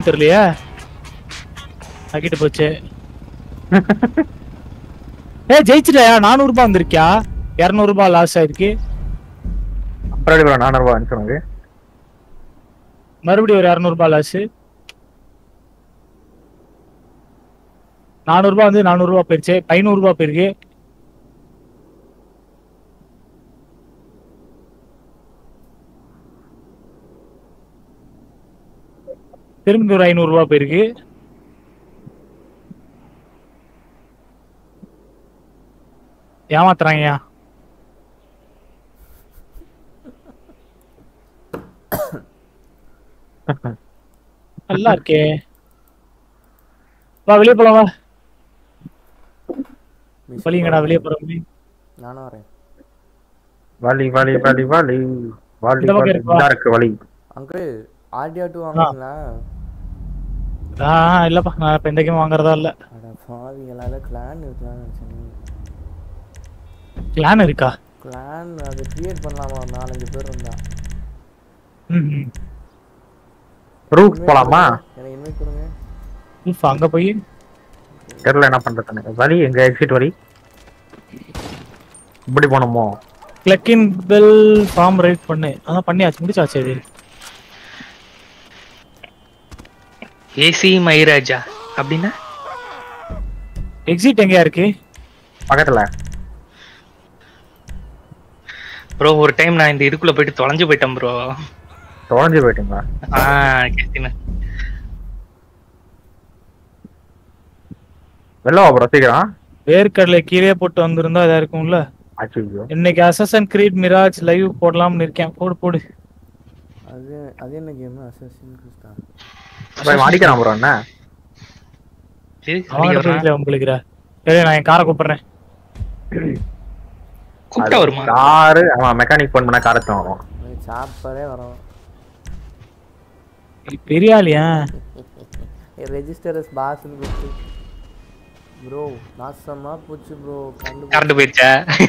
தெரியலையா அக்கிட்டு போச்சு ஏ ஜெயிச்சிட்டயா நானூறு ரூபாய் வந்திருக்கியா இருநூறு ரூபாய் லாஸ் ஆயிருக்கு அப்புறம் எப்படி ப்ரோ நானூறு ரூபாய் வந்துச்சு உனக்கு மறுபடியும் ஒரு இரநூறு ரூபாய் லாஸ் நானூறு ரூபாய் வந்து நானூறு ரூபாய் போயிருச்சு ஐநூறு ரூபாய் போயிருக்கு திரும்பி ஒரு ஐநூறு ரூபாய் போயிருக்கு ஏமாத்துறாங்கய்யா நல்லா இருக்கே வா வெளியே போலாம் வா வலிங்கடா வெளியே போற வழி நானும் வரேன் வலி வலி வலி வலி வலி இந்த பக்கம் வலி இருக்கா? இதா இருக்கு வலி அங்கிள் ஆர்டியா டூ வாங்குறீங்களா ஆ இல்லப்பா நான் இப்ப இந்த கேம் வாங்குறதா இல்ல அட பாவிகளால கிளான் இருக்கலாம்னு நினச்சேன் பிளான் இருக்கா கிளான் அது கிரியேட் பண்ணலாமா ஒரு நாலஞ்சு பேர் இருந்தா ம் ம். ரூஃப் போலாமா எனக்கு இன்வைட் கொடுங்க உஃப், அங்க போய் தெரியல என்ன பண்றது வலி எங்க எக்ஸிட் வலி இப்படி போனோமோ click in bell farm right பண்ணு அதான் பண்ணியாச்சு முடிச்சாச்சு இது ஏசி மைராஜா அப்படின்னா எக்ஸிட் எங்கயா இருக்கு பக்கத்துல ப்ரோ ஒரு டைம் நான் இந்த இதுக்குள்ள போயிட்டு தொலைஞ்சு போயிட்டேன் ப்ரோ தொலைஞ்சு போயிட்டீங்களா ஆ கேட்டீங்க வெளில வா ப்ரோ சீக்கிரம் வேர்க்கடலை கீழே போட்டு வந்திருந்தா இதா இருக்கும்ல அச்சோ இன்னைக்கு அசசன் கிரீட் மிராஜ் லைவ் போடலாம்னு இருக்கேன் போடு போடு அது அது என்ன கேம் அசசின் கிறிஸ்டா போய் அடிக்கிறான் ப்ரோ என்ன அவங்க தெரியல உங்களுக்கு சரி நான் என் காரை கூப்பிடுறேன் கூப்பிட்டா வருமா காரு ஆமா மெக்கானிக் ஃபோன் பண்ணா காரை தான் வரும் சாப்பரே வரும் பெரிய ஆளியா ரெஜிஸ்டர் பாஸ்ன்னு கொடுத்து ப்ரோ நாசமா போச்சு ப்ரோ கண்டு கரண்ட் போயிடுச்சா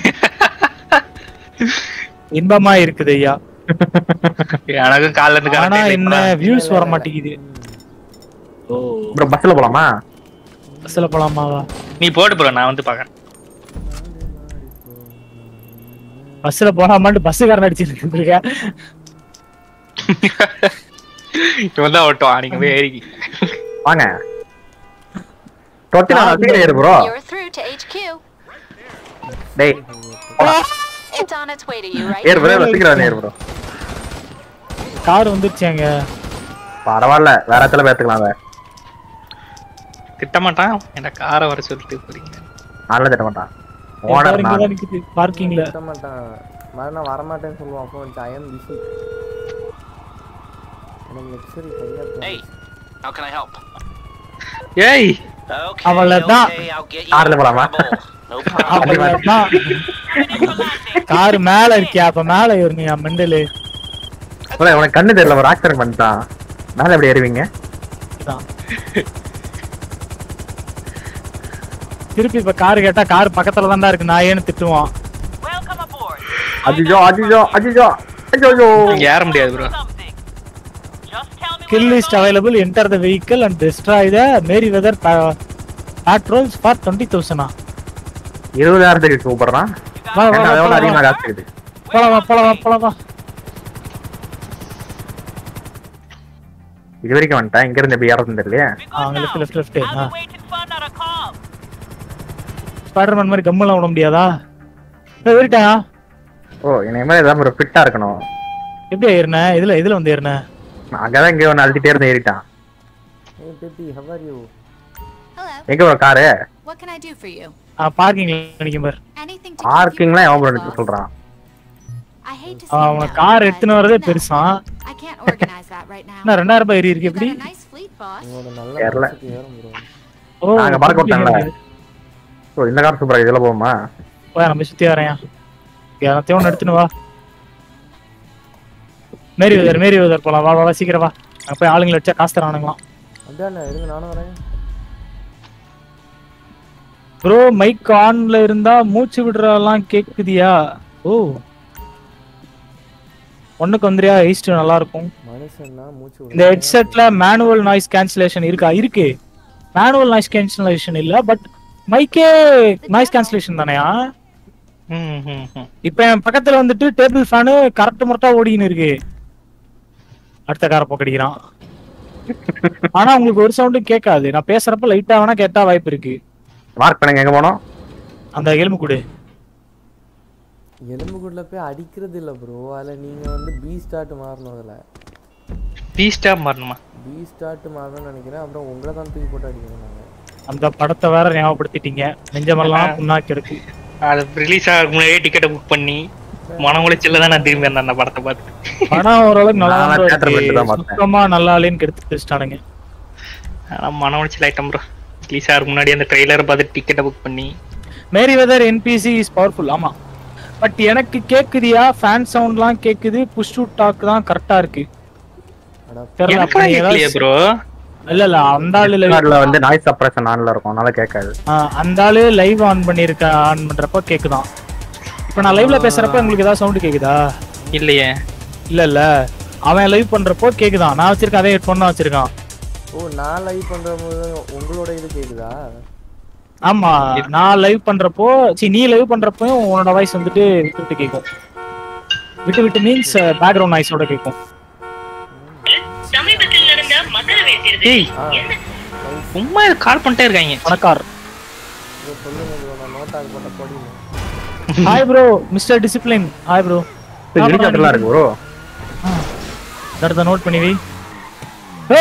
இன்பமா இருக்குது ஐயா எனக்கும் கால்ல இருந்து ஆனா கரண்ட் என்ன வியூஸ் வர மாட்டேங்குது ஓ ப்ரோ பஸ்ல போலாமா பஸ்ல போலாமாவா நீ போட்டு ப்ரோ நான் வந்து பாக்கறேன் பஸ்ல போலாமான்னு பஸ்ஸுக்காரன் அடிச்சிட்டு இருக்கேன் இவன் தான் ஓட்டுவான் நீங்க போய் ஏறி வாங்க தொட்டி நான் சீக்கிரம் ஏறு bro You're through to HQ. டேய் It's on its way to you right ஏறு now. ப்ரோ சீக்கிரம் ஏறு ப்ரோ கார் வந்துருச்சாங்க பரவாயில்ல வேற இடத்துல பேத்துக்கலாம் அதை திட்ட மாட்டான் என்ன காரை வர சொல்லிட்டு போறீங்க நல்ல திட்ட மாட்டான் ஓனர் நான் பார்க்கிங்ல திட்ட மாட்டான் மறுநாள் வரமாட்டேன்னு சொல்லுவான் அப்போ வந்து ஐஎம் பிஸி எனக்கு லெக்சரி கையா Hey, how can I help? ஏய் Okay, அவ்வளவுதான். okay, I'll get you கார்ல in போலாமா trouble. No problem. அவ்வளவுதான் கார் மேல இருக்கியா அப்ப மேல ஏறுனியா மெண்டலு ப்ரோ உனக்கு கண்ணு தெரியல ஒரு ஆக்சிடென்ட் பண்ணிட்டான் மேல எப்படி ஏறுவீங்க இதான். திருப்பி இப்ப கார் கேட்டா கார் பக்கத்துல தான்டா இருக்கு நான் ஏன்னு திட்டுவான் அஜிஜோ அஜிஜோ அஜிஜோ அஜிஜோ இங்க ஏற முடியாது bro kill list available enter the vehicle and destroy the Merryweather patrols for twenty தௌசண்டா இருபதாயிரத்துக்கு கூப்பிடுறான் வா வா ஏன்னா வா, அதோட போலாம் அதிகமா வா. காசு இருக்குது போலாம் வா போலாம் வா போலாம் வா இது வரைக்கும் வந்துட்டேன் இங்க இருந்து எப்படி ஏறதுன்னு தெரியலையே அங்க லெஃப்ட் லெஃப்ட் லெஃப்ட் ஸ்பைடர்மேன் மாதிரி கம்மெல்லாம் விட முடியாதா ஏறிட்டா ஓ என்னை மாதிரி ஏதாவது ஒரு ஃபிட்டா இருக்கணும் எப்படி ஏறின இதுல இதுல வந்து ஏறின நான் அங்கதான் இங்க ஒன்று அழுத்திட்டே இருந்து ஏறிட்டான் Hey baby, how are you? Hello. எங்க ஒரு car What can I do for you? பார்க்கிங்ல நினைக்கும் பாரு Anything to பார்க்கிங்லாம் எவன் ப்ரோ நிக்க சொல்றான் I hate to அவன் அவனை கார் எடுத்துன்னு வரதே பெருசான் I can't organize that right now. என்ன ரெண்டாயிரம் ரூபாய் ஏறி இருக்கு எப்படி Nice fleet, boss. உங்களோட நல்ல தெரியல. மனசுக்கு ஏறும் ப்ரோ ஓ நாங்க பறக்க விட்டோம்ல. ஓ இந்த கார் சூப்பரா இதுல போகுமா போய் நம்ம சுத்தி வரேன் எல்லாத்தையும் ஒன்று எடுத்துன்னு வா மேரி வெதர் மேரி வெதர் போலாம் வா வா வா, சீக்கிரம் வா அங்க போய் ஆளுங்களை வச்சா காசு தரானுங்களாம் அதான் இருங்க நானும் வரேன் ப்ரோ மைக் ஆன்ல இருந்தா மூச்சு விடுறதெல்லாம் கேக்குதியா ஓ ஒண்ணுக்கு வந்துறியா ஈஸ்ட் நல்லா இருக்கும் மணி மனுஷன்னா மூச்சு விட இந்த ஹெட்செட்ல மேனுவல் நாய்ஸ் கேன்சலேஷன் இருக்கா இருக்கு மேனுவல் நாய்ஸ் கேன்சலேஷன் இல்ல பட் மைக்கே நாய்ஸ் கேன்சலேஷன் தானயா ம், ம், ம். இப்ப என் பக்கத்துல வந்துட்டு டேபிள் ஃபேனு கரெக்ட் முறட்டா ஓடின்னு இருக்கு அடுத்த கார போக்கடிக்கிறான் ஆனா உங்களுக்கு ஒரு சவுண்டும் கேட்காது நான் பேசுறப்ப லைட்டா வேணா கேட்டா வாய்ப்பு இருக்கு மார்க் பண்ணுங்க எங்க போனோம் அந்த எலும்பு கூடு எலும்புக்குள்ள போய் அடிக்கிறது இல்ல ப்ரோ அதுல நீங்க வந்து பி ஸ்டார்ட் மாறணும் அதுல பீஸ்டா மாறணுமா பி ஸ்டார்ட் மாறணும்னு நினைக்கிறேன் அப்புறம் உங்களை தான் தூக்கி போட்டு அடிக்கணும் நாங்க அந்த படத்தை வேற ஞாபகப்படுத்திட்டீங்க நெஞ்சமெல்லாம் புண்ணாக்கி இருக்கு அது ரிலீஸ் ஆகிறதுக்கு முன்னாடியே டிக்கெட்டை புக் பண்ணி மன உளைச்சல்ல தான் நான் திரும்பி வந்தேன் அந்த படத்தை பார்த்து படம் ஓரளவுக்கு நல்லா நான் தான் theatre போயிட்டு தான் இருக்கு. பார்த்தேன். சுத்தமா நல்லா இல்லைன்னு கெடுத்து வச்சுட்டானுங்க ஆனா மன உளைச்சல் ஐட்டம் ப்ரோ ரிலீஸ் ஆகிறதுக்கு முன்னாடி அந்த ட்ரெய்லரை பார்த்து டிக்கெட்டை புக் பண்ணி Merryweather NPC is powerful ஆமா பட் எனக்கு கேக்குதியா ஃபேன் சவுண்ட்லாம் கேக்குது புஷ் டு டாக் தான் கரெக்டா இருக்கு அடா தெரியல எனக்கு அப்படி கேட்கலையே ஏதாவது- ப்ரோ இல்ல இல்ல அந்த ஆளு live- Discordல வந்து நாய்ஸ் சப்ரஷன் ஆன்ல இருக்கும் அதனால கேட்காது ஆ, அந்த ஆளு லைவ் ஆன் பண்ணிருக்க ஆன் பண்றப்ப கேக்குதான் இப்ப நான் லைவ்ல பேசுறப்ப உங்களுக்கு ஏதாவது சவுண்ட் கேக்குதா இல்லையே இல்ல இல்ல அவன் லைவ் பண்றப்போ கேக்குதான் நான் வச்சிருக்கேன் அதே ஹெட்ஃபோன் தான் வச்சிருக்கான் ஓ நான் லைவ் பண்ற போது உங்களோட இது கேக்குதா ஆமா நான் லைவ் பண்றப்போ சி நீ லைவ் பண்றப்போ உன்னோட வாய்ஸ் வந்துட்டு விட்டு விட்டு கேட்கும் விட்டு விட்டு மீன்ஸ் பேக்ரவுண்ட் நாய்ஸோட கேட்கும் சமீபத்தில் நடந்த மகள வேண்டியது ஏய் ஆ சும்மா கால் பண்ணிட்டே இருக்காங்க வணக்கார் ப்ரோ சொல்லுங்க ப்ரோ நான் நோட் ஆக போட்ட படிங்க hi bro mister discipline hi bro ஹெலிகாப்டர்லாம் இருக்கு ப்ரோ தடத்தை நோட் பண்ணி வை ஏ!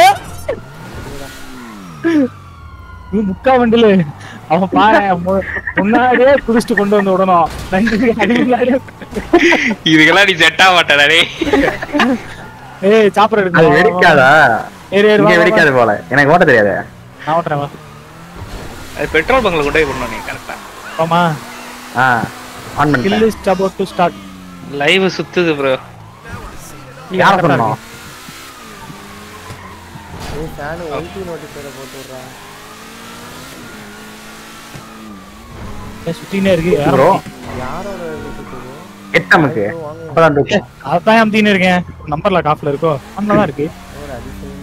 நீ முக்கா வண்டில அவன் பாரு மு- முன்னாடியே குடிச்சிட்டு கொண்டு வந்து விடணும் நன்றி அது முன்னாடியே இதுக்கெல்லாம் நீ செட் ஆக மாட்டாடே ஏய் சாப்பிட அது எடுக்கணும் வெடிக்காதா ஏறு ஏறு வா, இங்க வா, வா. வெடிக்காது போல எனக்கு ஓட்ட தெரியாது நான் ஓட்டுறேன் வா அது பெட்ரோல் பங்க்ல கொண்டு போய் பண்ணணும் நீ கரெக்டா ஆமா ஆ ஆன் கில் பண்ணிட்டேன் is about to start live சுத்துது ப்ரோ யார சொன்னோம் ஏய் ஃபேன் ஒயிட்டி நோட்டிஃபைல போட்டு விட்றா சுத்தினே இருக்கு ப்ரோ யாரோட வீட்டுக்கு எட்டமுக்கு அப்பதான் தூக்கம் அதான் அமுத்தின்னு இருக்கேன் நம்பர்ல காஃப்ல இருக்கோ அந்த தான் இருக்கு ஒரு அதிசயம்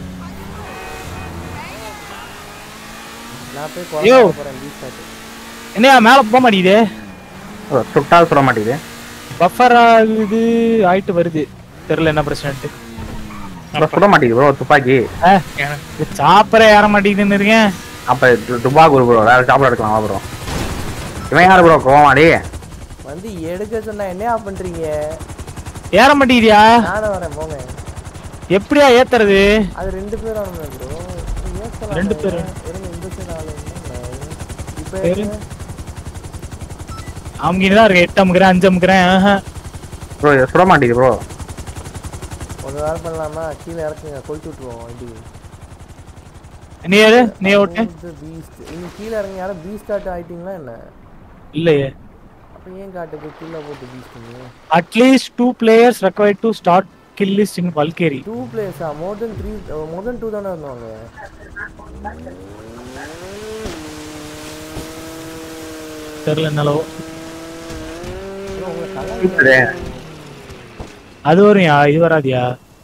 நான் போய் ஐயோ. குழந்தை போறேன் பி ஸ்டார்ட் என்னையா மேல போக மாட்டேங்குது ஓ, சுட்டால் சுட மாட்டேங்குது பஃபர் ஆகுது ஆயிட்டு வருது தெரியல என்ன பிரச்சனைட்டு ப்ரோ, சுட மாட்டேங்குது ப்ரோ துப்பாக்கி சாப்பிட ஏற மாட்டேங்குதுன்னு இருக்கேன் அப்ப து- துபா குரு ப்ரோ வேற சாப்பிட எடுக்கலாம் ப்ரோ இவன் யாரு ப்ரோ கோவாடி வந்து எடுக்க சொன்னா என்னையா பண்றீங்க ஏற மாட்டேங்குதியா நானும் வரேன் போங்க எப்படியா ஏத்துறது அது ரெண்டு பேர் ஆகணுமே ப்ரோ ரெண்டு பேரு. இருங்க இந்த சைடு ஆளு இப்போ சரி. அவங்க தான் இருக்கு எட்டு அமுக்குறேன் அஞ்சு அமுக்குறேன் ஆஹா. ப்ரோ இதை சுட மாட்டேங்குது ப்ரோ ஒரு வேலை பண்ணலாமா கீழே இறக்குங்க கொளுத்து விட்டுருவோம் வண்டி நீ ஏறு நீ ஓட்டு பீஸ்ட் நீங்க கீழே இறங்கி யாரும் பீ ஸ்டார்ட் ஆயிட்டீங்களா என்ன இல்லையே அப்ப ஏன் காட்டுது கீழே போட்டு beast at least two players required to start kill list in Valkyrie two பிளேஸா more than three more than two தானே இருந்தாங்க தெரியல என்னளவோ bro, உங்க கலர் இருக்குது. அது வரும்யா இது வராதியா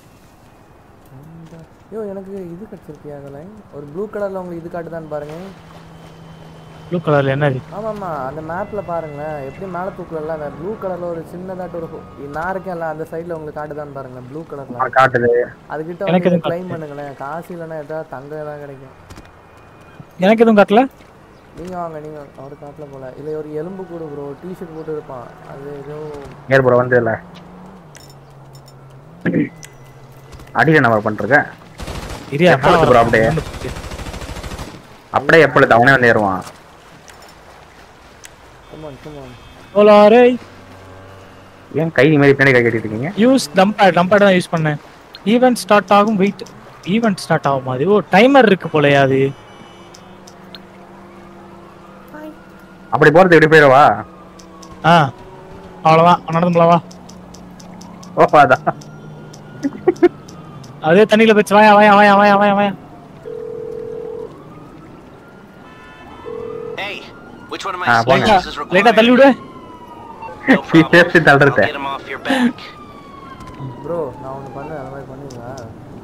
ஐயோ எனக்கு இது கிடைச்சிருக்கியா அதில் ஒரு ப்ளூ கலர்ல உங்களுக்கு இது காட்டுதான்னு பாருங்க ப்ளூ கலர்ல என்னது ஆமாம்மா அந்த மேப்ல பாருங்களேன் எப்படி மேலே தூக்கல அந்த ப்ளூ கலர்ல ஒரு சின்னதாட்டு ஒரு ஹோ- நான் இருக்கேன்ல அந்த சைடுல உங்களுக்கு காட்டுதான்னு பாருங்களேன் ப்ளூ ஆ, கலர்ல காட்டுது அதுகிட்ட எனக்கு வந்து எதுவும் கிளைம் பண்ணுங்களேன் காசு இல்லைன்னா ஏதாவது தங்கம் ஏதாவது கிடைக்கும் எனக்கு எதுவும் காட்டல நீங்க வாங்க நீங்க அவர் காட்டில் போல இல்லை ஒரு எலும்பு கூடு ப்ரோ டிஷர்ட் போட்டு இருப்பான் அது ஏதோ ஏர் ப்ரோ வந்து இல்ல அடியில நம்ம பண்ணிருக்கேன் இரியா எப்பொழுது bro அப்படியே? அப்படியே எப்பொழுது அவனே வந்து ஏறுவான் கமான் கமான் போலாரே ஏன் கை மாதிரி பின்னாடி கை கட்டிட்டு இருக்கீங்க யூஸ் டம்பேட் டம்பேட் தான் யூஸ் பண்ணேன் ஈவென்ட் ஸ்டார்ட் ஆகும் வெயிட் ஈவென்ட் ஸ்டார்ட் ஆகும் அது ஓ டைமர் இருக்கு போலயா அது அப்படி போறது எப்படி போயிடவா ஆ அவ்வளோதான் நடந்து போலவா ஓ அதான் அதே தண்ணியில போச்சு வாயா வாயா வாயா வாயா வாயா வாயா Hey, which one of my Ah, skills போங்க. is லைட்டா தள்ளி required? விடு No problem. சேர்த்து I'll தள்ளுறது get him off your back. Bro நான் ஒன்று பண்ணேன் அந்த மாதிரி பண்ணுவீங்களா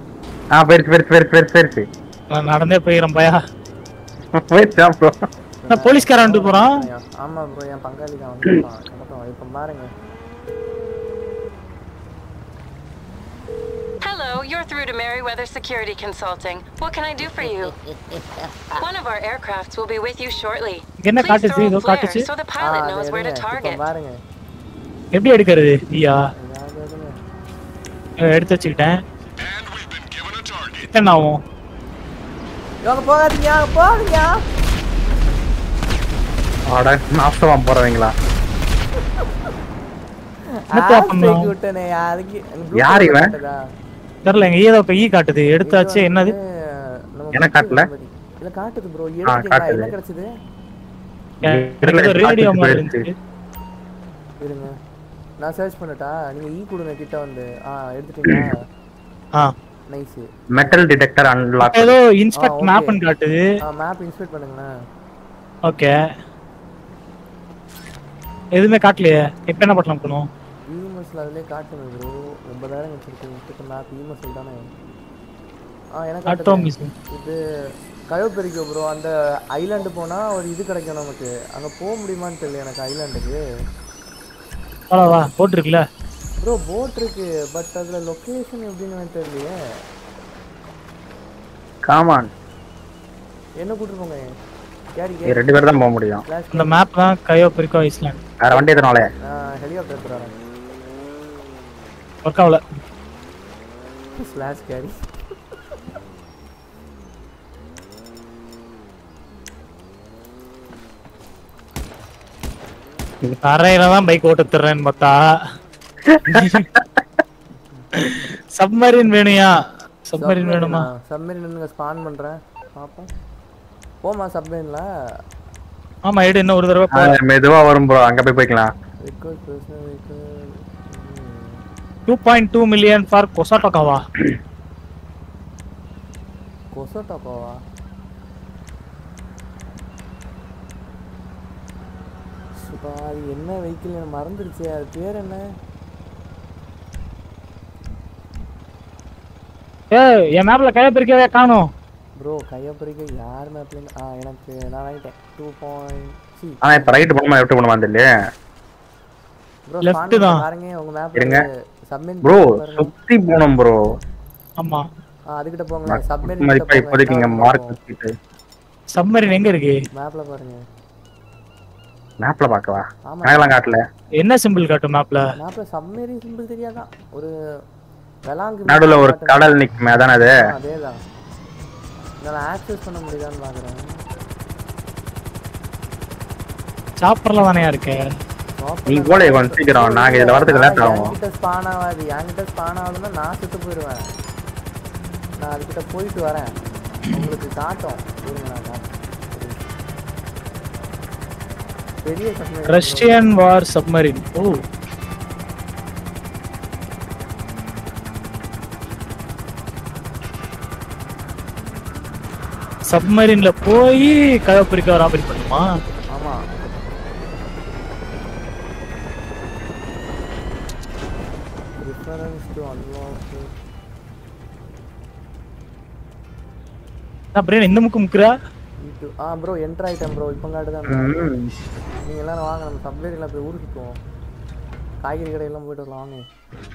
ஆ போயிருச்சு போயிருச்சு போயிருச்சு போயிருச்சு போயிருச்சு நான் நடந்தே போயிடுறேன் பயா போயிருச்சா ப்ரோ நான் போலீஸ்காரன் வந்துட்டு போறான் ஆமா ப்ரோ என் பங்காளி தான் வந்து கிடப்போம் இப்போ பாருங்க Hello, you're through to Merryweather Security Consulting. What can I do for you? One of our aircrafts will be with you shortly. இங்க என்ன Please காட்டுச்சு throw ஏதோ a flare காட்டுச்சு so the ah pilot அது knows where to எடுங்க இப்போ target. பாருங்க எப்படி எடுக்கிறது ஐயா ஏதாவது எடுங்க அஹ் எடுத்து வச்சுக்கிட்டேன் என்ன ஆகும் இவங்க போகாதீங்க அங்க போகாதீங்க ஆட நாசமா போறவங்களா என்னத்த பண்ணோம்? ஆஸ்பெக்ட் விட்டனே அதுக்கு யார் இவன்? தெரியல எங்க ஏதோ ஈ காட்டுது எடுத்தாச்சு என்னது எனக்கு காட்டல? இல்ல காட்டுது ப்ரோ ஆ, எடுத்தீங்களா காட்டுது. என்ன கிடைச்சது எனக்கு ஏதோ ரேடியோ காட்டுச்சு, மாதிரி போயிருச்சு. இருந்துச்சு இருங்க நான் சர்ச் பண்ணட்டா நீங்க ஈ கொடுங்க கிட்ட வந்து ஆ எடுத்துட்டீங்களா ஆ நைஸ் மெட்டல் டிடெக்டர் அன்லாக் ஏதோ இன்ஸ்பெக்ட் okay. மேப்னு காட்டுது ஆ மேப் இன்ஸ்பெக்ட் பண்ணுங்களேன் ஓகே எதுவுமே காட்டலையே இப்ப என்ன பண்ணலாம் பண்ணுவோம் இஎம்எஸ்ல அதுலயே காட்டுங்க ப்ரோ ஒன்பதாயிரம் வச்சிருக்கீங்க இன்ஸ்பெக்ட் மேப் இஎம்எஸ் தானே ஆ எனக்கு ஆட்டோ காட்டுது. மிஸ் இது கயோபெரிக்கோ ப்ரோ அந்த ஐலாண்டு போனா ஒரு இது கிடைக்கும் நமக்கு அங்க போக முடியுமான்னு தெரியல எனக்கு ஐலாண்டுக்கு வா போட்டிருக்குல்ல ப்ரோ போட் இருக்கு பட் அதுல லொகேஷன் எப்படின்னு எனக்கு தெரியலையே காமான் என்ன கூட்டிட்டு போங்க கேரி இது ரெண்டு பேர் தான் போக முடியும் அந்த மேப் தான் கயோ பிரிக்கோ ஐஸ்லாண்ட் வேற வண்டி எதனால ஹெலிகாப்டர் எடுத்துறாங்க ஒர்க் ஆகல ஸ்லாஷ் கேரி தரையில தான் பைக் ஓட்ட தர்றேன்னு பார்த்தா சப்மரீன் வேணுயா சப்மரீன் வேணுமா சப்மரீன் நீங்க ஸ்பான் பண்றேன் பாப்போம் போமா சப்மரீன்ல ஆமா எடு இன்னும் ஒரு தடவை போ மெதுவா வரும் ப்ரோ அங்க போய் போய்க்கலாம் request personal vehicle two point two million for கொசாட்டோக்காவா கொசோட்டோக்கோவா சுபா அது என்ன வெஹிக்கிள் எனக்கு மறந்துடுச்சு அது பேர் என்ன ஏ என் மேப்ல கயோ பிரிக்கவே காணும் ப்ரோ கையப்பறிக்க யார் மேப்லேருந்து ஆ எனக்கு நான் வாங்கிட்டேன் டூ பாயிண்ட் சி ஆனா இப்ப ரைட் போனோமா லெஃப்ட் போனோமா தெரியல ப்ரோ Left தான். பாருங்க உங்க இருங்க. மேப்ல சப்மெயின் ப்ரோ சுத்தி போனோம் ப்ரோ ஆமா ஆ அதுகிட்ட போங்க சப்மெயின் மதிப்பா இப்போதைக்கு இங்க மார்க் வச்சுட்டு சப்மரீன் எங்க இருக்கு மேப்ல பாருங்க மேப்ல பாக்கவா ஆமா எனக்கெல்லாம் காட்டல என்ன சிம்பிள் காட்டும் மேப்ல மேப்ல சப்மெரி சிம்பிள் தெரியாதான் ஒரு வெளாங்கு நடுவுல ஒரு கடல் நிக்குமே அதானே அது ஆ, அதேதான் நான் ஆக்சஸ் பண்ண முடியுதான்னு பாக்குறேன் சாப்பர்ல தானே இருக்கு நீ போல கொஞ்சம் சீக்கிரம் நாங்க இதுல வரதுக்கு லேட் ஆகும் என்கிட்ட ஸ்பான் ஆகாது என்கிட்ட ஸ்பான் ஆகுதுன்னா நான் செத்து போயிடுவேன் நான் அதுக்கிட்ட போயிட்டு வரேன் உங்களுக்கு காட்டும் இருங்க நான் காட்டுறேன் பெரிய submarine bro. Russian war submarine oh சப்மரீன்ல போய் கயோ பிரிக்கோ ராபரி பண்ணுமா ஆமா reference to unlock அப்புறம் இந்த முக்கு முக்குறா இது ஆ ப்ரோ என்டர் ஆயிட்டேன் ப்ரோ இப்போ காட்டுதான் ம். நீங்க எல்லாரும் வாங்க நம்ம சப்வேரியில் போய் ஊருக்கு போவோம் காய்கறி கடையெல்லாம் போயிட்டு வரலாம் வாங்க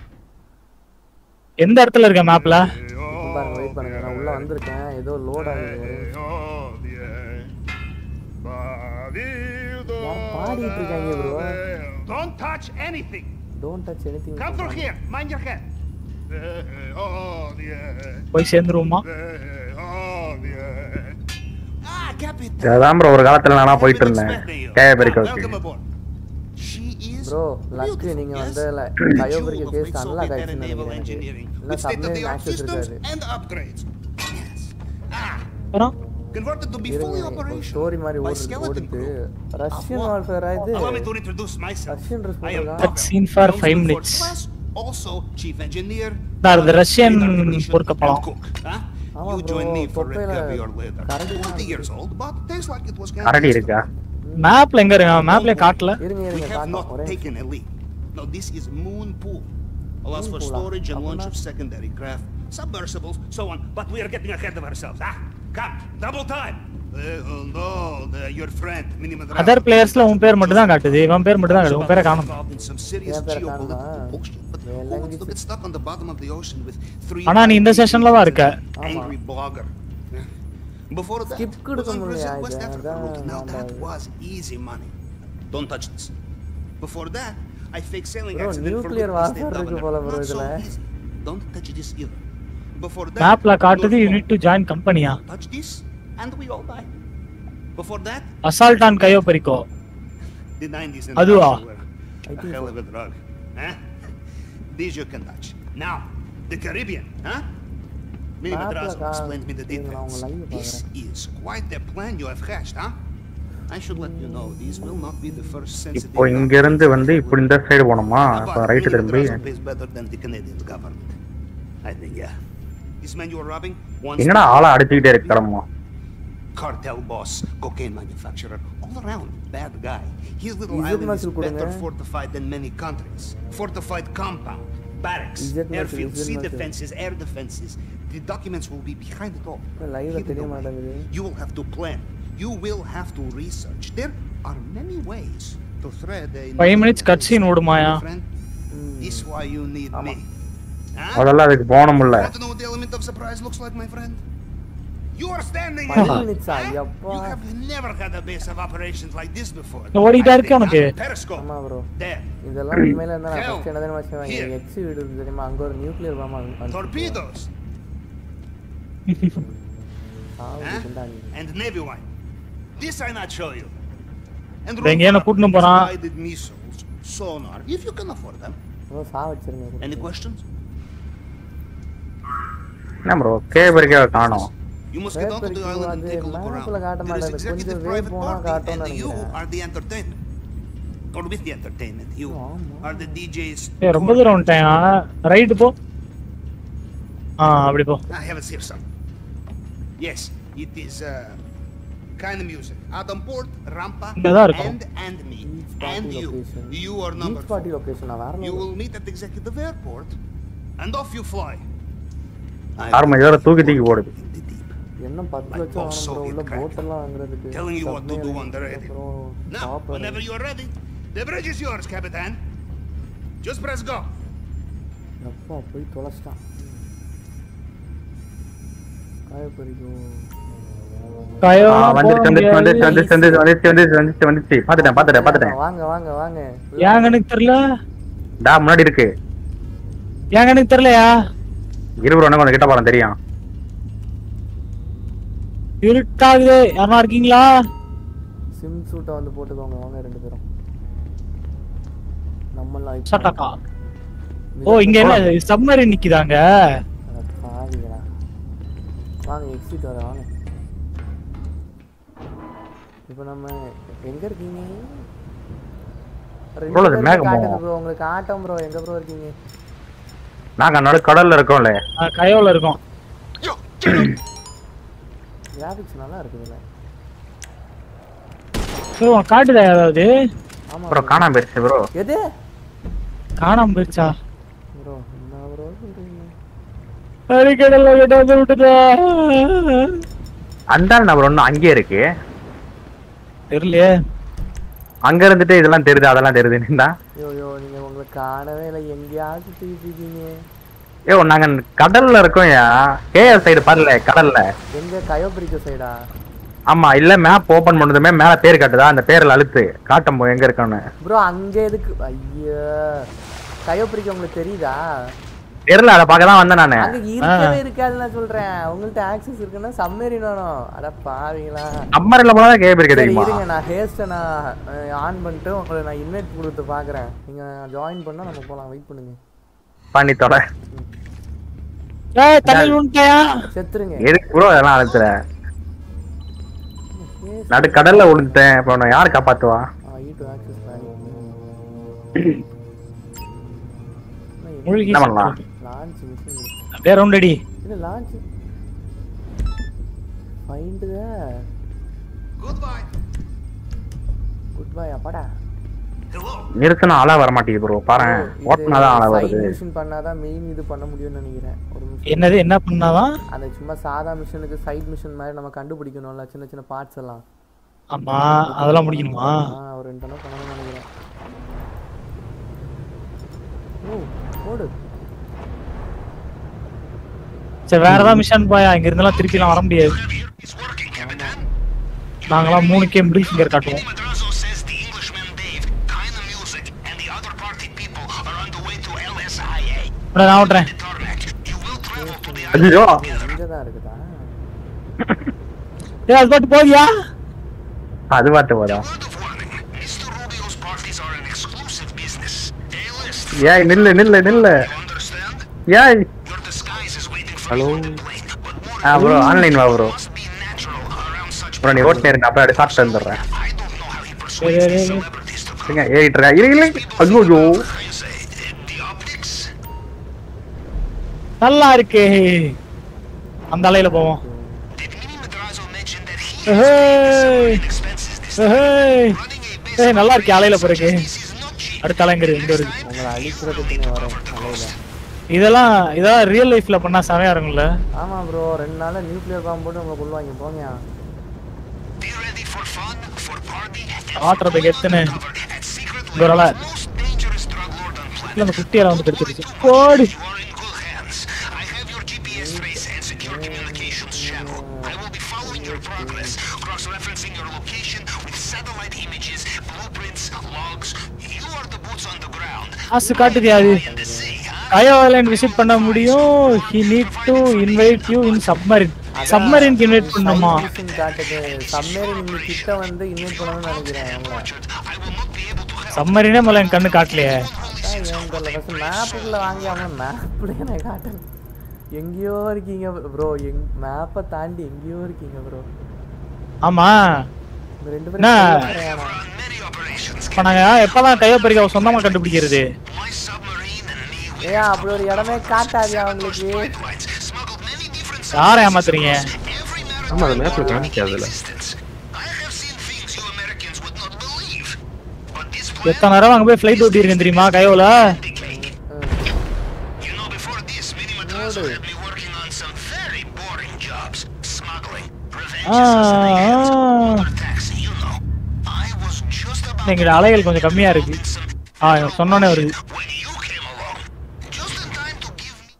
எந்த இடத்துல இருக்க மேப்ல இப்போ பாருங்க வெயிட் பண்ணுங்க நான் உள்ள வந்திருக்கேன் ஏதோ லோட் ஆகுது யாரும் பாடிட்டு இருக்காங்க bro Don't touch anything. Don't touch anything Come through here. Mind your head. போய் சேர்ந்துருவோமா Ah, Captain. அதான் ப்ரோ ஒரு காலத்துல நானா போயிட்டு இருந்தேன் கேய பெருக்கவுக்கு Welcome aboard. She is bro luck beautiful, நீங்க yes? வந்ததுல A கயோபரிக்க jewel of கேஸ் great அன்லாக் Soviet ஆயிடுச்சுன்னு naval நினைக்கிறேன் எனக்கு engineering இல்ல with submarine state-of-the-art access systems இருக்காது and upgrades. Yes. Ah, அப்புறம் converted to be fully இருங்க ஒரு operational ஸ்டோரி மாதிரி by ஓடுது skeleton ஓடுது crew. Russian Of what? வார்ஃபேரா இது Allow me to introduce myself. Russian dress I am போட்டுருக்கான் Cut scene for Pavel five Johnson minutes. Ford Class, also chief engineer. நான் அந்த uh, ரஷ்யன் radar technician பொறுக்கப்பலாம். and cook. Huh? ஆமா You bro, joined me for red தொப்பையில caviar later. கரடி 20 years old, but tastes like it was கரடி canned இருக்கா மேப்ல எங்க இருக்கு மேப்ல காட்டல இருங்க We இருங்க have காட்டும் not ஒரே taken a leak. No, this is moon pool. Allows Moon for pool ஆ? storage and launch அப்படின்னா? of secondary craft. submersibles, so on. But we are getting ahead of ourselves. Ah, come, double time. Uh, oh no, the, your friend, Mini Madrano. Other பிளேயர்ஸ்ல உன் பேர் மட்டும் தான் காட்டுது இவன் பேர் மட்டும் தான் காட்டுது உன் பேரை காணும் Involved in some serious Yeah, but geopolitical Karma, bullshit. But who வேலை wants to get stuck on the bottom of the ocean with three ஆனா நீ இந்த செஷன்ல தான் இருக்க angry blogger? Before that, Skip கொடுக்க was on முடியல, Brazil, West இது Africa அதான் route. Now that வேண்டாம். was easy money. Don't touch this. Before that, I faked sailing Bro, accident for nuclear Liverpool warfare state இருக்கு governor. போல bro Not so இதுல. easy. Don't touch this either. Before that, மேப்ல காட்டுது North you Pole. Need to join கம்பெனியா touch this, and we all die. Before that, assault on Cayo Perico the 90s and Adua. were I a think hell so. of a drug. Huh? These you can touch. Now, the Caribbean, huh? Mini Map Madrazo la- explained me the இருங்க, நான் details. உங்க live This is quite the plan you have hatched, huh? I should let you know, these will not be the first sensitive... இப்போ இங்க இருந்து வந்து இப்படி இந்த side போனோமா இப்போ But ரைட்டு Mini திரும்பி Madrazo pays better than the Canadian government. I think, yeah. This man you are robbing wants என்னடா ஆளை அடிச்சுக்கிட்டே இருக்கு கிளம்புமா cartel boss, cocaine manufacturer, all around bad guy. His little Is it island is muscle கொடுங்க? better fortified than many countries. Fortified compound, barracks, Is it muscle? airfield, Is it sea muscle? defenses, air defenses. The documents will be behind it all. லைவ்ல Hidden தெரிய away. மாட்டேங்குது You will have to plan. You will have to research. There are many ways to thread a Five minutes cutscene ஓடுமாயா? friend. This is why you need me. Huh? அதெல்லாம் அதுக்கு போனோம்ல Want to know what the element of surprise looks like, my friend? You are standing Five here. minutes ஆ? Huh? யப்பா. You have never had a base of operations like this before. ஓடிட்டா I இருக்கு think, உனக்கு. huh? Periscope. ஆமா bro There. இதெல்லாம் உண்மையில இருந்தா நான் Hell. ஃபர்ஸ்ட் என்ன தெரியுமா செய்வாங்க Here. எக்ஸ் வீடு இருக்கு தெரியுமா அங்க ஒரு நியூக்ளியர் பாமா Torpedoes. Huh? And Navy wine. This I not show you. And இதை எங்கேயோ கூட்டின்னு போறான். guided missiles, sonar, if you can afford them. Bro சா வச்சிருங்க Any questions? என்ன ப்ரோ கேபரிக்கா காணோம் You must get onto the Very island and good. take a look மேப்ல காட்ட around. There is மாட்டாது. executive கொஞ்சம் way private போனா party காட்டும்னு and you நினைக்கிறேன். are the entertainment. Or with the entertainment. You ஆமா. are the DJs. ஏய் ரொம்ப தூரம் வந்துட்டேன் ரைட்டு போ ஆ அப்படி போ I have a here, son. Yes, it is uh, kind of music. Adam Port, Rampa, இங்கதான் இருக்கும். and and me, Beach and party you. location. You are number beach party four. Location வேற You level. will meet at executive airport, and off you fly. I ஆர்ம இதோட தூக்கி தூக்கி போடுது in the deep. என்ன பத்து Like லட்சம் all வேணும் ப்ரோ உள்ள Soviet crack. போட் எல்லாம் வாங்குறதுக்கு Telling you what to do submarine, on the radio. அப்புறம் Now, chopper. whenever you are ready, the bridge is yours, Capitan. Just press go. அப்பா போய் தொலைச்சிட்டான் காயப்பறிக்கும் கயோ ஆ, வந்துருச்சு வந்துருச்சு வந்துருச்சு வந்துருச்சு வந்துருச்சு வந்துருச்சு வந்துருச்சு வந்துருச்சு வந்துருச்சு பாத்துட்டேன் பாத்துட்டேன் பாத்துட்டேன் வாங்க வாங்க வாங்க ஏன் கணக்கு தெரியல டா முன்னாடி இருக்கு ஏன் கணக்கு தெரியலையா இருபது ஒண்ணு கொஞ்சம் கிட்ட போறேன் தெரியும் இருட்டாகுது யாரா இருக்கீங்களா சிம் சூட்டை வந்து போட்டுக்கோங்க வாங்க ரெண்டு பேரும் நம்மளாம் இப்ப- சட்டக்கா ஓ இங்க என்ன சப்மரின் நிக்குதாங்க அட பாவிகளா வாங்க எக்ஸிட் வர வாங்க இப்போ நம்ம எங்க இருக்கீங்க ரெண்டு Bro, அது பேரும் மேகமோ? காட்டுது ப்ரோ உங்களுக்கு ஆட்டம் ப்ரோ எங்க ப்ரோ இருக்கீங்க நாங்க நடு கடல்ல இருக்கோம்ல கயோல இருக்கோம் கிராபிக்ஸ் நல்லா இருக்குதுல்ல ப்ரோ காட்டுதா ஏதாவது ஆமா ப்ரோ காணாம போயிருச்சு ப்ரோ எது காணாம போயிருச்சா ப்ரோ என்ன ப்ரோ சொல்றீங்க அடிக்கடல கிட்ட வந்து விட்டுதா அந்த நபர் ஒண்ணு அங்கேயே இருக்கு தெரியலையே அங்க இருந்துட்டு இதெல்லாம் தெரியுது அதெல்லாம் தெரியுதுன்னா ஐயோ ஐயோ நீங்க உங்களை காணவே இல்லை எங்கேயாவது தூக்கிட்டு இருக்கீங்க ஏ நாங்க கடல்ல இருக்கோம் யா கேஎஸ் சைடு பாருல கடல்ல எங்க கயோபிரிக்க சைடா ஆமா இல்ல மேப் ஓபன் பண்ணதுமே மேல பேர் காட்டுதா அந்த பேர்ல அழுத்து காட்டும் போ எங்க இருக்கோன்னு ப்ரோ அங்க எதுக்கு ஐயோ கயோபிரிக்க உங்களுக்கு தெரியுதா தெரியல அதை பார்க்க தான் வந்தேன் நானு அங்க இருக்கவே இருக்காதுன்னு நான் சொல்றேன் உங்கள்ட்ட ஆக்சஸ் இருக்குன்னா சம்மேரின் வேணும் அட பாவீங்களா அம்மரில் போனா கேப் இருக்க சரி தெரியுமா இருங்க நான் ஹேஸ்ட்டை நான் ஆன் பண்ணிட்டு உங்களை நான் இன்வைட் கொடுத்து பார்க்குறேன் நீங்கள் ஜாயின் பண்ணால் நம்ம போகலாம் வெயிட் பண்ணுங்க பண்ணி தொட ஏய் தண்ணி விட்டாயா செத்துருங்க எதுக்கு ப்ரோ அதெல்லாம் அழுத்துற Haste- நடு கடல்ல விழுந்துட்டேன் இப்போ நான் யார் காப்பாத்துவா ஆ ஈ டு ஆக்சஸ் மூழ்கி என்ன பண்ணலாம்? லான்ச் மிஷின் அப்படியே ரவுண்ட் அடி இல்லை launch find Goodbye. Goodbye அப்பாடா நிறுத்தினா ஆளா வர மாட்டேங்குது ப்ரோ பாரு ஓட்டுனாதான் ஆளா வருது மிஷின் பண்ணாதான் மெயின் இது பண்ண முடியும்னு நினைக்கிறேன் ஒரு நிமிஷம் என்னது என்ன பண்ணாதான் அந்த சும்மா சாதா மிஷினுக்கு சைட் மிஷின் மாதிரி நம்ம கண்டுபிடிக்கணும்ல சின்ன சின்ன பார்ட்ஸ் எல்லாம் ஆமா அதெல்லாம் முடிக்கணுமா ஆ ஒரு ரெண்டு நாள் பண்ணணும்னு நினைக்கிறேன் ஓ ஓடு சரி வேற ஏதாவது மிஷன் போயா இங்க இருந்தெல்லாம் திருப்பிலாம் வர முடியாது நாங்களாம் மூணு கே மிடில் ஃபிங்கர் காட்டுவோம் Madrazo says the Englishman Dave, Kinda Music, and the other party people are on the way to LSIA. இப்ப நான் ஓட்டுறேன் Tarmac, you will travel to the ஐயோ இங்கே தான் இருக்குதா ஏய் அது பாட்டு போதியா அது பார்த்து போதா word of warning. Mr. Rubio's parties are an exclusive business. A-list, ஏய் நில்லு நில்லு நில்லு understand? ஏய் Your disguise is waiting for Hello? you on the plane. But more ஆ ப்ரோ ஆன்லைன் வா bro must be natural around such bro நீ ஓட்டு இருங்க அப்படியே அப்படியே சாப்பிட்டு வந்துடுறேன் I don't know how he ஏய், persuades ஏய், these ஏய். celebrities to come. இருங்க ஏறிட்டு இருக்கா இல்லை இல்லை ஐயோ ஐயோ I say, the optics? நல்லா இருக்கு அந்த அலையில போவோம் Did Mini Madrazo mention that he ஏய், expenses this ஏய், running a ஏய், நல்லா இருக்கு அலையில போறதுக்கு business is not cheap? அடுத்த அலைங்கிறது இங்க இருக்கு உங்களை அழிக்கிறதுக்குன்னு வரேன் அலையில இதெல்லாம் இதெல்லாம் ரியல் லைஃப்ல பண்ணா செமையா இருக்கும்ல ஆமா ப்ரோ ரெண்டு நாள்ல நியூக்ளியர் பாம்பு போட்டு உங்களை கொள்வாங்க போங்க Be ready for fun, for party, and ஆட்டுறதுக்கு எத்தனை at secret இங்க ஒரு அலை most dangerous drug lord on planet. இல்ல அந்த குட்டியால வந்து கெடுத்துருச்சு போடு You are in good hands. I have your GPS trace and secure communications channel. I will be following your progress, cross-referencing your location with satellite images, blueprints, logs. You are the boots on the ground. காசு காட்டுது அது The sea, huh? Cayo island visit பண்ண முடியும் he need to invite you in submarine சப்மரின்க்கு invite பண்ணுமா mission காட்டுது submarine இங்க கிட்ட வந்து இன்வைட் பண்ணணும்னு நினைக்கிறேன் அவங்கள I will not be able to help. சப்மரினே முதல்ல என் கண்ணு காட்டலையே அதான் ஏன் தெரியல ஃபர்ஸ்ட் மேப்புக்குள்ள வாங்கி அவங்க மேப்லயே நான் காட்டுறேன் எங்கேயோ இருக்கீங்க ப்ரோ எங் மேப்பை தாண்டி எங்கேயோ இருக்கீங்க ப்ரோ ஆமா இந்த ரெண்டு என்ன? பேரும் கிடையாது Many operations. இப்ப நாங்க எப்பதான் கையோ பறிக்க சொந்தமா கண்டுபிடிக்கிறது My submarine and me ஏன் அப்படி ஒரு இடமே காட்டாது அவங்களுக்கு flights smuggled many different யாரை ஏமாத்துறீங்க every matter ஆமா அது மேப்ல காமிக்காதுல existence. I have seen things you Americans would not believe. But this எத்தனை நேரம் அங்க போய் ஃபிளைட் ஓட்டி இருக்கேன் தெரியுமா கையோல cake. You know, before this, Mini Madrazo had me working on some very boring jobs. Smuggling, revenge Ah, assassinations, ah. water taxi, you know. I was just about எங்க அலைகள் கொஞ்சம் கம்மியா இருக்கு ஆ சொன்னோன்னே வருது when you came along. Just in time to give me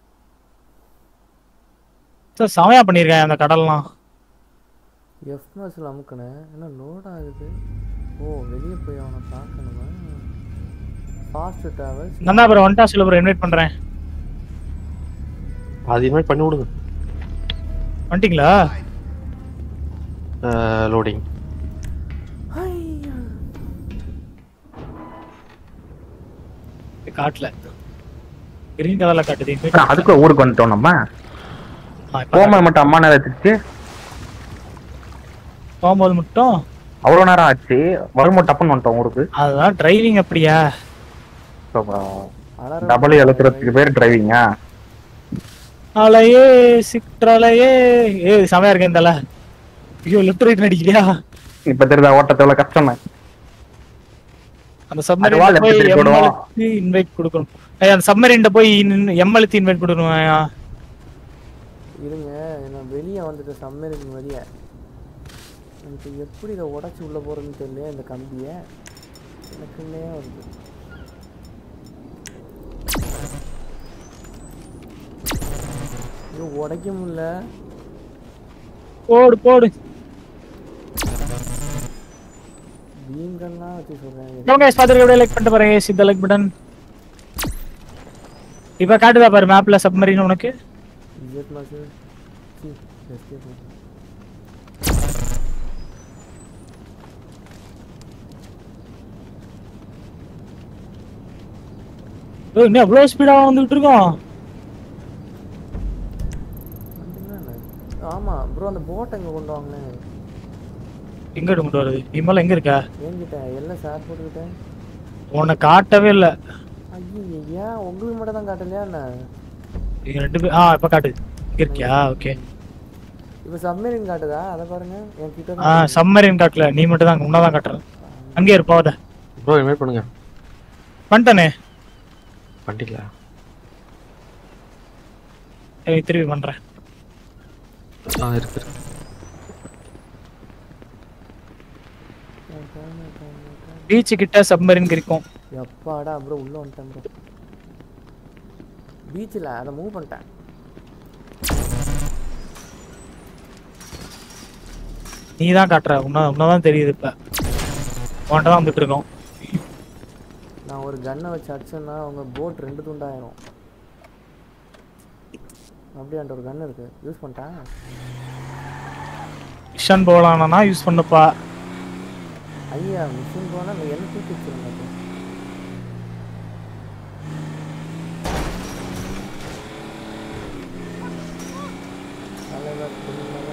sir செமையா பண்ணிருக்கேன் அந்த கடல்லாம் எஃப்எஸ்ல அமுக்குனேன் என்ன லோட் ஆகுது ஓ வெளியே போய் அவனை பார்க்கணுமா ஃபாஸ்ட் டிராவல்ஸ் நந்தா ப்ரோ ஒன்டா சொல்ல ப்ரோ இன்வைட் பண்றேன் அது மாதிரி பண்ணி விடுங்க வந்துட்டீங்களா லோடிங் காட்டல கிரீன் கலர்ல காட்டுது invite அப்புறம் அதுக்குள்ள ஊருக்கு வந்துட்டோம் நம்ம ஆ, இப்ப போகும்போது மட்டும் அம்மா நேரம் எடுத்துச்சு போகும்போது மட்டும் அவ்வளோ நேரம் ஆச்சு வரும்போது டப்புன்னு வந்துட்டோம் ஊருக்கு அதுதான் டிரைவிங் அப்படியா டபுள் எழுத்துறதுக்கு பேர் டிரைவிங்கா அலையே சிற்றலையே ஏ செமையா இருக்கேன் இந்த அலை ஐயோ லெஃப்ட் ரைட் நடிக்கிறியா இப்ப தெரியுதா ஓட்டத்தை எவ்வளவு கஷ்டம் அந்த அதுவா சப்மரீன் left போய் side எம் போடுவோம். அழுத்தி இன்வைட் கொடுக்கணும் ஐயா அந்த சப்மரீன்ட போய் எம் அழுத்தி இன்வைட் கொடுக்கணும் ஐயா இருங்க நான் வெளியே வந்துட்டேன் சம்மேரின் வெளியே எனக்கு எப்படி இதை உடச்சி உள்ள போறதுன்னு தெரியல இந்த கம்பியை எனக்குன்னே வருது ஐயோ உடைக்க முடியல போடு போடு பீம்கள்லாம் வச்சு சொல்றேன் நம்ம கைஸ் பாத்துட்டு அப்படியே லைக் பண்ணிட்டு பாருங்க சித்த லைக் பட்டன் இப்ப காட்டுதா பாரு மேப்ல சப்மரீன் உனக்கு இஜெட் மாசு சி எஸ்கேப் ஏய், என்ன எவ்வளவு ஸ்பீடா வந்துகிட்டு இருக்கோம் ஆமா ப்ரோ அந்த போட் எங்க கொண்டு வாங்கினேன் எங்க கொண்டு வருது நீ மேல எங்க இருக்க என்கிட்ட எல்லாம் ஷேர் போட்டுக்கிட்டேன் உன்னை காட்டவே இல்ல ஐயோ ஏன் உங்களுக்கு மட்டும் தான் காட்டலையா என்ன நீங்க ரெண்டு பேரும் ஆ இப்ப காட்டு இங்க இருக்கியா ஓகே இப்போ சப்மரீன் காட்டுதா அதை பாருங்க என் கிட்ட ஆ சம்மரின் காட்டல நீ மட்டும் தான் உன்னதான் காட்டுற அங்கே இருப்பாவத ப்ரோ இன்வைட் பண்ணுங்க பண்ணிட்டனே வண்டியில சரி, திருப்பி பண்றேன் ஆ இருக்கு இருக்கு. பீச் கிட்ட சப்மரின் இருக்கும் எப்பாடா ப்ரோ உள்ள வந்துட்டேன் ப்ரோ பீச்சில் அதை மூவ் பண்ணிட்டேன் நீ தான் காட்டுற உன்ன உன்னதான் தெரியுது இப்ப உன்கிட்ட தான் வந்துட்டு இருக்கோம் நான் ஒரு கன்னை வச்சு அடிச்சேன்னா அவங்க போட் ரெண்டு துண்டாயிரும் அப்படியே அந்த ஒரு கன் இருக்கு யூஸ் பண்ணிட்டேன் மிஷன் போலானா யூஸ் பண்ணுப்பா ஐயா மிஷின் போனால் அந்த எண்ணெய் தூக்கி வச்சிருங்க அப்போ. தலைவர் புல்லவா.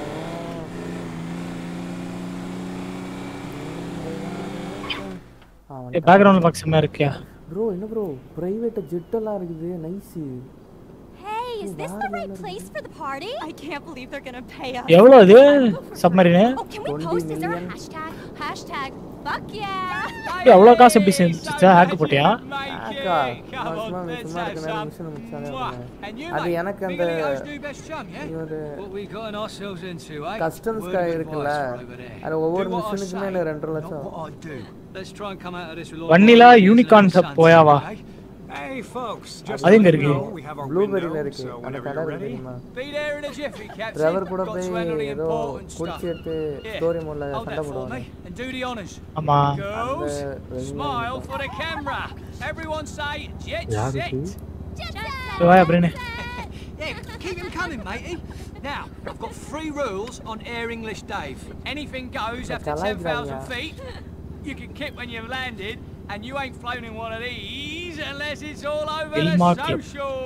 ஆ, வந்துட்டான். பேக்ரவுண்ட் பாக்ஸ் இருக்கியா ப்ரோ என்ன ப்ரோ பிரைவேட் ஜெட் எல்லாம் இருக்குது nice Hey, is this the right place for the party? I can't believe they're gonna pay us. எவ்வளவு அது submarine Oh, can we post? Is there a hashtag? Hashtag fuck yeah. எவ்வளவு காசு எப்படி செஞ்சா hack போட்டியா அக்கா நான் சும்மா சும்மா இருக்க நேரம் மிஷின் முடிச்சாலே அப்படிங்க. அது எனக்கு அந்த இவரு கஸ்டம்ஸ் இருக்குல்ல அது ஒவ்வொரு மிஷினுக்குமே எனக்கு ரெண்டரை லட்சம் ஆகும். வன்னிலா யூனிகார்ன் ஹப் போயாவா Hey folks, just அது எங்க let you இருக்கு know we have our ப்ளூபெரியில window, இருக்கு so அந்த whenever கடை you're இருக்கு ready, தெரியுமா be there in a jiffy, Captain. Driver கூட Got போய் some really ஏதோ important குடிச்சு stuff. எடுத்து Yeah. ஸ்டோரி மோட்ல Hold சண்டை that for போடுவாங்க me and do the honors. ஆமா. Girls, அந்த smile for the camera. Everyone say jet யாரு set. இது? வாயா பிரேனு Yeah, keep him coming, matey. Now, I've got three rules on Air English Dave. Anything goes after கலாய்க்கிறாங்க. 10,000 feet. You can kick when you've landed, and you ain't flown in one of these unless it's all over Elma the Club. social.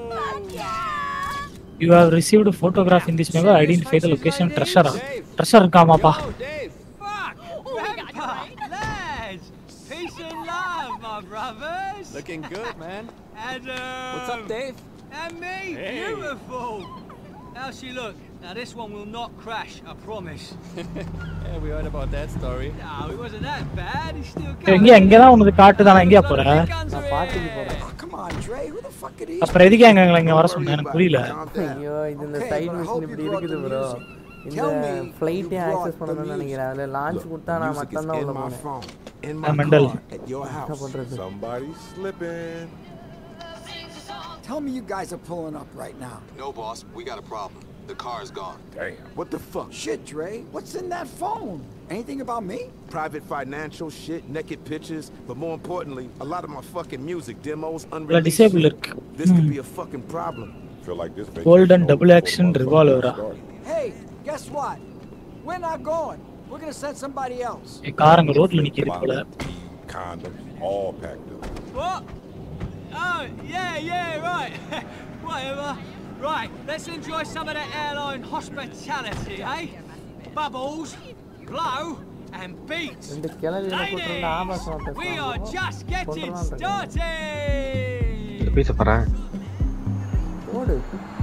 You have received photograph in this memo identify the location ட்ரெஷரா treasure இருக்காமாப்பா Grandpa, lads, peace and love, my brothers. Looking good, man. Adam. What's up, Dave? And me, Hey. beautiful. How's she look? Now this one will not crash, I promise. Yeah, we heard about that story. No, it wasn't that bad. He's still எங்க எங்கதான் உனக்கு காட்டுதானா எங்கயா போற நான் பாட்டுக்கு போறேன் Come on, Dre. Who the fuck are these? அப்புறம் எதுக்கு எங்க எங்களை இங்க வர சொன்ன எனக்கு புரியல ஐயோ இது இந்த சைடு மிஷின் இப்படி இருக்குது ப்ரோ இந்த ஃப்ளைட்டே ஆக்சஸ் பண்ணணும்னு நினைக்கிறேன் அதில் லான்ச் கொடுத்தா நான் மட்டும் தான் உள்ள போனேன் In my mental car at your house. என்ன பண்றது Somebody's slipping. Tell me you guys are pulling up right now. No, boss. We got a problem. The car's gone. Damn. What the fuck? Shit, Dre. What's in that phone? Anything about me? Private financial shit, naked pictures, but more importantly, a lot of my fucking music demos இல்ல unreleased. Disable இருக்கு This could be a fucking problem. Feel like this golden double action ரிவால்வரா Hey, guess what? We're not going. We're gonna send somebody else. Car அங்க ரோட்ல நிக்குது போல Condoms, all packed up. What? Oh, yeah, yeah, right. Whatever. Right, let's enjoy some of that airline hospitality, eh? Bubbles, blow, and beats. ரெண்டு கிளவியில போட்டு ஆபாசமா We are just getting சொல்றான் started. பேச போறேன் ஓடு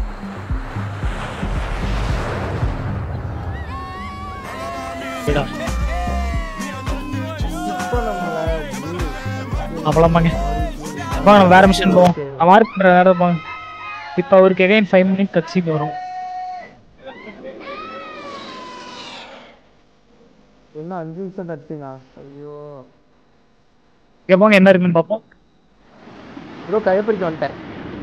விடா இப்போ நம்மள அவ்வளோமாங்க வாங்க நம்ம வேற மிஷன் போவோம் நான் மார்க் பண்ற நேரம் போங்க இப்போ அவருக்கு எகைன் ஃபைவ் மினிட் கட்சிக்கு வரும் இன்னும் அஞ்சு நிமிஷம் தட்டுங்க ஐயோ இங்கே போங்க என்ன இருக்குன்னு பார்ப்போம் ப்ரோ கைப்பறிக்க வந்துட்டேன்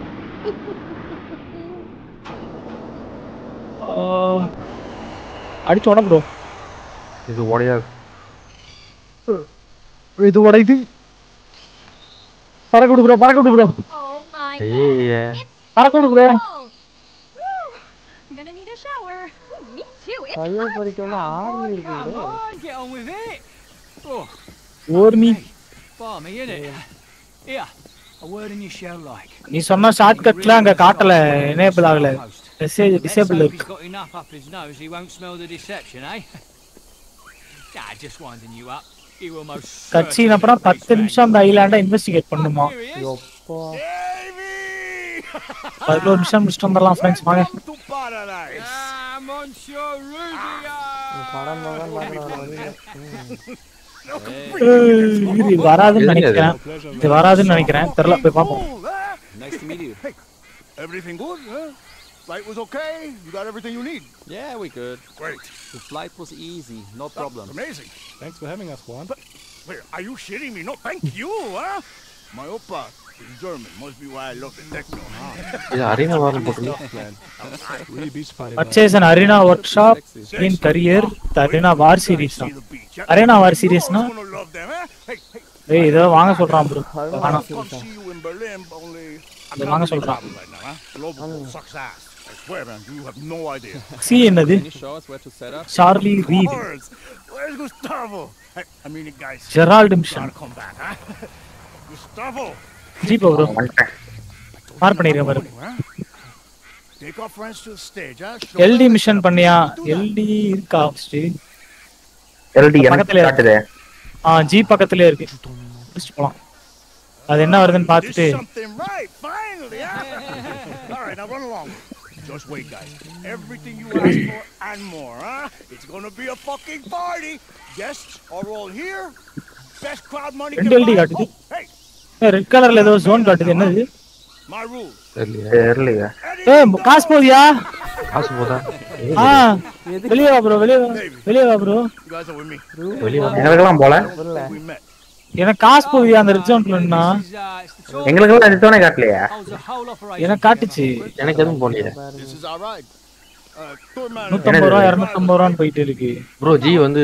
ஆஹ், அடிச்சு உட ப்ரோ இது உடையாது இது உடையுது பறக்க விடு ப்ரோ பறக்க விடு ப்ரோ ஏய் பறக்க விடு bro I'm gonna need a shower. Me too. It's கையை பறிக்கணும்னா ஆர்மி இருக்கு Come bro on, get on with it. Oh, ஓர்மி balmy, innit? Here, a word in your shell like. நீ சொன்ன ஷார்ட் கட்ல அங்க காட்டல எனேபிள் ஆகல மெசேஜ் டிசேபிள் Let's hope இருக்கு he's got enough up his nose he won't smell the deception, eh? nah, just winding you up. He will most கட்சியின் அப்புறம் பத்து நிமிஷம் அந்த ஐலாண்டை இன்வெஸ்டிகேட் பண்ணுமா எப்பா பதினோரு நிமிஷம் முடிச்சுட்டு வந்துடலாம் ஃப்ரெண்ட்ஸ் வாங்க Ah, Monsieur Rudia! படம் தான் பார்க்கணும் வர வழியில ம். ஏய், இது வராதுன்னு நினைக்கிறேன் இது வராதுன்னு நினைக்கிறேன் தெரியல போய் பாப்போம் Nice to meet you. Hey, everything good? Huh? Flight was okay? You got everything you need? Yeah, we good. Great. The flight was easy, no problem. Amazing. Thanks for having us, Juan. Wait, are you shitting me? No, thank you, huh? My oppa is German. Must be why I love the techno. இது arena வாரம் போட்டு Really beach party. Purchase an arena workshop in career arena war series தான் arena war சீரிஸ்னா ஏய் இதோ வாங்க சொல்றான் bro வேணாம் Come see you in Berlin, only I இதை can't வாங்க really சொல்றான் travel right now, huh? Global sucks ass. I swear, man, you have no idea. சி என்னது Can you show us where to set up? Charlie Reed Words. Where's Gustavo? Hey, I mean it, guys. Gerald mission Gotta come back, huh? Gustavo. Jeep bro mark பண்ணிருக்கேன் பாரு Huh? Take our friends to the stage, huh? Show எல்டி them mission பண்ணியா எல்டி இருக்கா first எல்டி எனக்கு பக்கத்துல காட்டுதே ஆ G பக்கத்துலயே இருக்கு முடிச்சுட்டு போலாம் அது என்ன வருதுன்னு பார்த்துட்டு something right, finally, huh? all right, now run along. Just wait, guys. Everything you asked for and more, huh? It's gonna be a fucking party. Guests are all here. Best crowd money ரெண்டு can எல்டி buy. காட்டுது Oh, hey, red கலர்ல ஏதோ zone காட்டுது என்னது my rules. தெரியலையா ஏய் காசு போதியா காசு போதா ஆ வெளியே வா ப்ரோ வெளியே வா வெளியே வா bro You guys are with me. வெளியே எங்களுக்கெல்லாம் போல We met. எனக்கு காசு போகுதியா அந்த ரெட் ஜோன்லன்னா எங்களுக்கெல்லாம் எடுத்தோன்னே காட்டலையா எனக்கு காட்டுச்சு எனக்கு எதுவும் போடலையே This is our ride. Uh, tour man. நூத்தம்பது ரூபா இரநூத்தம்பது ரூபான்னு போயிட்டு இருக்கு ப்ரோ ஜி வந்து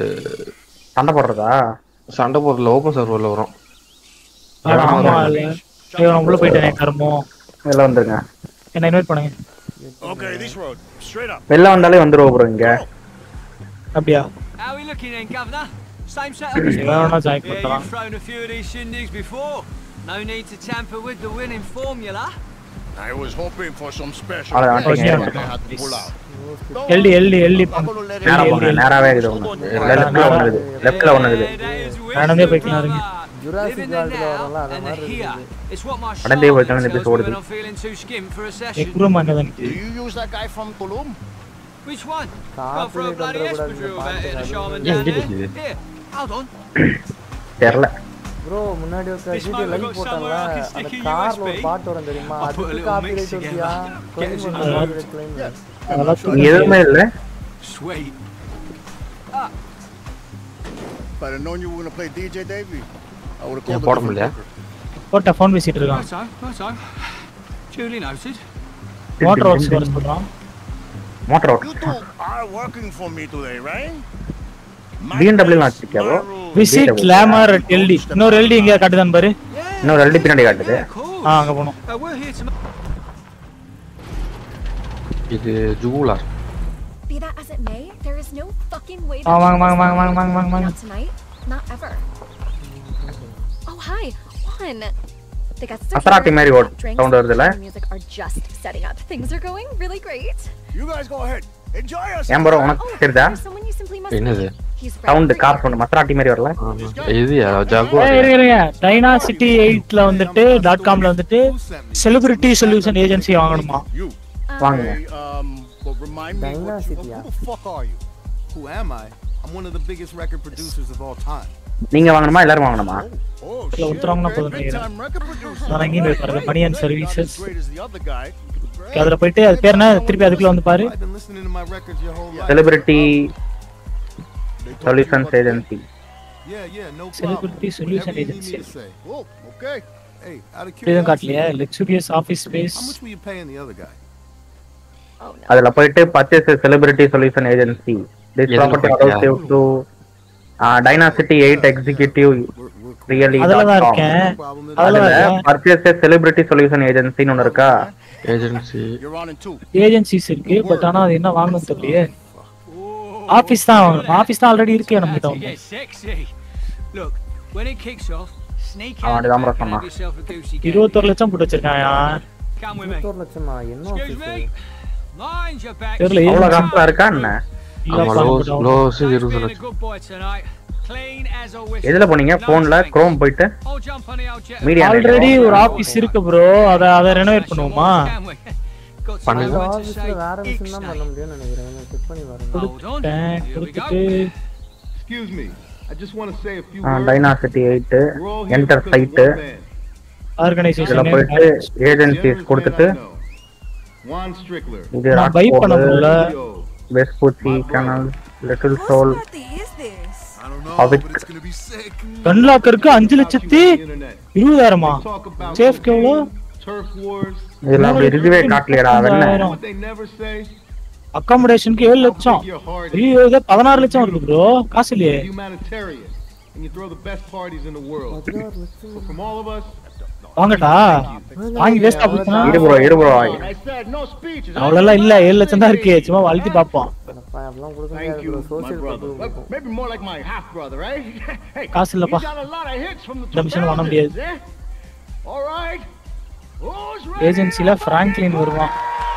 சண்டை போடுறதா சண்டை போடல ஓப்பன் சர்வரில் வரும் ஆனா, ஆமா இல்ல ஐயோ நான் உள்ள போயிட்டேனே கருமம் வெளில வந்துருங்க என்ன இன்வைட் பண்ணுங்க Okay, this road. Straight up. வெளில வந்தாலே வந்துருவோம் ப்ரோ இங்க அப்படியா How are we looking then, Governor? Same setup as இவன் வேணா join Yeah, பண்ணலாம். you've thrown a few of these shindigs before. No need to tamper with the winning formula. I was hoping for some special. அவ்வளோ guests, வந்துட்டீங்க but they had to pull out. எல்டி எல்டி எல்டி நேரா போங்க நேராவே இருக்குது ஒன்று லெஃப்ட்ல ஒன்று இருக்குது லெஃப்ட்ல ஒன்று இருக்குது நடந்தே போய்க்கலாம் இருங்க ஜுராசிக் வேர்ல்டுல வரும்ல அந்த மாதிரி இருக்குது It's what my நடந்தே shaman போய்க்கலாம் இந்த tells பேச me ஓடுது when I'm feeling too skimp for a session. எக்ரூம் அங்கே தான் Do you use that guy from Tulum? Which one? Copy Got for a it bloody under espadrille what about it, the I'm shaman Yeah, down did there. it. Here, hold on. தெரில bro முன்னாடி ஒரு This ஜிடி moment live got போட்டாங்களா somewhere I can அந்த stick a கார்ல ஒரு USB. பாட்டு வரும் தெரியுமா I'll put a அதுக்கு little காப்பி mix ரைட் வந்தியா together. Get us in claim the பண்ணி mood. கிளைம் அதெல்லாம் இங்க எதுவுமே இல்லை Sweet. If I'd have known you were gonna play DJ Davey, I would have ஏன் called போட a different முடியல booker. போட்ட ஃபோன் பேசிட்டு இருக்கான் Right so, right so. Duly noted. Motor works வர சொல்றான் மோட்டர் ஓட்ட You two are working for me today, right? BMW வச்சிருக்கியா ப்ரோ விசிட் லேமர் எல்டி இன்னொரு எல்டி எங்க காட்டுதான் பாரு இன்னொரு ரெண்டு பின்னாடி காட்டுது ஆ அங்க போனோம் Uh, we're here to. இது ஜூலார் Be that as it may, there is no fucking way Ah, mang, mang, mang, mang, mang, mang, mang. Not tonight. Not ever. Oh, hi. Juan. The guests are அசராட்டி here. மாதிரி ஓட் Drinks sound வருதுல்ல and music are just setting up. Things are going really great. You guys go ahead. Enjoy yourself. ஏன் bro உனக்கு தெரியுதா There's someone you simply must என்னது meet. He's right sound for car you. Sound Maserati மாதிரி வரல இது ஏய், Jaguar இருங்க இருங்க டைனா சிட்டி எயிட்ல வந்துட்டு டாட் காம்ல வந்துட்டு செலிபிரிட்டி சொல்யூஷன் ஏஜென்சி வாங்கணுமா வாங்குங்க Hey, um, but remind me, what you, who the fuck are you? Who am I? I'm one of the biggest record producers of all time. நீங்க வாங்கணுமா எல்லாரும் வாங்கணுமா Oh, இல்ல ஒருத்தரவங்கன்னா போதும் big நினைக்கிறேன் time record producer. நான் எங்கேயும் போய் பாருங்க மணியன் services Great as the other guy. அதுல போயிட்டு அது பேர் என்ன திருப்பி அதுக்குள்ள வந்து பாரு I've been listening to my records your whole life. Celebrity solutions agency Yeah, yeah, no problem. Celebrity solution Whatever you need me agency to say. Oh, okay. Hey, out of இதுவும் காட்டலையா curiosity, luxurious office space how much were you paying the other guy? Oh, no. அதுல போயிட்டு purchase celebrity solution agency this எதுல property போயிட்டியா? Allows you to Dynasty eight executive realty அதுல தான் இருக்கேன் அதுல அதுல தான் இருக்கேன் பர்ச்சேஸ் செலிபிரிட்டி சொல்யூஷன் ஏஜென்சின்னு ஒன்று இருக்கா agency You're on in two. Agencies இருக்கு பட் ஆனா அது என்ன வாங்கணும் தெரியலையே ஆபீஸ் தான் வாங்கணும் ஆபீஸ் தான் ஆல்ரெடி இருக்கு நம்ம கிட்ட To வந்து get sexy. Look, when it kicks off, sneak அவன் out the அதுதான் back and சொன்னான். have yourself a goosey game. இருபத்தொரு லட்சம் போட்டு வச்சிருக்கான் Come with me. இருபத்தோரு லட்சமா என்ன Excuse me. Office Mind your back. தெரியல அவ்வளவு ஏஜென்சி காசுல இருக்கா என்ன ஆமா லோ லோஸ் Thanks இருபது being a லட்சம் good boy tonight. Clean as a whistle. எதுல போனீங்க No போன்ல thanks. குரோம் போயிட்டு I'll jump on the old jet. Media already ஒரு ஆபீஸ் இருக்கு ப்ரோ அத அத ரெனோவேட் பண்ணுவோமா Can we? Got பண்ணுங்க. அந்த something to ஆஃபீஸ்ல say. வேற விஷயம் தான் Ixnay. பண்ண முடியும்னு நினைக்கிறேன் செக் பண்ணி பாருங்க Hold on. கொடுத்துட்டேன் Here we go. கொடுத்துட்டு Excuse me. I just want to say a few ah words. டைனாசிட்டி eight We're all here enter because of சைட்டு one man. இதுல ஆர்கனைசேஷன் போயிட்டு ஏஜென்சிஸ் கொடுத்துட்டு Juan Strickler. இது நான் buy பண்ண முடியல. வெஸ்பூச்சி கனல் லிட்டில் சோல் அவிக் கன்லாக்கருக்கு அஞ்சு லட்சத்தி இருபதாயிரமா சேஃப்க்கு எவ்வளோ Turf wars. இதெல்லாம் அப்படி ரிவ்யூவே காட்டலையடா வெண்ண What they never say. அக்காமடேஷனுக்கு ஏழு லட்சம் ஐயோ இதே பதினாறு லட்சம் வருது ப்ரோ காசு இல்லையே Humanitarian. And you throw the best parties in the world. So from all of us, வாங்கட்டா வாங்கி வேஸ்டா போச்சுன்னா இரு ப்ரோ இரு bro I said no speeches. அவ்வளோலாம் இல்ல ஏழு லட்சம் தான் இருக்கு சும்மா வளர்த்தி பார்ப்போம் அப்படிலாம் கொடுக்க Thank முடியாது you, bro. my social brother. problem Well, இருக்கும். Maybe more like my half brother, right? hey, காசு இல்லப்பா. he's got a lot of hits from the இந்த மிஷன் பண்ண 2000s, முடியாது eh? All right. Who's ready? ஏஜென்சில Franklin வருவான்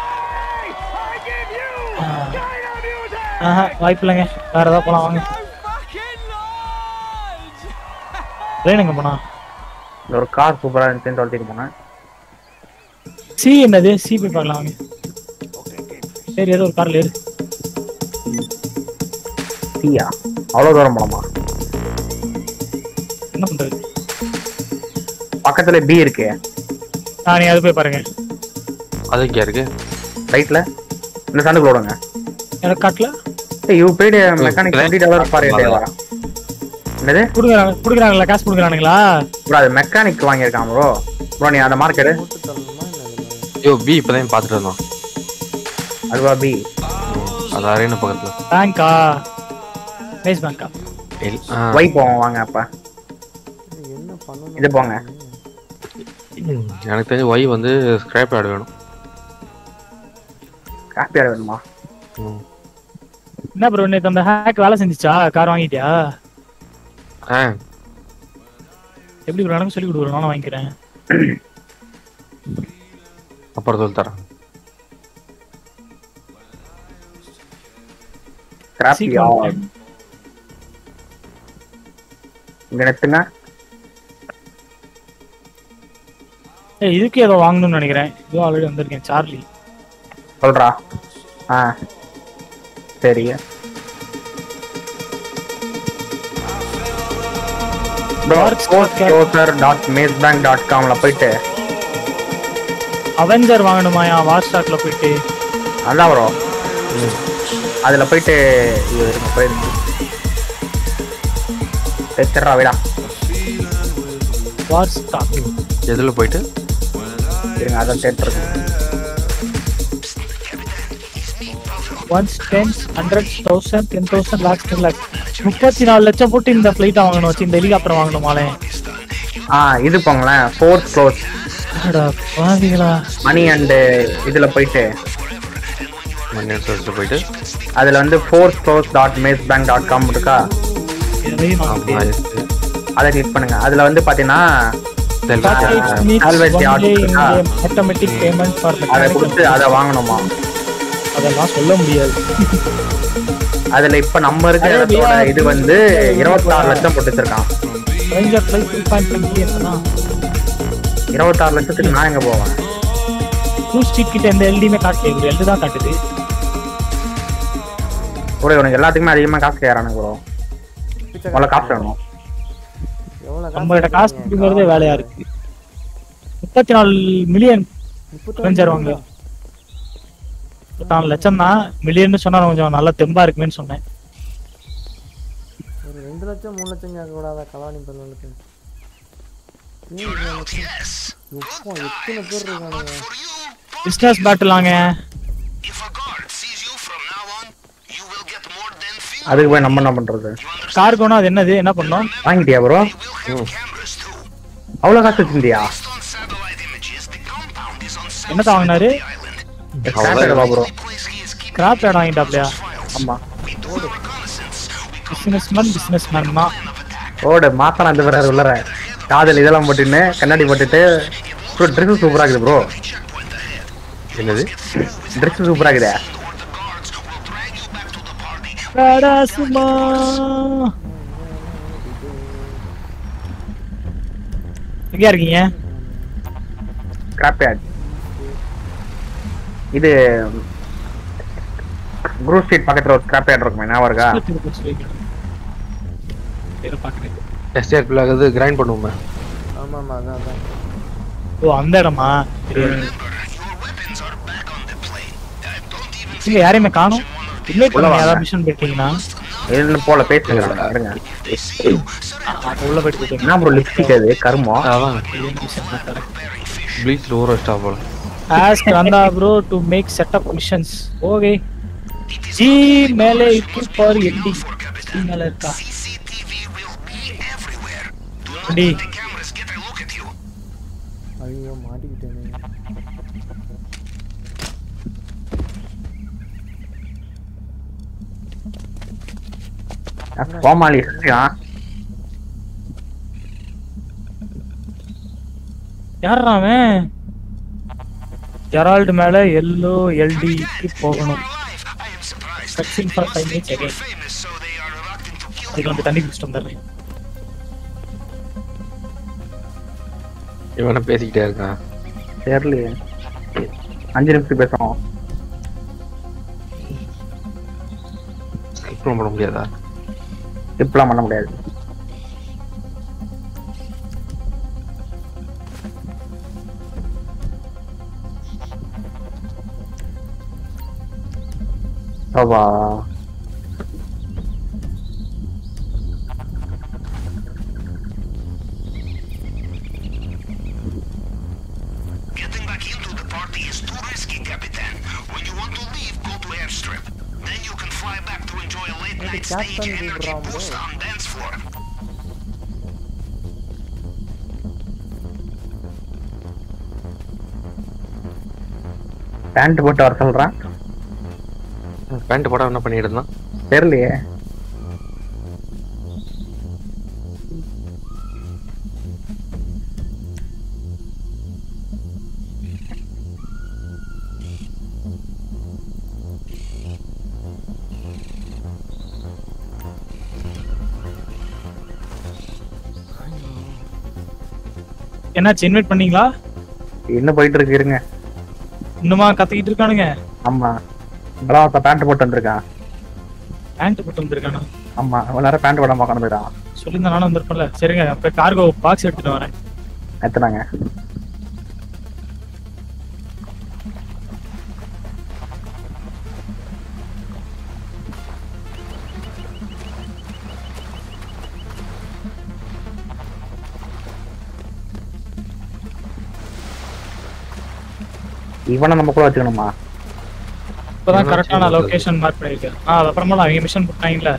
ஆஹா வாய்ப்பு இல்லைங்க வேற ஏதாவது போலாம் வாங்க ட்ரெயின் எங்க போனா இந்த ஒரு கார் சூப்பரா இருந்துச்சுன்னு சொல்லிட்டு போனேன் சி என்னது சி போய் பார்க்கலாம் வாங்க சரி ஏதோ ஒரு கார்ல ஏறு சியா அவ்வளவு தூரம் போனோமா என்ன பண்றது பக்கத்துல பி இருக்கு ஆ நீ அது போய் பாருங்க அது இங்கே இருக்கு ரைட்ல இந்த சண்டுக்குள்ள விடுங்க எனக்கு காட்டல ஏய் you paid mechanic twenty dollar for day வரா என்னது குடுக்குறாங்க குடுக்குறாங்களா காசு குடுக்குறானுங்களா ப்ரோ அது மெக்கானிக் வாங்கியிருக்கான் ப்ரோ ப்ரோ நீ அந்த மார்க்கெட் ஐயோ பி இப்பதான் பார்த்துட்டு இருந்தோம் அதுவா பி அது அரேன பக்கத்துல பேங்கா நைஸ் பேங்கா இல்- ஆ. வை போவோம் வாங்க அப்ப என்ன பண்ணணும் இது போங்க ம், எனக்கு தெரிஞ்ச ஒய் வந்து ஸ்கிராப் ஆட் வேணும் காப்பியார் வேணுமா ம். என்ன ப்ரோ நேத்து அந்த ஹேக் வேலை செஞ்சுச்சா கார் வாங்கிட்டியா ஆ எப்படி ப்ரோ எனக்கு சொல்லி கொடுக்குறோம் நானும் வாங்கிக்கிறேன் அப்புறம் சொல்லி தரேன் கிராப்பியா இங்க நெத்துங்க ஏய் இதுக்கு ஏதோ வாங்கணும்னு நினைக்கிறேன் இதுவும் ஆல்ரெடி வந்திருக்கேன் சார்லி சொல்றா ஆ சரி டாட் மேஸ் பேங்க் டாட் காம்ல போயிட்டு அவெஞ்சர் வாங்கணுமாயா வார் ஸ்டாக்ல போயிட்டு அதான் வரும் அதுல போயிட்டு இது இருங்க போயிருக்கு சரிடா விடா வார் ஸ்டாக் எதுல போயிட்டு இருங்க அதான் third ones ten hundred thousand ten thousand lakhs ten lakhs முப்பத்தி நாலு லட்சம் போட்டு இந்த ஃபிளைட் வாங்கணும் வச்சு இந்த ஹெலிகாப்டர் வாங்கணுமாலே ஆ இது போங்களேன் ஃபோர்த் க்ளோஸ் அடா பாவிங்களா மணி அண்டு இதுல போயிட்டு மணி சர்ச்சில் போயிட்டு அதுல வந்து fourth close dot Maze Bank dot com இருக்கா எதையும் நான் ஆமா, இருக்கு. அதை கிளிக் பண்ணுங்க அதுல வந்து பாத்தீங்கன்னா Salvage Yard இருக்கா? ஆட்டோமேட்டிக் பேமெண்ட் ஃபார் அதை கொடுத்து அதை வாங்கணுமா அதெல்லாம் சொல்ல முடியாது அதுல இப்ப நம்ம இருக்கிற அதே இடத்தோட VR இது வந்து இருபத்தாறு லட்சம் போட்டு வச்சிருக்கான் ranger flight three point five million தான் இருபத்தாறு லட்சத்துக்கு நான் எங்க போவேன் டூ ஸ்ட்ரீட் கிட்ட எந்த எல்டியுமே காட்டல எல்டு தான் காட்டுது ப்ரோ இவனுக்கு எல்லாத்துக்குமே அதிகமா காசு கேட்கறானுங்க ப்ரோ முதல்ல காசு வேணும் எவ்வளவு நம்ம கிட்ட காசு கொடுக்கறதே வேலையா இருக்கு முப்பத்தி நாலு மில்லியன் ரேஞ்சர் வாங்க நாலு லட்சம் தான் மில்லியன் சொன்னா கொஞ்சம் நல்லா தெம்பா இருக்குமேன்னு சொன்னேன் ஒரு ரெண்டு லட்சம் மூணு லட்சம் கேட்க கூடாதா கலாணி பண்ணலுக்கு எப்போ எத்தனை பேர் இருக்கானுங்க பிசினஸ் பேட்டில் வாங்க அதுக்கு போய் நம்ம என்ன பண்றது கார்கோனா அது என்னது என்ன பண்ணோம் வாங்கிட்டியா ப்ரோ அவ்வளவு காசு வச்சிருந்தியா என்னத்த வாங்கினாரு ப்ரோ கிராப் ஆட் வாங்கிட்டாப்லையா ஆமா பிசினஸ் மேன் பிசினஸ் மேன் தான் ஓடு மாத்தலாம் அந்த பேர் உள்ளற காதல் இதெல்லாம் போட்டுன்னு கண்ணாடி போட்டுட்டு ப்ரோ ட்ரெஸ் சூப்பரா இருக்குது ப்ரோ என்னது ட்ரெஸ் சூப்பரா இருக்குதே ராடா சும்மா எங்கயா இருக்கீங்க கிராப் இது குரூப் ஸ்ட்ரீட் பக்கத்துல ஒரு ஸ்கிராப் யார்ட் இருக்குமே ஞாபகம் இருக்கா இரு பாக்குறேன் எஸ்டிஆர் பில் ஆகுது கிரைண்ட் பண்ணுவோமே ஆமா ஆமா அதான் அதான் ஓ அந்த இடமா தெரியாது இல்ல யாரையுமே காணும் இன்வைட் உள்ள பண்ணுங்க வாங்க. யாராவது மிஷன் போயிட்டீங்கன்னா என்ன போல பேசுகிறேன் இருங்க அப்ப உள்ள போயிட்டு போயிட்டீங்க என்ன ப்ரோ லிப்ஸ்டிக் அது கருமம் அதான் ப்ளீச்சில் ஊற வச்சிட்டா போல ஆஸ்க் வந்தா bro to make setup missions okay ஜி மேலே இருக்கு ஃபார் எல்டி ஜி மேல இருக்கா எல்டி ஐயோ மாட்டிக்கிட்டேனே கோமாளி ஆ யாரா அவன் ஜெரால்டு மேல எல்லோ எல்டிக்கு போகணும் cutscene for five minutes again இதுக்கு வந்து தண்ணி குடிச்சிட்டு வந்துடுறேன் இவனை பேசிக்கிட்டே இருக்கான் தெரியலையே அஞ்சு நிமிஷம் பேசுறோம் ஸ்கிப் பண்ண முடியாதா இப்பெல்லாம் பண்ண முடியாது ஆவா Getting back into the party is too risky, Capitan. When you want to leave, go to airstrip. Then you can fly back to enjoy a late night stage energy boost on dance floor. Pant போட்டு வர சொல்றான் pant போட என்ன பண்ணிட்டு இருந்தான் தெரியலையே என்னாச்சு invite பண்ணீங்களா இன்னும் போயிட்டு இருக்கு இருங்க இன்னுமா கத்திக்கிட்டு இருக்கானுங்க ஆமா இப்பதான் ஒருத்தன் பேண்ட் போட்டு வந்திருக்கான் பேண்ட் போட்டு வந்திருக்கானு ஆமா இவ்வளவு நேரம் பேண்ட் போடாம உட்காந்துருக்கான் சொல்லியிருந்தா நானும் வந்திருப்பேன்ல சரிங்க அப்ப கார்கோ பாக்ஸ் எடுத்துட்டு வரேன் எத்தனாங்க இவனை நம்ம கூட வச்சுக்கணுமா இப்பதான் கரெக்டான லொகேஷன் மார்க் பண்ணிருக்கேன் ஆ அது அப்புறமா அவங்க மிஷன் போட்டாங்கல்ல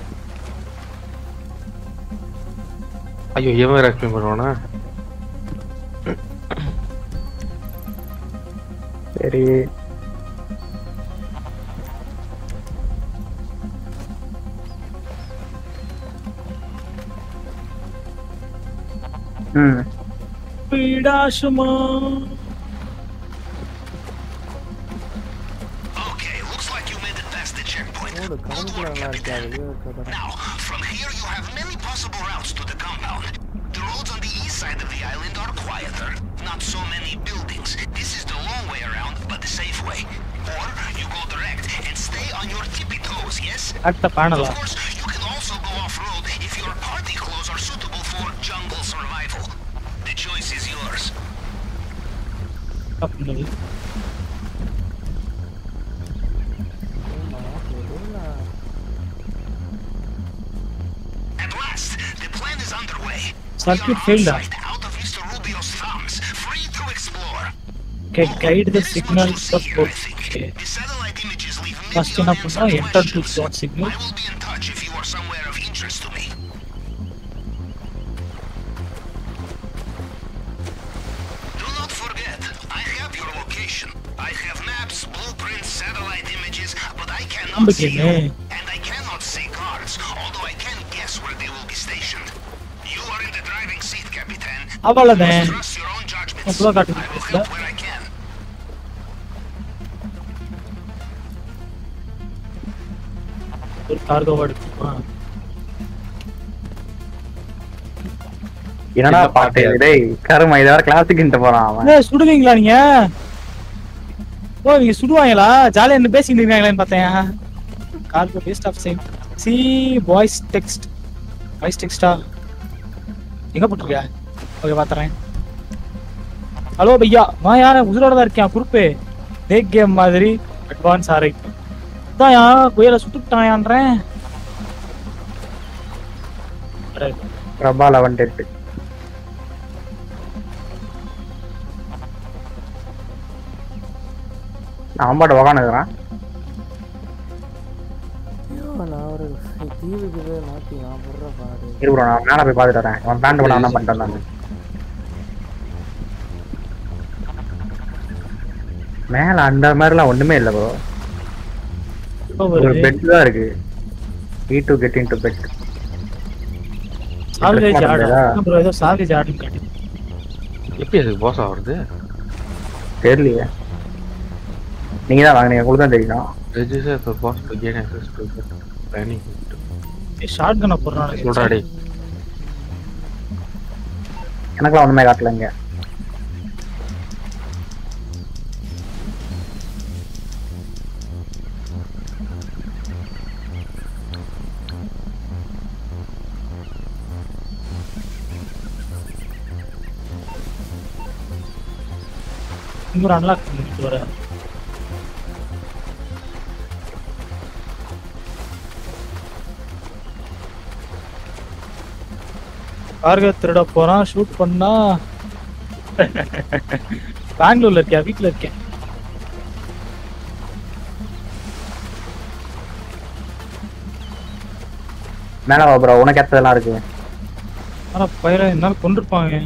ஐயோ இவன் வேற எக்ஸ்பிளைன் பண்ணுவானா சரி ம் பீடாசுமா ஓடு காமிக்கல நல்லா இருக்கா வெளியே இருக்கிறத From here, you have many possible routes to the compound. The roads on the east side of the island are quieter. Not so many buildings. This is the long way around, but the safe way. Or you go direct and stay on your tippy toes, yes? அடுத்த பேனலா Of course, you can also go off-road if your party clothes are suitable for jungle survival. The choice is yours. பண்ணுது At last, the plan is underway. Circuit ஃபெயில்டா Out of Mr. Rubio's thumbs, free to explore. Okay guide the signal support okay first என்ன பண்றோம் enter to dot signal In touch if you are somewhere of interest to me. Do not forget, I have your location. I have maps, blueprints, satellite images, but I cannot see நம்பிக்கையே you. And I cannot see guards, although I can guess where they will be stationed. You are in the driving seat, Capitan. அவ்வளவுதான் Trust your own judgment. அவ்வளோ காட்டுது பேசல Where I can. ஒரு கார்கோவா எடுத்துமா என்னடா பாட்டு இது? டேய் கருமா இதை வேற கிளாஸுக்கு போறான் அவன் ஏய், சுடுவீங்களா நீங்க ஓ நீங்க சுடுவாங்களா ஜாலியா என்ன பேசிட்டு இருக்காங்களேன்னு பார்த்தேன் cargo waste of sign C voice text rise டெக்ஸ்டா எங்க போட்டிருக்க ஓகே பாத்துறேன் ஹலோ பையா நான் யார உயிரோட தான் இருக்கேன் குறுப்பு தேக் கேம் மாதிரி அட்வான்ஸ் ஆரை அதான் யா புயலை சுட்டுட்டாயான்றேன் பிரபா லெவன் டெட்டு நான் அம்பாட்ட உக்காந்துக்கிறேன் ஐயோ, நான் ஒரு தீவுக்கு போய் மாத்தி நான் போடுற பாடு இரு bro, நான் மேலே போய் பார்த்துட்டு வரேன் அவன் பேண்ட் போட என்ன பண்ணிட்டேன் நான் மேல அந்த மாதிரிலாம் ஒண்ணுமே இல்ல ப்ரோ இப்போ ஒரு வருது பெட் தான் இருக்கு E to get in to bed salvage Dress order மாட்டேங்குதா? ப்ரோ ஏதோ சால்வேஜ் ஆர்டர் காட்டு எப்படி அதுக்கு பாஸ் ஆகுறது தெரியலையே நீங்க தான் வாங்கினீங்க உங்களுக்கு தான் தெரியும் register for pass to gain access to training short கண்ண போடுறான் சொல்றாடி எனக்குலாம் ஒண்ணுமே காட்டலைங்க இங்க ஒரு அன்லாக் பண்ணிட்டு வர கார்கோ திருட போறான் ஷூட் பண்ணா பெங்களூர்ல இருக்கியா வீட்ல இருக்கேன் மேல வா ப்ரோ உனக்கு ஏத்ததெல்லாம் இருக்கு ஆனா பயிர என்னால கொண்டிருப்பாங்க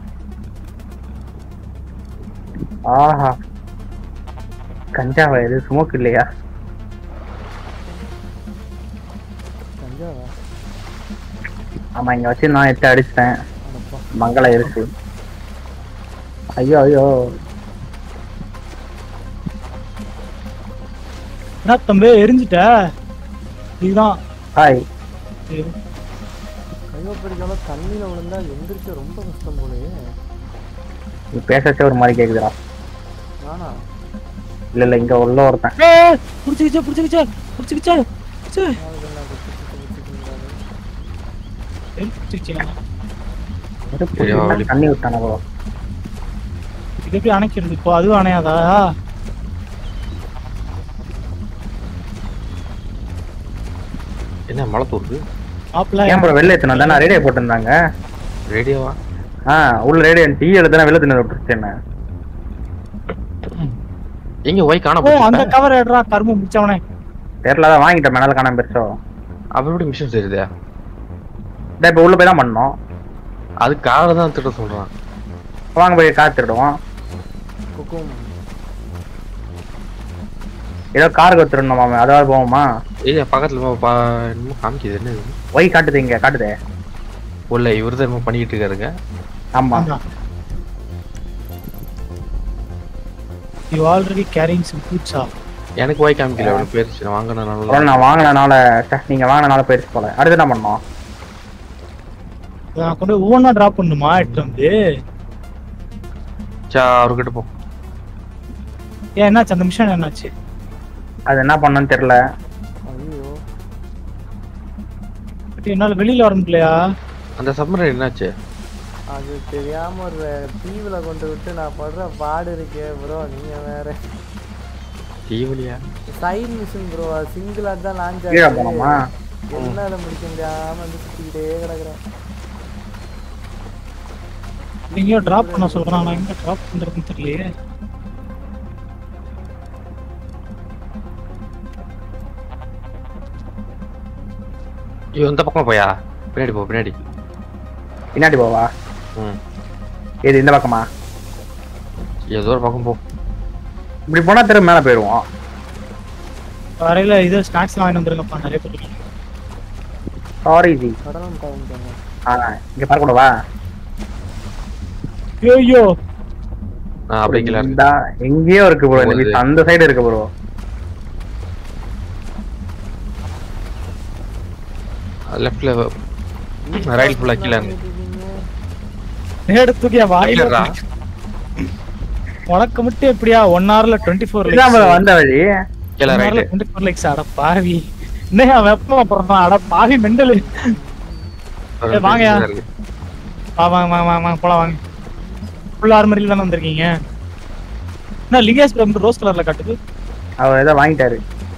ஆஹா கஞ்சாவா இது ஸ்மோக் இல்லையா கஞ்சாவா ஆமா இங்க வச்சு நான் எட்டு அடிச்சிட்டேன் மங்கள இருக்கு ஐயோ ஐயோ என்ன தம்பி எரிஞ்சிட்ட இதுதான் ஹாய் கையோ பிடிக்காம தண்ணியில விழுந்தா எந்திரிக்க ரொம்ப கஷ்டம் போலயே நீ பேசச்சே ஒரு மாதிரி கேக்குதுடா நானா இல்ல இல்ல இங்க உள்ள ஒருத்தன் ஏய் புடிச்சுக்கிச்சே புடிச்சுக்கிச்சே புடிச்சுக்கிச்சே புடிச்சு புடிச்சுக்கிச்சே நெருப்பு பின்னாடி தண்ணி விட்டான ப்ரோ இது எப்படி அணைக்கிறது இப்போ அதுவும் அணையாதா என்ன மழை தூருது மாப்பிள்ள ஏன் ப்ரோ வெளில எத்தனை தானே ரேடியோ போட்டிருந்தாங்க ரேடியோவா ஆ உள்ள ரேடியோ டீ எடுத்தானே வெளில தின்னு விட்டுருச்சு என்ன எங்க ஒய் காண ஓ அந்த கவர் எடுறா கரும்பு முடிச்சவனே தெரியல அதான் வாங்கிட்டேன் மேனால காணாம பெருசோ அப்ப எப்படி மிஷின் தெரியுதா இதான் இப்ப உள்ள போய் தான் பண்ணோம் அது காரை தான் திட்ட சொல்றான் வாங்க போய் காத்துடுவோம் குக்கும் ஏதோ காருக்கு வச்சிருந்தோம் மாமா அதாவது போவோமா ஏய் பக்கத்துல பா- பா- என்னமோ காமிக்குது என்ன இது ஒய் காட்டுது இங்க காட்டுதே உள்ள இவரு தான் என்னமோ பண்ணிட்டு இருக்காருங்க ஆமா யூ ஆல்ரெடி கேரிங் சம் ஃபுட்ஸா எனக்கு ஒய் காமிக்கல எவ்வளவு போயிருச்சு நான் வாங்கின அப்புறம் நான் வாங்கினனால ச்சே, நீங்க வாங்கினனால போயிடுச்சு போல அடுத்து என்ன பண்ணோம் நான் கொண்டு போய் ஒவ்வொன்றா டிராப் பண்ணுமா எடுத்து வந்து சா அவர்கிட்ட போ ஏன் என்னாச்சு அந்த மிஷன் என்னாச்சு அது என்ன பண்ணணும்னு தெரியல ஐயோ என்னால வெளியில வர முடியலையா அந்த சப்மரைன் என்னாச்சு அது தெரியாம ஒரு தீவுல கொண்டு விட்டு நான் படுற பாடு இருக்கே ப்ரோ நீங்க வேற தீவலியா சைடு மிஷின் ப்ரோ சிங்கிளா தான் லான்ச் கீழே போனோமா? என்னால முடிக்க முடியாம வந்து சுத்திக்கிட்டே கிடக்குறேன் எங்கேயோ டிராப் பண்ண சொல்றான் நான் எங்க டிராப் பண்றதுன்னு தெரியலையே ஐயோ இந்த பக்கம் போயா பின்னாடி போ பின்னாடி பின்னாடி போவா ம் இது இந்த பக்கமா ஏதோ ஒரு பக்கம் போ இப்படி போனா திரும்ப மேல போயிருவோம் வரையில இது ஸ்நாக்ஸ் வாங்கி வந்துருங்கப்பா நிறைய பேர் சாரி ஜி கடலும் டைம் ஆ இங்க பார்க்க கூடவா ஐயோ ஆ அப்படியே கீழே இறங்கு. இந்தா, எங்கேயோ இருக்கு ப்ரோ இந்த வீட்டு அந்த சைடு இருக்கு ப்ரோ லெஃப்ட்ல ரைட் ஃபுல்லா கீழே இறங்கு. நேடு தூக்கி என் வாயில கீழேடா. உனக்கு மட்டும் எப்படியா ஒன் ஹவர்ல டுவெண்ட்டி ஃபோர் இதான் bro வந்த வழி கீழே ரைட் டுவெண்ட்டி ஃபோர் லைக்ஸ் அட பாவி என்னையா வெப்பமா போடுறான் அட பாவி மெண்டலு ஏய், வாங்கயா வா வாங்க வாங்க வாங்க வாங்க போலாம் வாங்க ஃபுல் ஆர்மரியில் தானே வந்திருக்கீங்க என்ன லிங்கேஷ் பிரபு ரோஸ் கலர்ல காட்டுது அவர் ஏதோ வாங்கிட்டாரு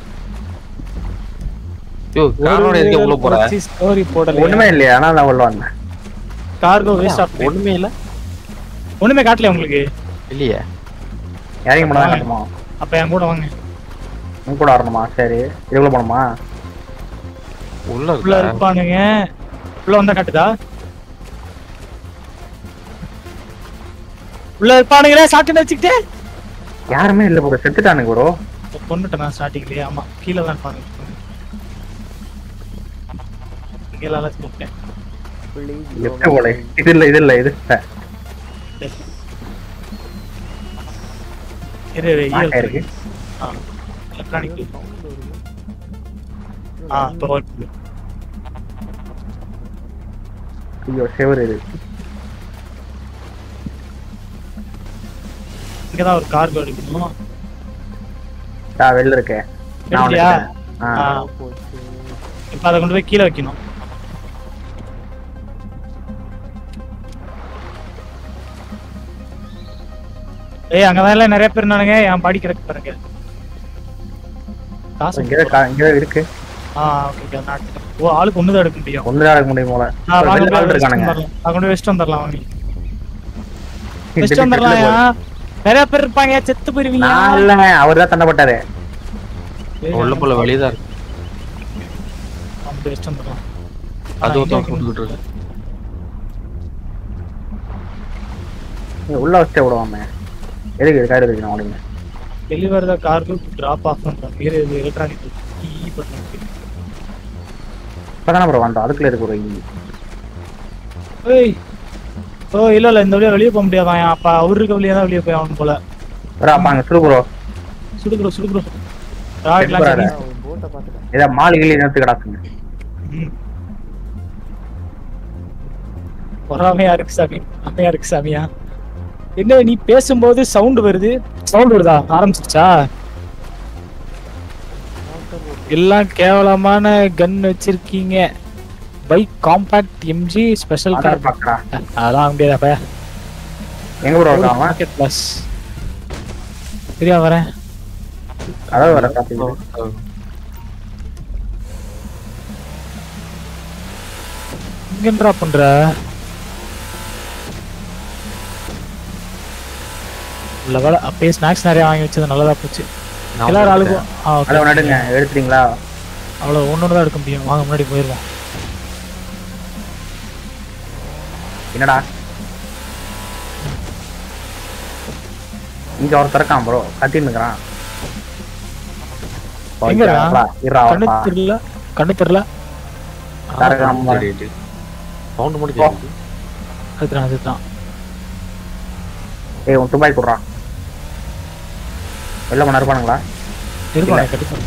யோ காரோட எதுக்கு உள்ள போற ஸ்டோரி போடல ஒண்ணுமே இல்லையா ஆனா நான் உள்ள வந்தேன் கார்கோ வேஸ்ட் ஆஃப் ஒண்ணுமே இல்ல ஒண்ணுமே காட்டல உங்களுக்கு இல்லையே இறங்கி போனா காட்டுமா அப்ப என் கூட வாங்க உன் கூட வரணுமா சரி இதுக்குள்ள போகணுமா உள்ள உள்ள இருக்கா இருப்பானுங்க உள்ள வந்தா காட்டுதா உள்ள இருப்பானுங்களே சாட்டு வச்சுக்கிட்டு யாருமே இல்ல ப்ரோ செத்துட்டானுங்க ப்ரோ கொண்டுட்டேன் நான் ஸ்டார்டிங்லயே ஆமா கீழே தான் இருப்பாங்க இங்க எல்லாம் கூப்பிட்டேன் எப்படி போல இது இல்ல இது இல்ல இது இல்ல இரு இரு ஆ, இயல் இருக்கு. ஆ எலக்ட்ரானிக் ஆ இப்போ ஒர்க் ஐயோ செவரு இது இங்க தான் ஒரு கார்கோ எடுக்கணும் நான் வெளில இருக்கேன் நான் எடுத்தியா வந்துட்டேன். ஆ. ஆ. இப்ப அதை கொண்டு போய் கீழே வைக்கணும் ஏய் அங்கதான் எல்லாம் நிறைய பேர் இருந்தானுங்க என் பாடி கிடக்கு பாருங்க காசு இங்க கா- இங்க இருக்கு ஆ ஓகே ஓகே ஓ ஆளுக்கு ஒண்ணுதான் எடுக்க முடியும் ஒன்னு எடுக்க முடியும் போல ஆ, வாங்க வெளில போய் ஆள் வச்சுட்டு இருக்கானுங்க வந்துடலாம். நான் கொண்டு போய் வச்சுட்டு வந்துடலாம் வாங்க இந்த வச்சுட்டு வீட்டுக்குள்ள வந்துடலாம் நிறைய பேர் இருப்பாங்க செத்து போயிருவீங்க நான் இல்ல அவர் தான் தண்டப்பட்டாரு உள்ள போல வெளியதான் இருக்கு வந்து வச்சுட்டு வந்துடலாம் அது ஒருத்தன் கொடுத்துட்டு இருக்கு நீ உள்ள வச்சே விடுவாமே எதுக்கு இது காய்டு வைக்கணும் அப்படிங்க deliver the cargo drop off பண்றாங்க வேற இது எலக்ட்ரானிக் இ பண்ணுங்க இப்பதானே ப்ரோ வந்தோம் அதுக்குள்ள இருக்கு ஒரு ஈ. ஏய் ஓ இல்ல இல்ல இந்த வழியா வெளிய போக முடியாதான் அப்ப அவரு இருக்க வழியா தான் வெளிய போய் ஆகணும் போல ப்ரோ அப்ப அங்க சுடு ப்ரோ சுடுக்குறோம் சுடுக்குறோம் சரி, ராக்கெட்லாம் brother. சரி போட்டை பார்த்துட்டேன் ஏதோ மாளிகையில நேரத்து கிடாக்குங்க ம். பொறாமையா இருக்கு சாமி பொறாமையா இருக்கு சாமியா என்ன நீ பேசும்போது சவுண்ட் வருது சவுண்ட் வருதா ஆரம்பிச்சிருச்சா எல்லாம் கேவலமான கன் வச்சிருக்கீங்க பைக் காம்பாக்ட் எம்ஜி ஸ்பெஷல் அதான் கார் பாக்குறா அதெல்லாம் வாங்க முடியாதா எங்க ப்ரோ இருக்கான் அவன்? மார்க்கெட் பிளஸ் சரியா வரேன் அதாவது வர டாபிக் இங்க என்னடா பண்ற இல்ல வேலை அப்பயே ஸ்நாக்ஸ் நிறைய வாங்கி வச்சது நல்லதா போச்சு நான் எல்லாரும் வந்துட்டேன். ஆளுக்கும் ஆ, okay. அதை ஒன்று எடுங்க எடுத்துட்டீங்களா அவ்வளவு ஒண்ணு தான் எடுக்க முடியும் வாங்க முன்னாடி போயிருவோம் என்னடா இங்க ஒருத்தர் இருக்கான் ப்ரோ கத்தின்னு இருக்கிறான் எங்க இருடா, இருடா, கண்ணு வரப்பா. தெரியல கண்ணு தெரியல தரக்கு நம்ம தெரியுது சவுண்ட் மட்டும் தெரியுது அதுதான் அதுதான் ஏய் உன் துபாய் கொடுறான் வெளில மணி இருப்பானுங்களா இருப்பாங்க கண்டிப்பா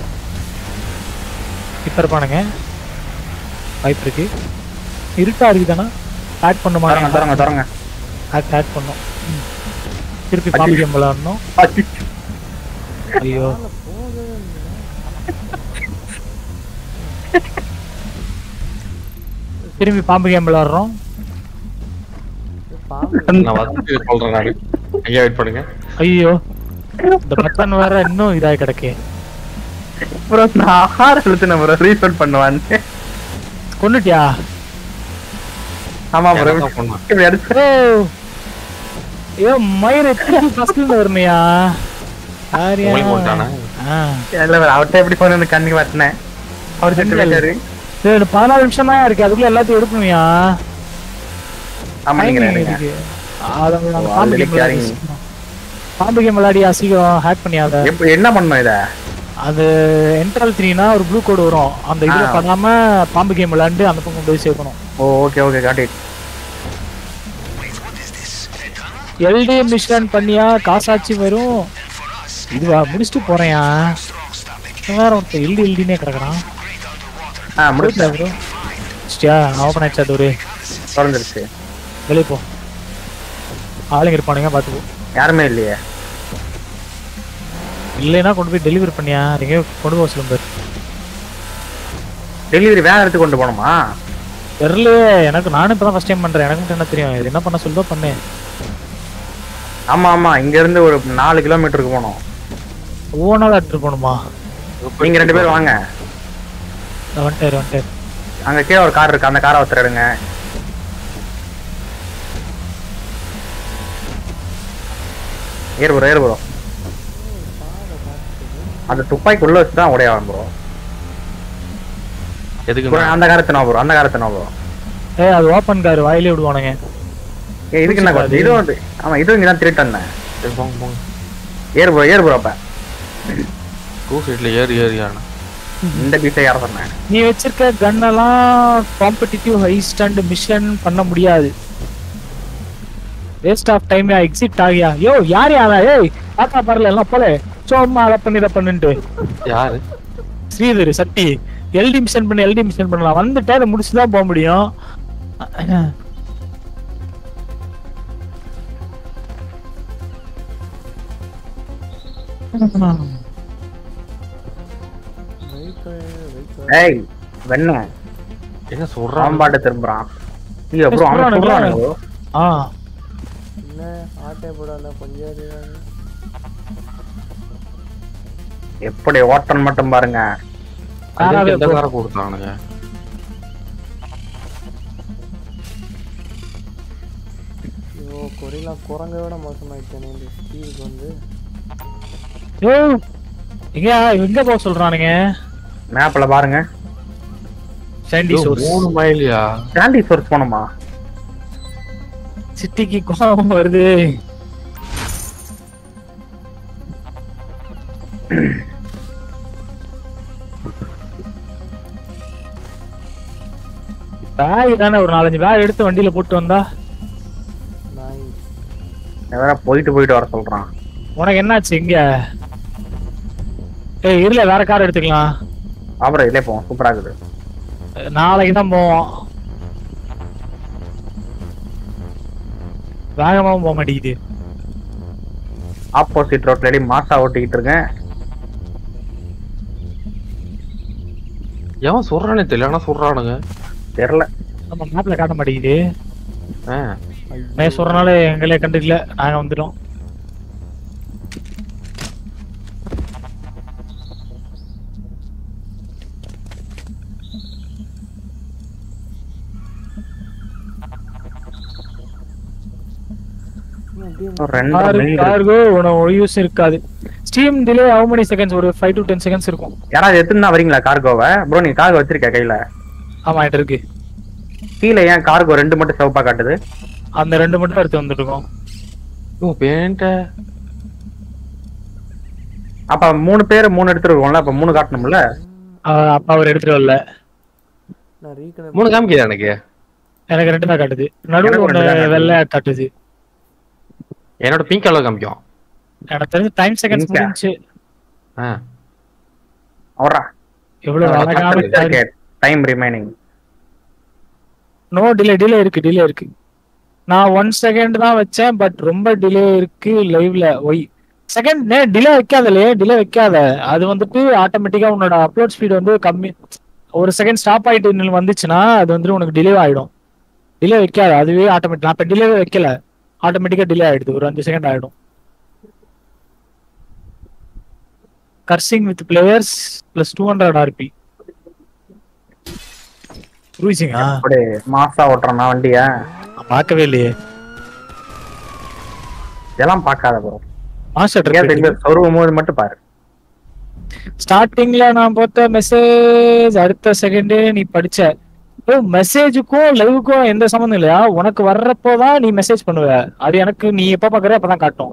இப்ப இருப்பானுங்க வாய்ப்பு இருக்கு இருட்டா இருக்குதானா ஆட் பண்ணுமா தரங்க தரங்க தரங்க ஆட் ஆட் பண்ணும் ம். திருப்பி பாம்பு கேம் விளையாடணும் ஐயோ திரும்பி பாம்பு கேம் விளையாடுறோம் நான் வந்து சொல்றேன் நானு ஐயா வெயிட் பண்ணுங்க ஐயோ இந்த பட்டன் வேற இன்னும் இதாகி கிடக்கு ப்ரோ நான் ஆறு எழுத்துனேன் ப்ரோ ரீஃபண்ட் பண்ணுவான்னு கொண்டுட்டியா ஆமா ப்ரோ எனக்கு தான் பண்ணேன். இப்படி எடுத்து ஓ ஐயோ மயிர் திருப்பி ஃபர்ஸ்ட்ல வருமையா யாரியா உங்களுக்கு வந்துட்டானா? ஆ இல்ல bro, அவர்ட்ட எப்படி போன அந்த கண்ணுக்கு வட்டினேன் அவர் செத்து போயிட்டாரு சரி இன்னும் பதினாலு நிமிஷம் தான் இருக்கு அதுக்குள்ள எல்லாத்தையும் எடுக்கணும்யா ஆமா நீங்க Timing எடுங்க. இருக்கு. அத நம்ம ஓ, பாம்பு already கேம் விளையாடி carrying. சீக்கிரம். பாம்பு கேம் விளையாடி சீக்கிரம் ஹேக் பண்ணியாத எப்ப- என்ன பண்ணணும் இத அது என்ட்ரல் த்ரீனா ஒரு ப்ளூ கோடு வரும் அந்த இதுல ஆ. பண்ணாம பாம்பு கேம் விளையாண்டு அந்த பக்கம் கொண்டு போய் சேர்க்கணும் oh okay okay got it LT mission பண்ணியா காசாச்சு வரும் இதுவா முடிச்சுட்டு போறேன்யா இவன் வேற ஒருத்தன் எல்டி எல்டினே கிடக்குறான் ஆ முடிச்சேன் ப்ரோ முடிச்சிட்டியா ஓப்பன் ஆயிடுச்சு அது ஒரு திறந்துருச்சு வெளியே போ ஆளுங்க இருப்பானுங்க பார்த்து போ யாருமே இல்லையே இல்லைன்னா கொண்டு போய் டெலிவரி பண்ணியா எங்கேயோ கொண்டு போக சொல்லுங்க டெலிவரி வேற இடத்துக்கு கொண்டு போகணுமா தெரியலையே எனக்கு நானும் இப்பதான் ஃபர்ஸ்ட் டைம் பண்றேன் எனக்கு மட்டும் என்ன தெரியும் இது என்ன பண்ண சொல்லுதோ பண்ணு ஆமா ஆமா இங்க இருந்து ஒரு நாலு கிலோமீட்டருக்கு போனோம் ஒவ்வொன்றா தான் எடுத்துட்டு போகணுமா நீங்க ரெண்டு பேரும் வாங்க நான் வந்துட்டாரு வந்துட்டாரு அங்க கீழே ஒரு கார் இருக்கு அந்த காரை ஒருத்தர் எடுங்க ஏறு ப்ரோ ஏறு ப்ரோ அந்த துப்பாக்கி உள்ள வச்சு தான் உடைய ப்ரோ எதுக்கு அந்த காரத்தினா ப்ரோ அந்த காரத்தினா ப்ரோ ஏய் அது ஓப்பன் கார் வாயிலே விடுவானுங்க ஏய் இதுக்கு என்ன காசு இது வந்து ஆமா இது இங்க தான் திருட்டு வந்தேன் போங்க போங்க ஏறு ப்ரோ ஏறு ப்ரோ அப்ப டூ சைட்ல ஏறி ஏறி ஆனா இந்த பீஸை யார சொன்னேன் நீ வச்சிருக்க கன் எல்லாம் காம்படிட்டிவ் ஹை ஸ்டாண்ட் மிஷன் பண்ண முடியாது வேஸ்ட் ஆஃப் டைம் எக்ஸிட் ஆகியா யோ யார் யாரா ஏய் பாத்தா பரல எல்லாம் போல சும்மா அதை பண்ணி இதை பண்ணுன்ட்டு யாரு ஸ்ரீதர் சட்டி எல்டி மிஷன் பண்ணி எல்டி மிஷன் பண்ணலாம் வந்துட்டு அதை முடிச்சு தான் போக முடியும் ஏய் வெண்ண என்ன சொல்றான் சாம்பாட்டை திரும்புறான் ஐயோ ப்ரோ அவன் சொல்றானுங்க. சொல்றானு bro. ஆ என்ன ஆட்டை போடல கொஞ்சம் அறிவாங்க. எப்படி ஓட்டன் மட்டும் பாருங்க அதுக்கு எந்த காரை கொடுத்தானுங்க ஐயோ கொரிலா குரங்க விட மோசமாயிட்டானே இந்த ஸ்டீவுக்கு வந்து யோ எங்க எங்க போக சொல்றானுங்க மேப்ல பாருங்க சாண்டி ஐயோ, சோர்ஸ் மூணு மைலியா சாண்டி சோர்ஸ் போனோமா சிட்டிக்கு கோபம் வருது பேக் தானே ஒரு நாலஞ்சு பேக் எடுத்து வண்டியில போட்டு வந்தா நாய் இவன் வேற போயிட்டு போயிட்டு வர சொல்றான் உனக்கு என்னாச்சு இங்க ஏய் இருல வேற கார் எடுத்துக்கலாம் அப்புறம் இதுல போவோம் சூப்பரா இருக்குது நாளைக்கு தான் போவோம் வேகமாவும் போக மாட்டேங்குது ஆப்போசிட் ரோட்ல மாசா ஓட்டிக்கிட்டு இருக்கேன் எவன் சொல்றானே தெரியல ஆனா சொல்றானுங்க தெரியல நம்ம மேப்ல காட்ட மாட்டேங்குது ஆ. நான் சொல்றனால எங்களே கண்டுக்கல நாங்க வந்துட்டோம் ஒரு ரெண்டு mail இருக்கு. கார்கோ உனக்கு யூஸ் இருக்காது steam delay how many seconds ஒரு ஃபைவ் டு டென் செகண்ட்ஸ் இருக்கும் யாராவது எடுத்துன்னு வரீங்களா கார்கோவை ப்ரோ நீ கார்கோ வச்சிருக்க கையில ஆமா என்கிட்ட இருக்கு கீழே ஏன் கார்கோ ரெண்டு மட்டும் சிவப்பா காட்டுது அந்த ரெண்டு மட்டும் எடுத்து வந்துட்டு இருக்கோம் ஓ பேண்ட அப்ப மூணு பேர் மூணு எடுத்துருக்கோம்ல அப்ப மூணு காட்டணும்ல ஆஹ் அப்பா அவர் எடுத்துட்டு வரல நான் ரீகனெக்ட் மூணு காமிக்குதா எனக்கு எனக்கு ரெண்டு தான் காட்டுது நடுவுல எனக்கு ஒண்ணு ரெண்டு தான் காட்டுது. வெள்ளை காட்டுது என்னோட பிங்க் கலர் காமிக்கும் எனக்கு தெரிஞ்சு டைம் செகண்ட்ஸ் Pink ஆ? முடிஞ்சு ஆ அவரா எவ்வளவு அழகான time remaining no delay delay இருக்கு டிலே இருக்கு நான் ஒன் செகண்ட் தான் வச்சேன் பட் ரொம்ப டிலே இருக்கு லைவ்ல ஒய் செகண்ட் டிலே வைக்காதலையே டிலே வைக்காத அது வந்துட்டு ஆட்டோமேட்டிக்கா உன்னோட அப்லோட் ஸ்பீட் வந்து கம்மி ஒரு செகண்ட் ஸ்டாப் ஆயிட்டு நின்னு வந்துச்சுன்னா அது வந்துட்டு உனக்கு டிலே ஆயிடும் டிலே வைக்காத அதுவே ஆட்டோமேட்டிக் நான் இப்ப டிலே வைக்கல ஆட்டோமேட்டிக்கா டிலே ஆயிடுது ஒரு அஞ்சு செகண்ட் ஆயிடும் cruising with players plus two hundred RP ரூசிங்கா அப்படி மாசா ஓட்டுறானா வண்டிய பார்க்கவே இல்லையே இதெல்லாம் பார்க்காத ப்ரோ மாஸ்டர் சொருவும் போது மட்டும் பாரு ஸ்டார்டிங்ல நான் போட்ட மெசேஜ் அடுத்த செகண்டே நீ படிச்ச ஓ மெசேஜுக்கும் லைவுக்கும் எந்த சம்மந்தம் இல்லையா உனக்கு வர்றப்போதான் நீ மெசேஜ் பண்ணுவ அது எனக்கு நீ எப்ப பாக்குற அப்பதான் காட்டும்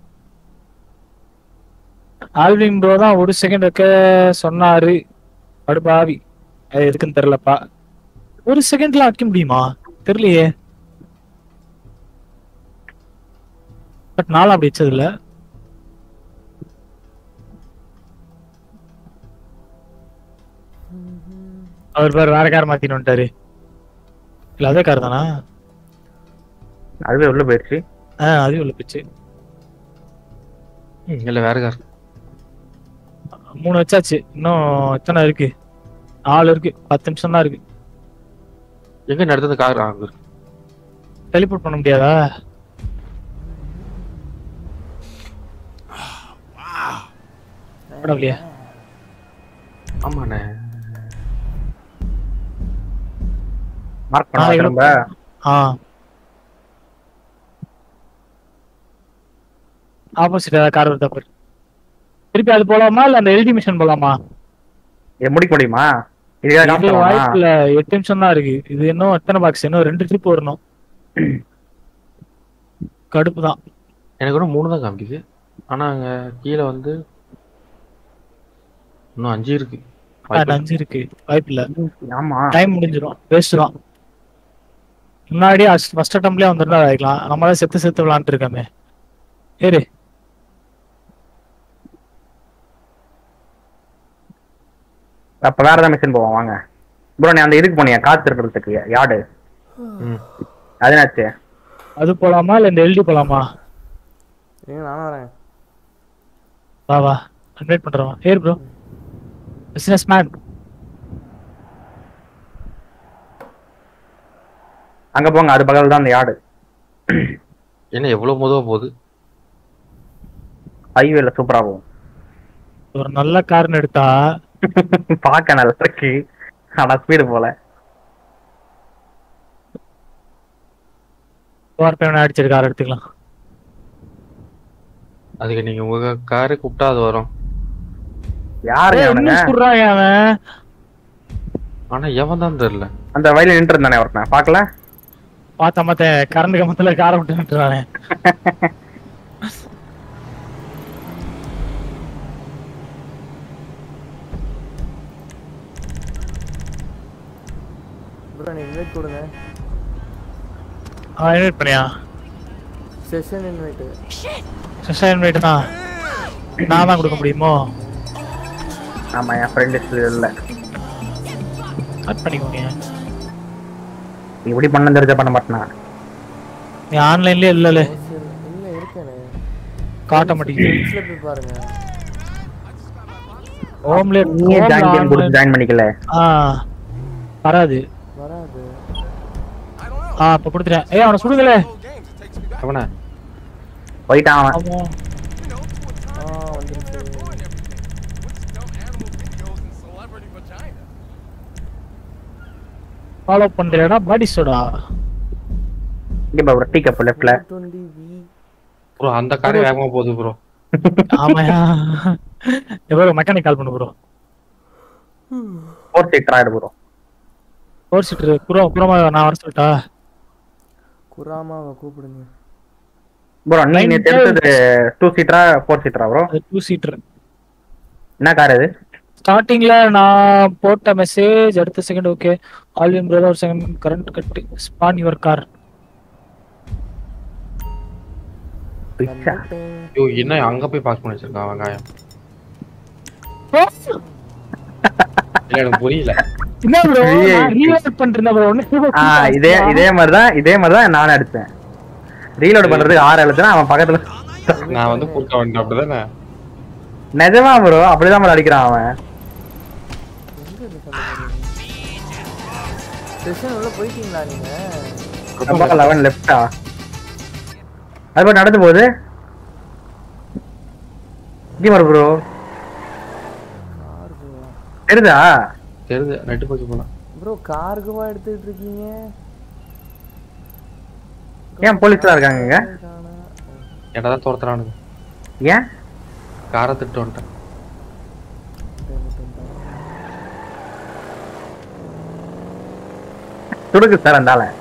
ஆல்வின் ப்ரோ தான் ஒரு செகண்ட் வைக்க சொன்னாரு படுபாவி அது எதுக்குன்னு தெரியலப்பா ஒரு செகண்ட்ல வைக்க முடியுமா தெரியலையே பட் நானும் அப்படி வச்சது இல்ல அவர் பேர் வேற கார் மாத்தின்னு வந்துட்டாரு இல்ல அதே கார் தானா அதுவே உள்ள போயிடுச்சு ஆ அது உள்ள போச்சு இல்ல வேற கார் மூணு வச்சாச்சு இன்னும் எத்தனை இருக்கு நாலு இருக்கு பத்து நிமிஷம் தான் இருக்கு எங்க நடந்தது கார் அங்க இருக்கு டெலிபோர்ட் பண்ண முடியாதா பரவாயில்லையா ஆமாண்ணே மார்க் பண்ண நான் திரும்ப ஆ ஆப்போசிட் ஏதாவது கார் வருதா பாரு திருப்பி அது போலாமா இல்ல அந்த எல்டி மிஷன் போலாமா இது முடிக்க முடியுமா இதுக்காக இது காமிச்சிடலாமா வாய்ப்பு இல்ல எட்டு நிமிஷம் தான் இருக்கு இது இன்னும் எத்தனை பாக்ஸ் இன்னும் ரெண்டு ட்ரிப் வரணும் கடுப்பு தான் எனக்கு கூட மூணு தான் காமிக்குது ஆனா அங்க கீழே வந்து இன்னும் அஞ்சு இருக்கு அஞ்சு இருக்கு வாய்ப்பு இல்ல ஆமா டைம் முடிஞ்சிடும் வேஸ்ட் தான் முன்னாடி ஃபர்ஸ்ட் அட்டம்ப்லயே வந்திருந்தா ஆயிக்கலாம் நம்ம தான் செத்து செத்து விளாண்டுட்டு இருக்கோமே ஏறு அப்ப வேற ஏதாவது மிஷின் போவோம் வாங்க ப்ரோ நீ அந்த இதுக்கு போனியா காத்து இருக்கிறதுக்கு யார்டு அது என்னாச்சு அது போலாமா இல்ல இந்த எல்டி போலாமா ஏங்க நானும் வரேன் வா வா இன்வைட் பண்றவா ஏறு ப்ரோ பிசினஸ் மேன் அங்க போங்க அது பக்கத்துல தான் அந்த யார்டு என்ன எவ்வளவு மொதவா போகுது ஹைவேல சூப்பரா போகும் ஒரு நல்ல கார்னு எடுத்தா பார்க்க நல்லா இருக்கு ஆனா ஸ்பீடு போல பவர் பேன் அடிச்சிரு கார் எடுத்துக்கலாம் அதுக்கு நீங்க உங்க காரை கூப்பிட்டா அது வரும் யாருங்க ஏய், அவனுங்க இன்னும் சுடுறாங்க அவன் ஆனா எவன் தான் தெரியல அந்த வயலில் நின்று இருந்தானே ஒருத்தன் பார்க்கல பார்த்த மாத்த கரண்ட் கம்பத்துல காரை விட்டு நிட்டுறானே ப்ரோ நீ இன்வைட் கொடுங்க அவன் இன்வைட் பண்ணியா செஷன் இன்வைட்டு செஷன் இன்வைட் தான் நான் தான் கொடுக்க முடியுமோ ஆமா என் ஃப்ரெண்ட் இல்ல கட் பண்ணிக்கோங்க இப்படி பண்ண தெரிஞ்ச பண்ண மாட்டேனா நீ ஆன்லைன்லயே இல்லல இல்ல இருக்கேனே காட்ட மாட்டேங்குது ஃப்ரெண்ட்ஸ்ல போய் பாருங்க ஹோம்ல நீயே ஜாயின் கேம் கொடுத்து ஜாயின் பண்ணிக்கல ஆ வராது வராது ஆ இப்ப கொடுத்துட்டேன் ஏய் அவனை சுடுங்களே அவனா போயிட்டான் அவன் ஆமா ஆ வந்துருச்சு ஃபாலோ பண்றேடா பாடி சோடா இங்க பாரு டீ கப் லெஃப்ட்ல டுவெண்ட்டி வி ப்ரோ அந்த காரே வேகமா போகுது ப்ரோ ஆமாயா எவ்வளவு மெக்கானிக் கால் பண்ணு ப்ரோ ஃபோர் சீட்டர் ஆயிடு ப்ரோ ஃபோர் சீட்டர் புறா புறமா நான் வர சொல்லட்டா குராமாவை கூப்பிடுங்க ப்ரோ நீ Nine நேத்து எடுத்தது டூ சீட்டரா ஃபோர் சீட்டரா ப்ரோ அது டூ சீட்டர் என்ன கார் இது ஸ்டார்டிங்ல நான் போட்ட மெசேஜ் அடுத்த செகண்ட் ஓகே ஆல்வியம் ப்ரோ ஒரு second current cut spawn your car ஐயோ என்ன அங்க போய் பாஸ் பண்ணி வச்சிருக்கான் வெங்காயம் இல்ல எனக்கு புரியல என்ன ப்ரோ ஐயே. ரீலோட் பண்றேன் ப்ரோ ஒண்ணு ஆ இதே இதே மாதிரி தான் இதே மாதிரி தான் நானும் அடிச்சேன் ரீலோட் பண்றதுக்கு ஆறு எழுத்துனா அவன் பக்கத்துல நான் வந்து குறுக்க வந்துட்டேன் அப்படிதானே நிஜமா ப்ரோ அப்படிதான் ப்ரோ அடிக்கிறான் அவன் செஷன் உள்ள போயிட்டீங்களா நீங்க நம்ம லெவன் லெஃப்டா அது மாதிரி நடந்து போகுது இங்கே வர ப்ரோ தெரியுதா தெரியுது நெட்டு போச்சு போலாம் ப்ரோ காருக்குவா எடுத்துட்டு இருக்கீங்க ஏன் போலீஸ்லாம் இருக்காங்க இங்க என்னதான் துரத்துறானுங்க ஏன் காரை திட்டு வந்துட்டேன் சுடுங்க சார் அந்த ஆளை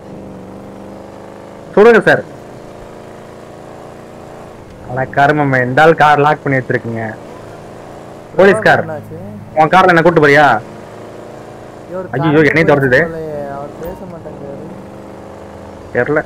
சுடுங்க சார் ஆனா கருமமே இந்த ஆள் கார் லாக் பண்ணி வச்சிருக்கீங்க போலீஸ் கார் உன் கார்ல என்ன கூட்டு போறியா இவர் ஐயோ என்னையும் துரத்துது போலயே, அவர் பேச மாட்டேங்கிறாரு தெரியல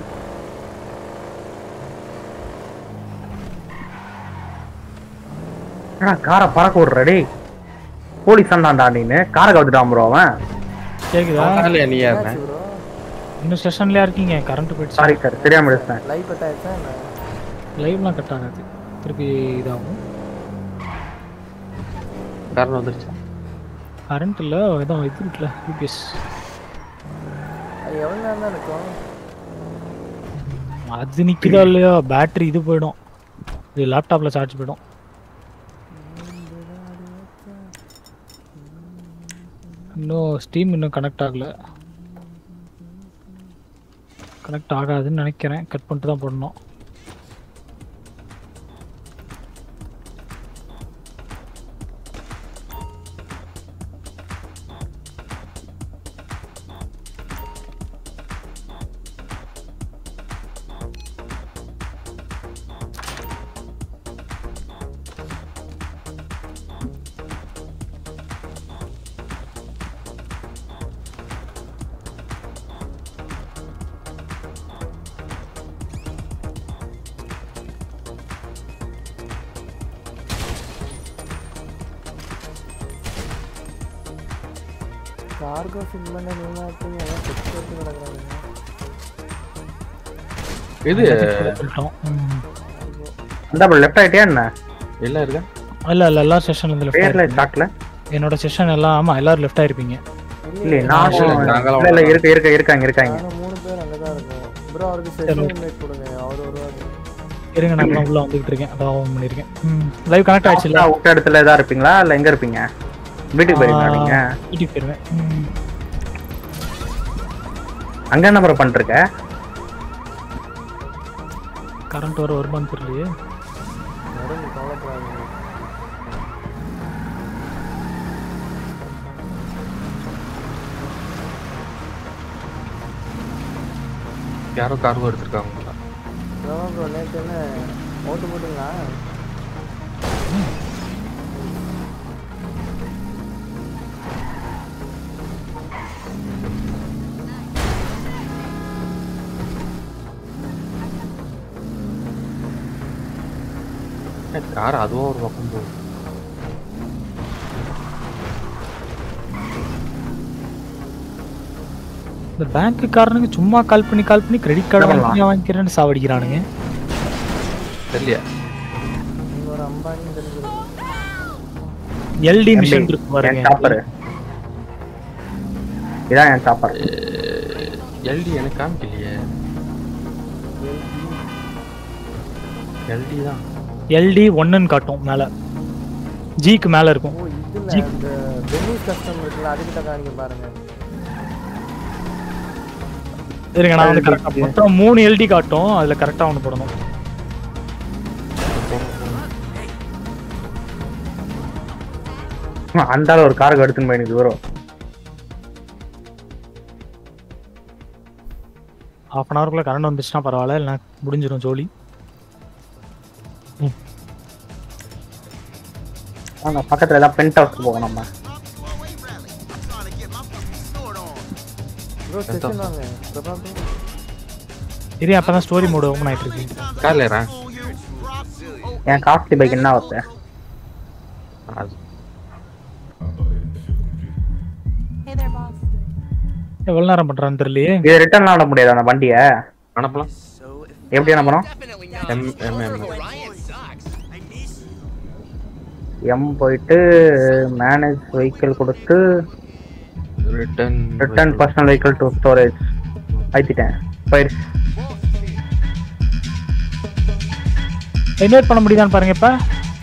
காரை பறக்க விடுற டேய் போலீஸ் தான்டா நீனு காரை கவுத்துட்டான் ப்ரோ அவன் கேக்குதா இல்லையா நீ யாருன்னு இன்னும் செஷன்லயா இருக்கீங்க கரண்ட் போயிடுச்சு சாரி சார் தெரியாம எடுத்தேன் லைவ் கட் ஆயிடுச்சா என்ன லைவ்லாம் கட் ஆகாது திருப்பி இதாகும் காரணம் வந்துருச்சு கரண்ட் இல்ல ஏதோ இது இருக்குல்ல யூபிஎஸ் நீ எவ்வளோ நேரம் தான் இருக்கும் அது நிக்குதா இல்லையா பேட்டரி இது போயிடும் இது லேப்டாப்ல சார்ஜ் போயிடும் இன்னும் ஸ்டீம் இன்னும் கனெக்ட் ஆகல கனெக்ட் ஆகாதுன்னு நினைக்கிறேன் கட் பண்ணிட்டு தான் போடணும் கார்கோ ஃபில் பண்ண நீங்க இருக்கீங்க எல்லாம் செக் எடுத்து கிடக்குறாங்க இது அந்த லெஃப்ட் ஆயிட்டியா என்ன எல்லாம் இருக்கா இல்ல இல்ல எல்லா செஷன் இருந்து பேர்ல லெஃப்ட் சாட்ல என்னோட செஷன் எல்லாம் ஆமா எல்லாரும் லெஃப்ட் ஆயிருப்பீங்க இல்ல நான் இல்ல இல்ல இருக்க இருக்க இருக்காங்க இருக்காங்க நாங்க மூணு பேர் அங்கே தான் இருக்கோம் ப்ரோ அவருக்கு செஷன் இன்வைட் கொடுங்க அவர் வருவாரு இருங்க நான் இப்பதான் உள்ள வந்துகிட்டு இருக்கேன் அதான் ஓன் பண்ணிருக்கேன் லைவ் கனெக்ட் ஆயிடுச்சு இல்ல விட்ட இடத்துல தான் இருப்பீங்களா இல்ல எங்க இருப்பீங்க வீட்டுக்கு போயிருக்கீங்களா நீங்க வீட்டுக்கு போயிருவேன் ம். அங்க என்ன ப்ரோ பண்ணிருக்க கரண்ட் வர வருமான்னு தெரியலையே உடம்பு கவலைப்படாதீங்க யாரோ கார்கோ எடுத்திருக்காங்க அதான் ப்ரோ நேற்று என்ன ஓட்டு போட்டீங்களா கார் அதுவும் ஒரு பக்கம் போகுது இந்த பேங்க் காரனுங்க சும்மா கால் பண்ணி கால் பண்ணி கிரெடிட் கார்டு என்ன வாங்கி வாங்கிக்கிறேன்னு சாவடிக்கிறானுங்க தெரியலையா நீங்க ஒரு அம்பானி தெரிஞ்சிருக்கு எல்டி மிஷன் இருக்கு பாருங்க என் சாப்பர் இதான் என் சாப்பர் எல்டி எனக்கு காமிக்கலையே எல்டி தான் எல்டி ஒன்னுன்னு காட்டும் மேல ஜிக்கு மேல இருக்கும் இதுல ஜி அந்த பென்னீஸ் கஸ்டம் இருக்குல்ல அதுக்கிட்ட காணிக்க பாருங்க இருங்க நான் வந்து கரெக்டா மொத்தம் மூணு எல்டி காட்டும் அதுல கரெக்டா ஒன்று போடணும் அந்த ஆளு ஒரு காருக்கு எடுத்துன்னு போய் எனக்கு தூரம் ஹாஃப் அன் ஹவருக்குள்ள கரண்ட் வந்துச்சுன்னா பரவாயில்ல இல்லைனா முடிஞ்சிடும் ஜோலி வாங்க பக்கத்துல ஏதாவது பென்ட் ஹவுஸ் போவோம் நம்ம ப்ரோ செஷன் வாங்க பிரபா bro. இரு அப்பதான் ஸ்டோரி மோடு ஓப்பன் ஆயிட்டு இருக்கு கார்ல ஏறேன் என் காஸ்ட்லி பைக் என்ன வருது அது Hey there, boss. எவ்வளவு நேரம் பண்றான்னு தெரியலையே இது ரிட்டர்ன் ஆட முடியாது அந்த வண்டியை அனுப்பலாம் எப்படி அனுப்பணும் எம் எம் எம் எம் போயிட்டு மேனேஜ் வெஹிக்கிள் கொடுத்து return return personal vehicle to storage அழுத்திட்டேன் போயிடுச்சு இன்வைட் பண்ண முடியுதான்னு பாருங்க இப்ப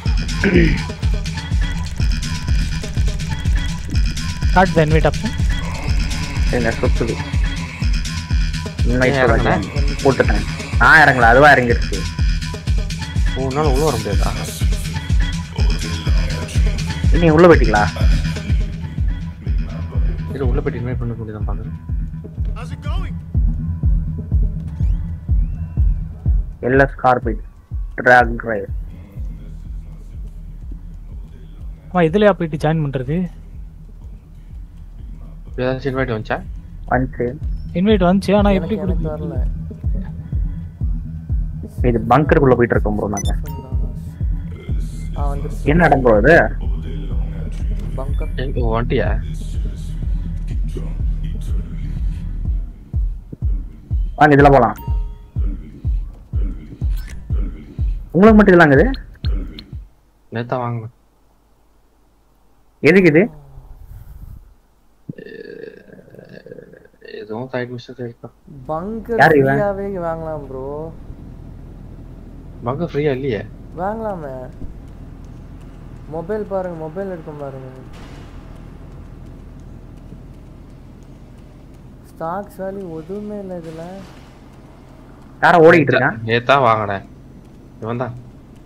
காட் த இன்வைட் ஆப்ஷன் என்ன சுத்துது Invite ஏன் இறங்கல? பண்ணி போட்டுட்டேன் நான் இறங்கல அதுவா இறங்கிடுச்சு மூணு நாள் உள்ள வர முடியாதா நீ உள்ள போயிட்டீங்களா இது உள்ள போயிட்டு இன்வைட் பண்ண முடியுதான் பாக்குறேன் எல்எஸ் கார்பெட் ட்ராக் டிரைவ் அம்மா இதுலயா போயிட்டு ஜாயின் பண்றது ஏதாச்சும் இன்வைட் வந்துச்சா வந்துச்சு இன்வைட் வந்துச்சு ஆனா எப்படி எனக்கு எனக்கு கொடுக்குறது? வரல இது பங்கருக்குள்ள போயிட்டு இருக்கோம் ப்ரோ நாங்க ஆ வந்துருச்சு என்ன இடம் ப்ரோ இது பங்கர் எங்க வந்துட்டியா வாங்க இதுல போலாம் உங்களுக்கு மட்டும் இதெல்லாம் இருக்குது நேத்தா வாங்கினேன் எதுக்கு இது ஏதோ இதுவும் சைட் மிஷன் இருக்கும் பங்கர் யார் இவன்? ஃப்ரீயாவே வாங்கலாம் ப்ரோ பங்க ஃப்ரீயா இல்லையே வாங்கலாமே மொபைல் பாருங்க மொபைல் எடுக்கும் பாருங்க ஸ்டாக்ஸ் வேல்யூ எதுவுமே இல்லை இதுல யார ஓடிக்கிட்டு இருக்கான் நேத்தா வாங்கினேன் இவன் தான்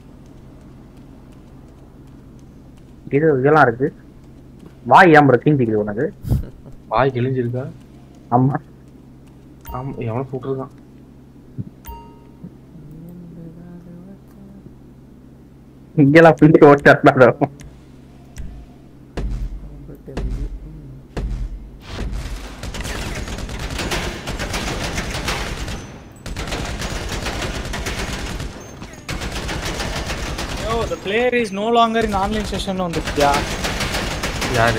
இது இதெல்லாம் இருக்கு வாய் ஏன் ப்ரோ கிஞ்சிக்குது உனக்கு வாய் கிழிஞ்சிருக்கா ஆமா ஆமா எவனை போட்டுருக்கான் இங்கெல்லாம் பிடிச்சி ஓட்டாரு யோ the player is no longer in online session வந்துருக்கியா யாரு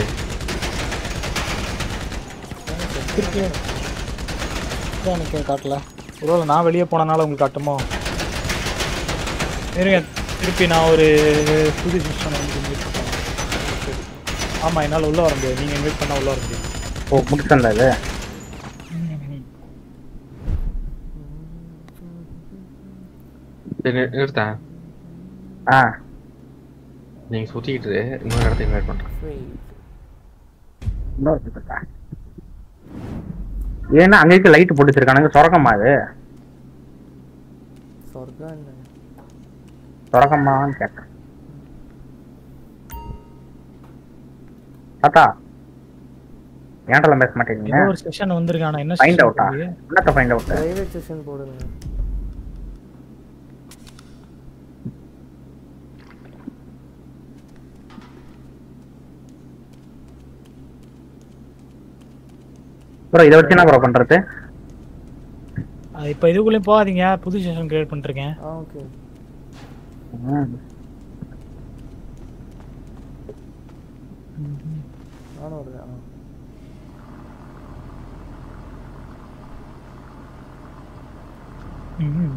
திருப்பி இதான் எனக்கு காட்டல ஒருவேளை நான் வெளியே போனனால உங்களுக்கு காட்டுமோ இருங்க திருப்பி நான் ஒரு புது செஷன் வந்து invite பண்றேன். ஆமா என்னால உள்ள வர முடியாது நீங்க இன்வைட் பண்ணா உள்ள வர முடியும் ஓ முடிச்சல இது சரி, நி- நிறுத்தேன் ஆ நீங்க சுத்திக்கிட்டு இரு, இன்னொரு இடத்த இன்வைட் பண்றேன் இன்னொரு இருக்கா ஏன்னா அங்க இருக்க லைட் போட்டு வச்சிருக்கானுங்க சொரக்கமா இது சொர்க்கம் இல்லை சொரக்கமான்னு கேட்டேன் தாத்தா ஏன்டெல்லாம் பேச மாட்டேங்கிறீங்க ஏதோ ஒரு செஷன் வந்திருக்கு ஆனா என்ன ஃபைண்ட் session அவுட்டா தெரியலையே. என்னத்த ஃபைண்ட் அவுட் பிரைவேட் செஷன் போடுங்க ப்ரோ இதை வச்சு என்ன ப்ரோ பண்றது அது இப்ப இதுக்குள்ளேயும் போகாதீங்க புது செஷன் கிரியேட் பண்ணிருக்கேன் ஆ ஓகே நானும் வருவேன் ஆ ம்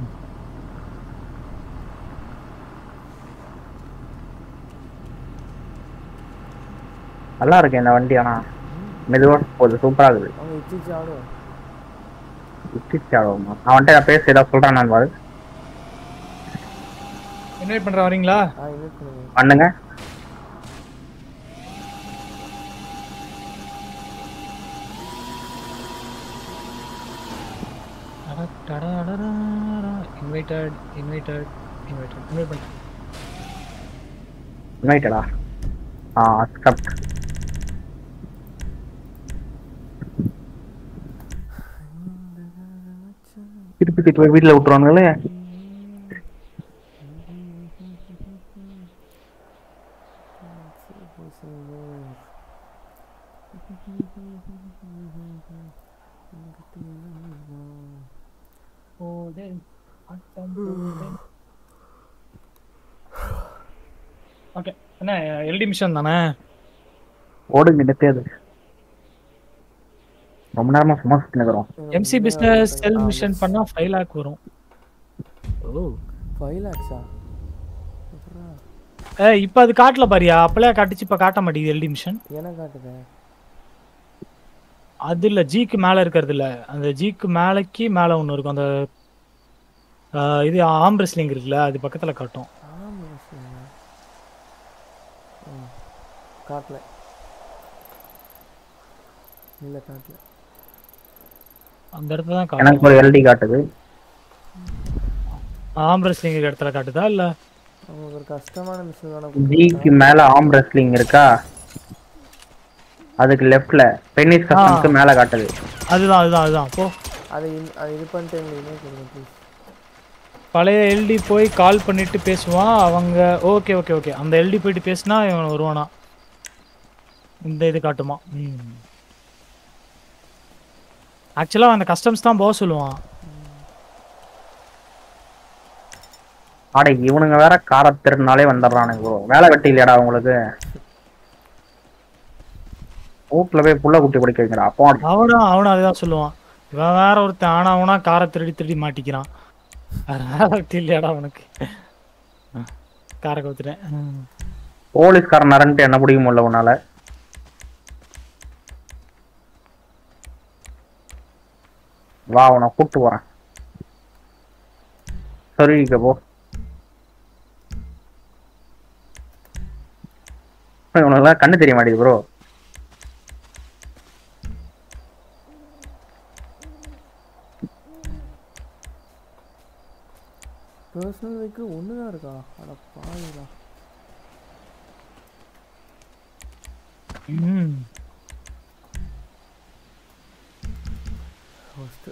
நல்லா இருக்கு இந்த வண்டி ஆனா மெதுவா போகுது சூப்பரா இருக்குது அவங்க இச்சிச்சு ஆடுவோம் இஷ்டிச்சாடுவோமா அவன்கிட்ட நான் பேச ஏதாவது சொல்றான் நான் பாரு இன்வைட் பண்ற வரீங்களா ஆ இன்வைட் பண்ணுங்க பண்ணுங்க இன்வைட்டட் இன்வைட்டட் இன்வைட்டட் இன்வைட் பண்ண யுனைடடா ஆ அக்செப்ட் திருப்பி திட்டு போய் வீட்டில் விட்டுருவானுங்களே ஓகே என்ன எல்டி மிஷன் தானே ஓடுங்க நெத்தியாது ரொம்ப நேரமா சும்மா சுத்தி நிக்கிறோம் எம்சி பிசினஸ் செல் மிஷன் பண்ணா ஃபைவ் லேக் வரும் ஓ ஃபைவ் லேக்ஸா ஏ இப்போ அது காட்டல பாரியா அப்பளே காட்டுச்சு இப்போ காட்ட மாட்டேங்குது எல்டி மிஷன் என்ன காட்டுது அது இல்ல ஜிக்கு மேல இருக்கிறது இல்ல அந்த ஜிக்கு மேலைக்கு மேல ஒண்ணு இருக்கும் அந்த ஆ, இது ஆம் ரெஸ்லிங் இருக்குல்ல அது பக்கத்துல காட்டும் ஆமா சரிங்க. ம், காட்டல இல்ல காட்டல அந்த இடத்துல தான் எனக்கு காட்டும் ஒரு எல்டி காட்டுது ஆம் ரெஸ்லிங் இருக்கிற இடத்துல காட்டுதா இல்ல அவங்களுக்கு ஒரு கஷ்டமான மிஷின் வேணா ஜிக்கு மேல ஆம் ரெஸ்லிங் இருக்கா அதுக்கு லெஃப்ட்ல பென்னிஸ் கஸ்டம்க்கு மேல காட்டுது அதுதான் அதுதான் அதுதான் போ அதை இன்- அதை இது பண்ணிட்டு எங்களுக்கு கொடுங்க ப்ளீஸ் பழைய எல்டி போய் கால் பண்ணிட்டு பேசுவான் அவங்க ஓகே ஓகே ஓகே அந்த எல்டி போயிட்டு பேசினா இவன் வருவானா இந்த இது காட்டுமா ம் ஆக்சுவலாக அந்த கஸ்டம்ஸ் தான் போக சொல்லுவான் ஆடை இவனுங்க வேற காரை திருநாளே வந்துடுறானுங்க bro. வேலை வெட்டி இல்லையாடா உங்களுக்கு வீட்டுல போய் புள்ள குட்டி படிக்க வைக்கிறா அப்போ அவனும் அவனும் அதுதான் சொல்லுவான் இவன் வேற ஒருத்தன் ஆனா அவனா காரை திருடி திருடி மாட்டிக்கிறான் வேற வேலை வெட்டி இல்லையாடா அவனுக்கு காரை கவுத்துட்டேன் ம். போலீஸ்காரன் நரன்ட்டு என்ன பிடிக்க முடியல உன்னால வா உன்னை கூப்பிட்டு போறேன் சொல்லிக்க போ உனக்கு கண்ணு தெரிய மாட்டேங்குது ப்ரோ பர்சனல் வெஹிக்கிள் ஒன்று தான் இருக்கா அட பாருடா ம் first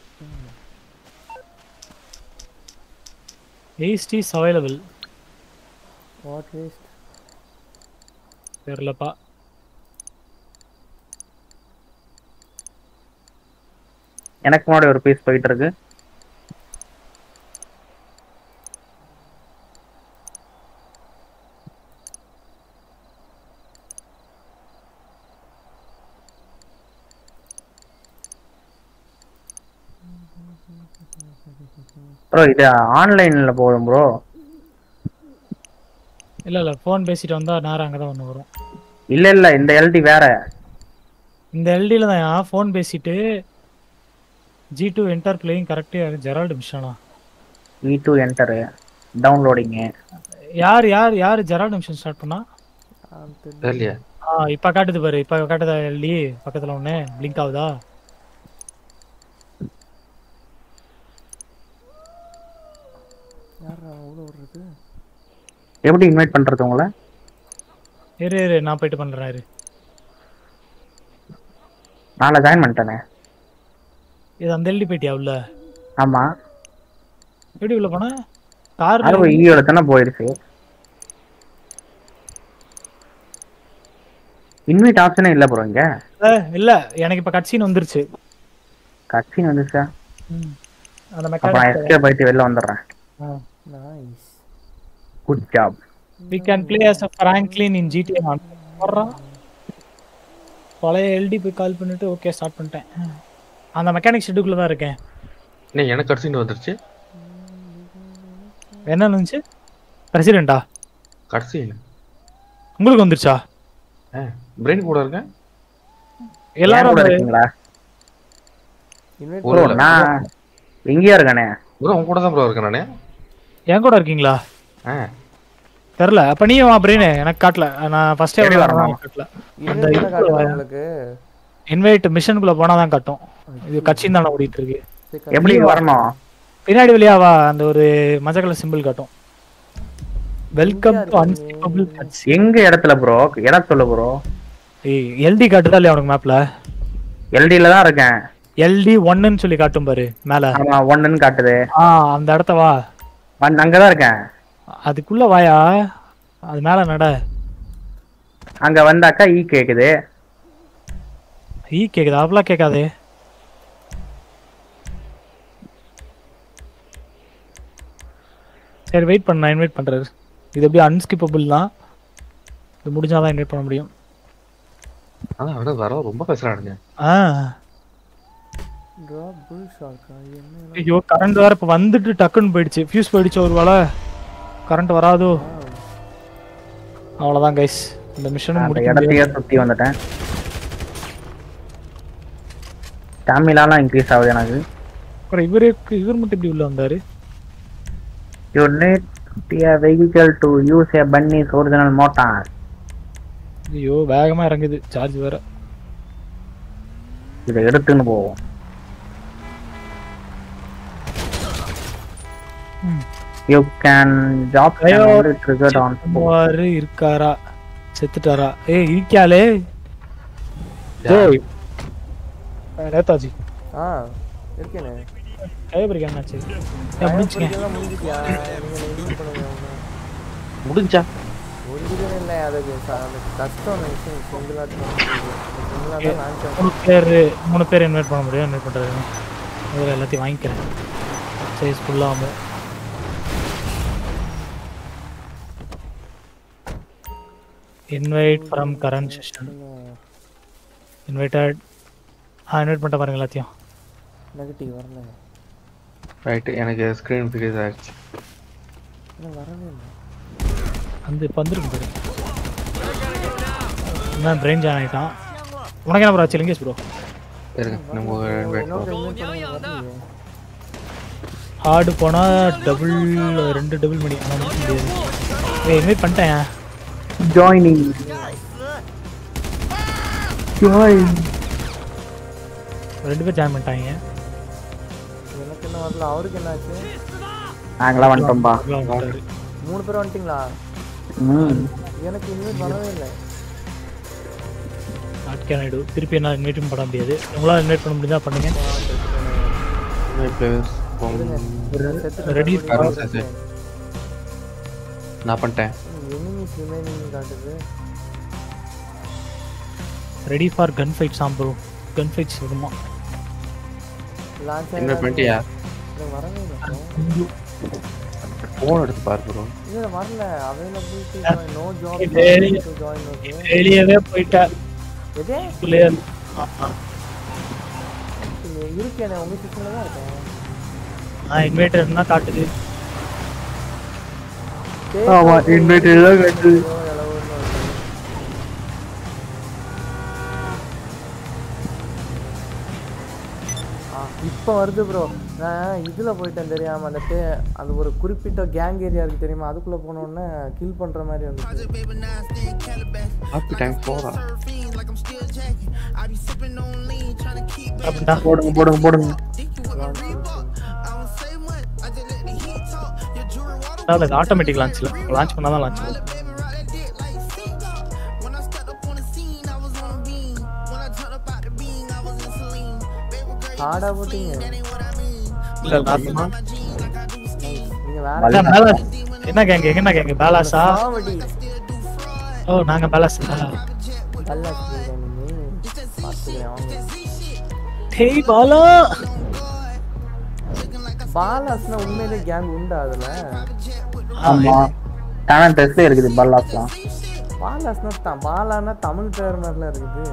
waste is available what waste தெரிலப்பா எனக்கு முன்னாடி ஒரு பீஸ் போயிட்டு இருக்கு ப்ரோ இது ஆன்லைன்ல போதும் ப்ரோ இல்ல இல்ல ஃபோன் பேசிட்டு வந்தா நேரம் அங்கதான் ஒன்று வரும் இல்ல இல்ல இந்த எல்டி வேற இந்த எல்டியில் தான் ஃபோன் பேசிட்டு ஜி டூ என்டர் பிளேயிங் கரெக்டாக ஜெரால்டு மிஷனா இ டூ என்டர் டவுன்லோடிங்கு யார் யார் யார் ஜெரால்டு மிஷன் ஸ்டார்ட் பண்ணா தெரியலையா ஆ இப்போ காட்டுது பாரு இப்போ காட்டுதா எல்டி பக்கத்தில் ஒன்று பிளிங்க் ஆகுதா யாரா அவ்வளோ விடுறது எப்படி இன்வைட் பண்றது உங்களை இரு இரு நான் போயிட்டு பண்ணுறேன் இரு நாளை ஜாயின் பண்ணிட்டேனே இது அந்த எல்டி போயிட்டியா உள்ள ஆமா எப்படி உள்ள போன கார் அறுபது ஈயோட தானே போயிடுச்சு இன்வைட் ஆப்ஷனே இல்ல ப்ரோ இங்க இல்ல எனக்கு இப்போ கட்சின்னு வந்துருச்சு கட்சின்னு வந்துச்சா அந்த அப்ப நான் எஸ்கே போயிட்டு வெளில வந்துடுறேன் nice good job we can play as a franklin in gta நான் வர்றான் பழைய எல்டி போய் கால் பண்ணிட்டு ஓகே ஸ்டார்ட் பண்ணிட்டேன் அந்த மெக்கானிக் ஷெட்டுக்குள்ள தான் இருக்கேன் என்ன எனக்கு கடைசின்னு வந்துருச்சு என்ன இருந்துச்சு பிரசிடென்ட்டா கடைசி உங்களுக்கு வந்துருச்சா பிரெயின் கூட இருக்கேன் எல்லாரும் கூட அந்த- இருக்கீங்களா இன்வைட் ப்ரோ நான் எங்கேயா இருக்கானே ப்ரோ உங்க கூட தான் ப்ரோ இருக்கேன் நானு என் கூட இருக்கீங்களா ஆ தெரில அப்ப நீயும் வா பிரெயின் எனக்கு காட்டல நான் ஃபர்ஸ்டே எப்படி வரணும்? காட்டல அந்த இன்வைட் இதுக்குள்ள காட்டுதா வா. உங்களுக்கு இன்வைட் மிஷனுக்குள்ள போனா தான் காட்டும் இது கட்சின்னு தானே ஓடிட்டு இருக்கு எப்படி வரணும் பின்னாடி வழியா வா அந்த ஒரு மஞ்சள் கலர் சிம்பிள் காட்டும் வெல்கம் டு அன்ஸ்கிப்பபிள் கட்சி எங்க இடத்துல ப்ரோ இடம் சொல்லு ப்ரோ ஏய் எல்டி காட்டுதா இல்லையா உனக்கு மேப்ல எல்டில தான் இருக்கேன் எல்டி ஒன்னுன்னு சொல்லி காட்டும் பாரு மேல ஆமா ஒன்னுன்னு காட்டுது ஆ அந்த இடத்த வா வந்து அங்கதான் இருக்கேன் அதுக்குள்ள வாயா அது மேல நட அங்க வந்தாக்கா ஈ கேக்குது ஈ கேக்குதா அப்படிலாம் கேட்காதே சரி வெயிட் பண்ண நான் இன்வைட் பண்றாரு இது எப்படி அன்ஸ்கிப்பபிள் தான் இது முடிஞ்சாதான் இன்வைட் பண்ண முடியும் அதான் அவன வர ரொம்ப பேசுறானுங்க ஆ ட்ராப் புல் ஷார்க்கா என்ன ஐயோ கரண்ட் வேற இப்ப வந்துட்டு டக்குன்னு போயிடுச்சு ஃபியூஸ் போயிடுச்சு ஒரு வேளை கரண்ட் வராதோ அவ்வளவுதான் கைஸ் இந்த மிஷனும் அந்த முடிக்க இடத்தையே முடியாது. சுத்தி வந்துட்டேன் ஸ்டாமினாலாம் இன்க்ரீஸ் ஆகுது எனக்கு அப்புறம் இவரு இவர் மட்டும் இப்படி உள்ள வந்தாரு you need a vehicle to use a bunny's original motor ஐயோ வேகமா இறங்குது சார்ஜ் வேற இதை எடுத்துன்னு போவோம் you can job triggered on சும்மாரு இருக்காரா செத்துட்டாரா ஏய் இருக்கியாலே ஜோய் நேதாஜி ஆ இருக்கேனே கைபரிக்கு என்னாச்சு ஏன் முடிச்சுங்க எல்லாம் முடிஞ்சிட்டியா நீங்க இன்வைட் பண்ணுங்க அவனை. முடிஞ்சா முடிஞ்சதுன்னு இல்லை அதுக்கு ச- அந்த கஷ்டம் விஷயம் சிங்கிளாக சிங்கிளாக தான் லான்ச் மூணு பேர் மூணு பேர் இன்வைட் பண்ண முடியும் இன்வைட் பண்றது அதில் எல்லாத்தையும் வாங்கிக்கிறேன் சைஸ் ஃபுல்லாக வந்து invite from current session invited ஆ இன்வைட் பண்ணிட்ட பாருங்க எல்லாத்தையும் நெகட்டிவ் வரல ரைட் எனக்கு ஸ்க்ரீன் ஃப்ரீஸ் ஆயிடுச்சு இன்னும் வரவே இல்லை வந்து இப்போ வந்துருக்கு பாரு என்ன பிரெயின் ஜாயின் ஆகிட்டான் உனக்கு என்ன ப்ரோ ஆச்சு லிங்கேஷ் ப்ரோ இருங்க நம்ம invite இன்னொரு பண்ணுவோம். invite பண்ணுங்க, வரலையே. ஹார்டு போனா டபுள் ரெண்டு டபுள் மணி ஆனா முடியாது ஏய் இன்வைட் பண்ணிட்டேன் ஜாயினிங் ஜாயின் ரெண்டு பேர் ஜாயின் பண்ணிட்டாங்க எனக்கு என்ன வரல அவருக்கு என்ன ஆச்சு நாங்களாம் வந்துட்டோம்பா அவங்களாம் வந்துட்டாரு. மூணு பேரும் வந்துட்டீங்களா ம் எனக்கு இன்வைட் வரவே இல்லை நாட் கேன் ஐ திருப்பி என்ன இன்வைட்டும் பண்ண முடியாது உங்களால் இன்வைட் பண்ண முடிஞ்சா பண்ணுங்க Invite players from- ரெடி பாருங்க சார், சார். நான் பண்ணிட்டேன் எனிமிஸ் ரிமைனிங் காட்டுது ரெடி ஃபார் கன் ஃபைட் சாம்போ கன் ஃபைட்ஸ் வருமா லான்ச் Invite பண்ணிட்டியா? வரவே இல்லை ஃபோன் எடுத்து பாரு ப்ரோ இல்ல வரல அவைலபிலிட்டி நோ ஜாப் வெளியே- டு ஜாயின் ஓகே வெளியவே போயிட்டார் எதே பிள்ளையர் இருக்கேன் உங்க சிஸ்டம்ல தான் இருக்கேன் ஆ இன்வைட்டர்னா காட்டுது ஆமா இன்வைட்டட் தான் கட்டுது இப்போ வருது ப்ரோ நான் இதுல போயிட்டேன் தெரியாம அந்த பே அது ஒரு குறிப்பிட்ட கேங் ஏரியா இருக்கு தெரியுமா அதுக்குள்ள போன உடனே கில் பண்ற மாதிரி வந்துச்சு ஹாப்பி டைம் போறா அப்படின்னா போடுங்க போடுங்க போடுங்க அதாவது ஆட்டோமேட்டிக் லான்ச்ல லான்ச் பண்ணா தான் லான்ச் ஆகும் ஹார்டா போட்டீங்க இல்ல நார்மலா நீங்க அதான் வேற பேலாஸ் என்ன கேங்க என்ன கேங்க பேலாஸா காமெடி ஓ நாங்க பேலாஸா நல்லா பாத்துக்கிறேன் வாங்க டேய் பாலா பாலாஸ்னா உண்மையிலே கேங் உண்டா அதுல ஆமா தானே ட்ரெஸ்ல இருக்குது பல்லாஸ்லாம் பாலாஸ்னா த- பாலானா தமிழ் பேர் மாதிரிலாம் இருக்குது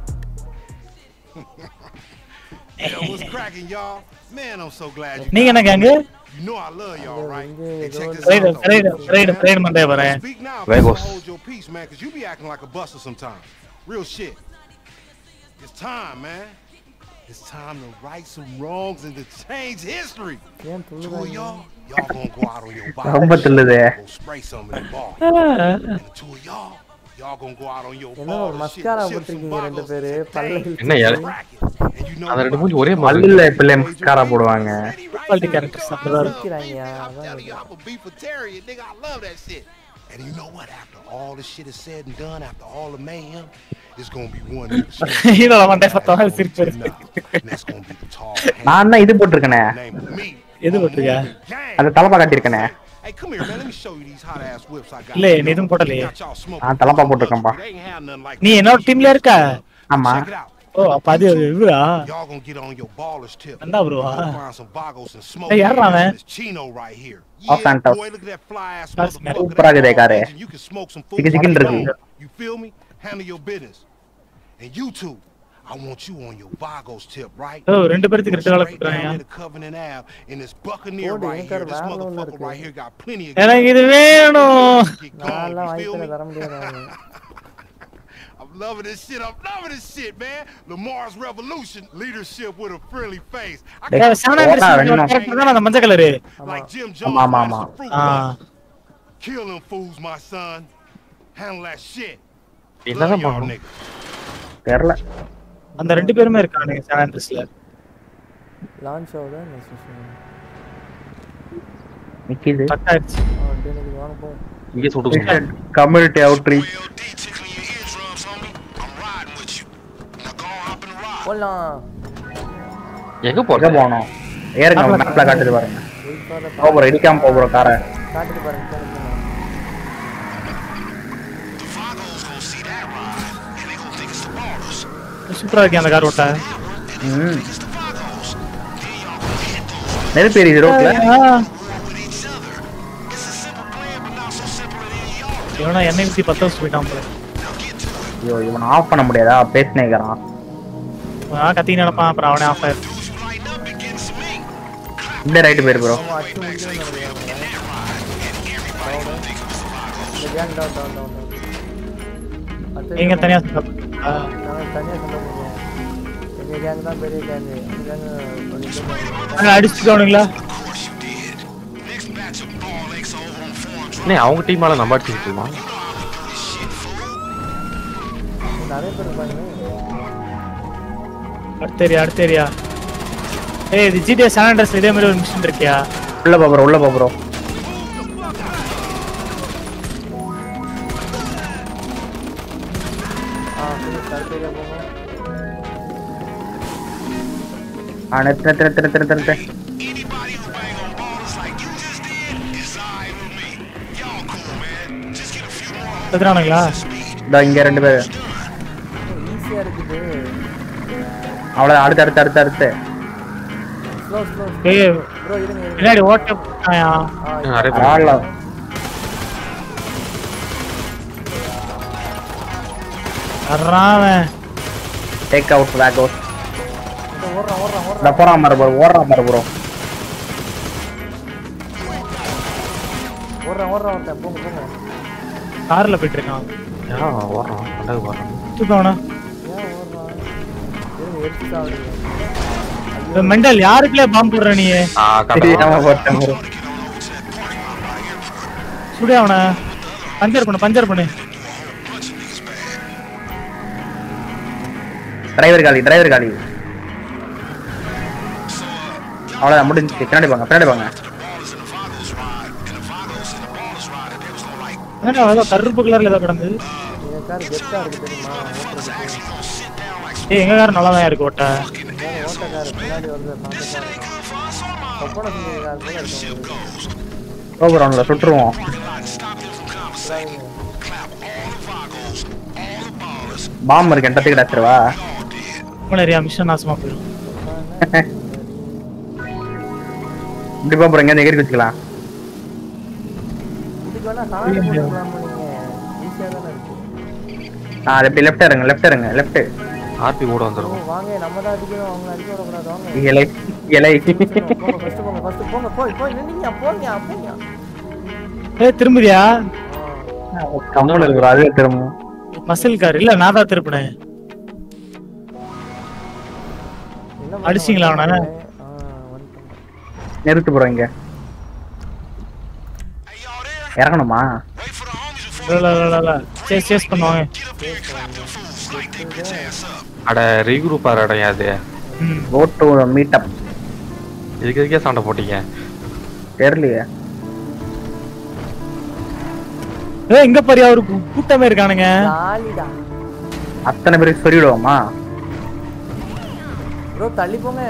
Yo, what's cracking, y'all? Man, I'm so glad you நீங்க என்ன கேங்க You know I love y'all, right? Hey, check this Friday out, though. Friday Friday Friday Monday வரேன் Speak now, Vegos. hold your peace, man, because you be acting like a buster sometimes. Real shit. It's time, man. It's time to right some wrongs and to change history. ஏன் Two of y'all, y'all gonna go out on your ரொம்ப body. துள்ளுது Go spray some in the bar. and the two of y'all, y'all gonna go out on your என்ன bar. Mascara போட்டிருக்கீங்க ரெண்டு பேரு பல்ல என்ன யாரு அந்த ரெண்டு மூஞ்சி ஒரே மாதிரி பல்லுல பிள்ளை மஸ்காரா போடுவாங்க குவாலிட்டி கேரக்டர்ஸ் அப்படிதான் இருக்கும் சிரிக்கிறாங்க I'm telling you, I'm a beefitarian, nigga. I love that shit. And you know what? After all this shit is said and done, after all the mayhem, it's gonna be one nigga. இதோட மண்டே பார்த்தா சிரிப்பு And that's gonna be the tall, நான் தான் இது போட்டிருக்கேனே name of me. எது போட்டிருக்க அந்த தலப்பா காட்டியிருக்கேனே Hey, come here, man. Let me show you these hot ass whips I got. இல்ல நீ எதுவும் போடலையே Got y'all smoking. நான் தலப்பா போட்டிருக்கேன்பா They ain't have nothing like நீ என்னோட டீம்ல இருக்க ஆமா Check it out. ஓ அப்ப அது இவரா Y'all gonna get on your baller's tip. என்ன ப்ரோவா Go find some Vagos and smoke. ஏய், யார்றா அவன்? This Chino right here. Los Santos. boy, look at that fly ass Los motherfucker. சூப்பரா இருக்குதே car You can smoke some food. சிக்கு சிக்குன்னு இருக்கு You feel me? Handle your business. And you two, I want you on your Vagos tip, right? ஓ ரெண்டு பேருக்கு ரெண்டு வேலை Straight கொடுக்குறாங்க down to the Covenant Ave in this Buccaneer போடு, right எனக்கு here. அது This வேற level motherfucker இருக்கு. right here got plenty of. எனக்கு இது வேணும் Get going, நான்லாம் you வாங்கி feel தர me? தர முடியாது அவனு. I'm loving this shit. I'm loving this shit, man. Lamar's Revolution, leadership with a friendly face. I டேய், can't செவன் போடா, வேணுமா? கேரக்டர் தான் அந்த மஞ்சள் கலரு like Jim ஆமா, Jones. ஆமா, Master ஆமா. Fruit ஆ Punch. Kill them fools, my son. Handle that shit. என்னதான் Love y'all பண்ணணும் niggas. தெரியல அந்த ரெண்டு பேருமே இருக்கானுங்க சான் ஆண்ட்ரஸ்ல லான்ச் ஆகுதா என்ன சுஷி நிக்கிது கட் ஆயிடுச்சு அப்படியே எனக்கு வாங்க போ இங்கே சுட்டு கம்யூனிட்டி அவுட்ரீச் போலாம் எங்க எங்க போற போனோம் ஏறுங்க மேப்ல காட்டுது பாருங்க வெயிட் ஃபார் போகிறோம் இடிக்காம போகிறோம் காரை காட்டுட்டு பாருங்க கேளுங்க. சூப்பரா இருக்கேன் அந்த கார் ஓட்ட ம் நெருப்பு எரியுது ரோட்ல இவனா என்னை ஊத்தி பத்து வருஷம் போயிட்டான் போல ஐயோ இவனை ஆஃப் பண்ண முடியாதா பேசினேக்கிறான் அவன் கத்தி நடப்பான் அப்புறம் அவனே ஆஃப் ஆயிரு இந்த ரைட்டு போயிரு ப்ரோ அவன் அடிச்சு முடிக்கணும்னு நினைக்கிறேன் இந்த கேங் டவுன் டவுன் டவுன் நீங்க தனியா சண்டை நான் தனியாக சண்டை போடுவோம் எங்க கேங் தான் பெரிய கேங் எங்க கேங் அங்க அடிச்சுக்கோனுங்களா அண்ணே அவங்க டீமால நம்ம அடிச்சுக்கிட்டுமா நிறைய பேர் இருப்பாங்க அடுத்த ஏரியா அடுத்த ஏரியா ஏய் இது ஜிடிஎஸ் சான் ஆண்ட்ரஸ் இதே மாதிரி ஒரு மிஷின் இருக்கியா உள்ள போ ப்ரோ உள்ள போ ப்ரோ ஆ சரி கருப்பேரியா போங்க ஆ நிறுத்து நிறுத்து நிறுத்து நிறுத்து நிறுத்து எத்தனானுங்களா இதோ இங்க ரெண்டு பேர் ஈஸியா இருக்குது அவ்வளோ அடுத்து அடுத்து அடுத்து அடுத்து ஸ்லோ ஸ்லோ ஏய் ப்ரோ இருங்க இருங்க பின்னாடி ஓட்ட போட்டாயா நிறைய பேர் ஆடலாம் வர்றான் டேக் அவுட் பேக் அவுட் இந்த ஓடுறான் ஓடுறான் ஓடுறான் இந்த போறான் பாரு ப்ரோ ஓடுறான் பாரு ப்ரோ ஓடுறான் ஓடுறான் ஒருத்தன் போங்க போங்க கார்ல போயிட்டு இருக்கான் ஏன் வரோம் ரெண்டாவது வரோம் தூக்கவனா ஏன் ஓடுறான் இருங்க எடுத்து சாப்பிடுங்க மெண்டல் யாருக்குள்ளே பாம்பு போடுற நீ ஆ தெரியாம கரெக்டா போட்டேன் ப்ரோ சுடு அவனை பஞ்சர் பண்ணு பஞ்சர் பண்ணு டிரைவர் காலி டிரைவர் காலி அவ்வளோதான் முடிஞ்சுச்சு பின்னாடி போங்க பின்னாடி போங்க என்னடா ஏதோ கருப்பு கலர்ல ஏதோ கிடந்தது எங்க கார் கெத்தா இருக்கு தெரியுமா ஓட்டுறதுக்கு ஏய் எங்க கார் நல்லா தான் இருக்கு ஓட்ட ஏன் ஓட்ட கார் பின்னாடி வந்து பார்த்துட்டா இருக்கான் ஒப்பனை செஞ்ச கார் போல இருக்கும் ப்ரோக்ராம்ல சுட்டுருவோம் பாம்பு இருக்கு என் தட்டுக்கிட்ட வச்சிருவா நிறைய மிஷன் நாசமா போயிடும் இப்படி போ ப்ரோ எங்கேயாவது எகிரி வச்சுக்கலாம் இதுக்கு வேணா சாணி போட்டுக்கலாம் நீங்க ஈஸியா தானே இருக்கு ஆ அது எப்படி லெஃப்ட் இருங்க லெஃப்ட் இருங்க லெஃப்ட் ஆர்பி கூட ஓ, வந்துடும் வாங்க நம்ம தான் அடிக்கணும் அவங்க அடிக்க விடக்கூடாது வாங்க இலை இலை போங்க ஃபர்ஸ்ட் போங்க ஃபர்ஸ்ட் போங்க போய் போய் நின்னீங்க போங்க போங்க ஏய் திரும்புதியா கம்மன் இருக்கு அதுவே திரும்ப மசில் கார் இல்ல நான் தான் திருப்பினேன் என்ன அடிச்சிங்களா அவனை நிறுத்து ப்ரோ இங்க இறங்கணுமா இல்ல இல்ல இல்ல இல்ல சேஸ் சேஸ் பண்ணுவாங்க அட ரீகுரூப் ஆற இடம் அது ம் கோ டு மீட் அப் இதுக்கு இதுக்கே சண்டை போட்டீங்க தெரியலையே ஏய் இங்க பாரு அவரு கூ- கூட்டமே இருக்கானுங்க ஜாலிடா அத்தனை பேருக்கு சொல்லிவிடுவோமா ப்ரோ தள்ளி போங்க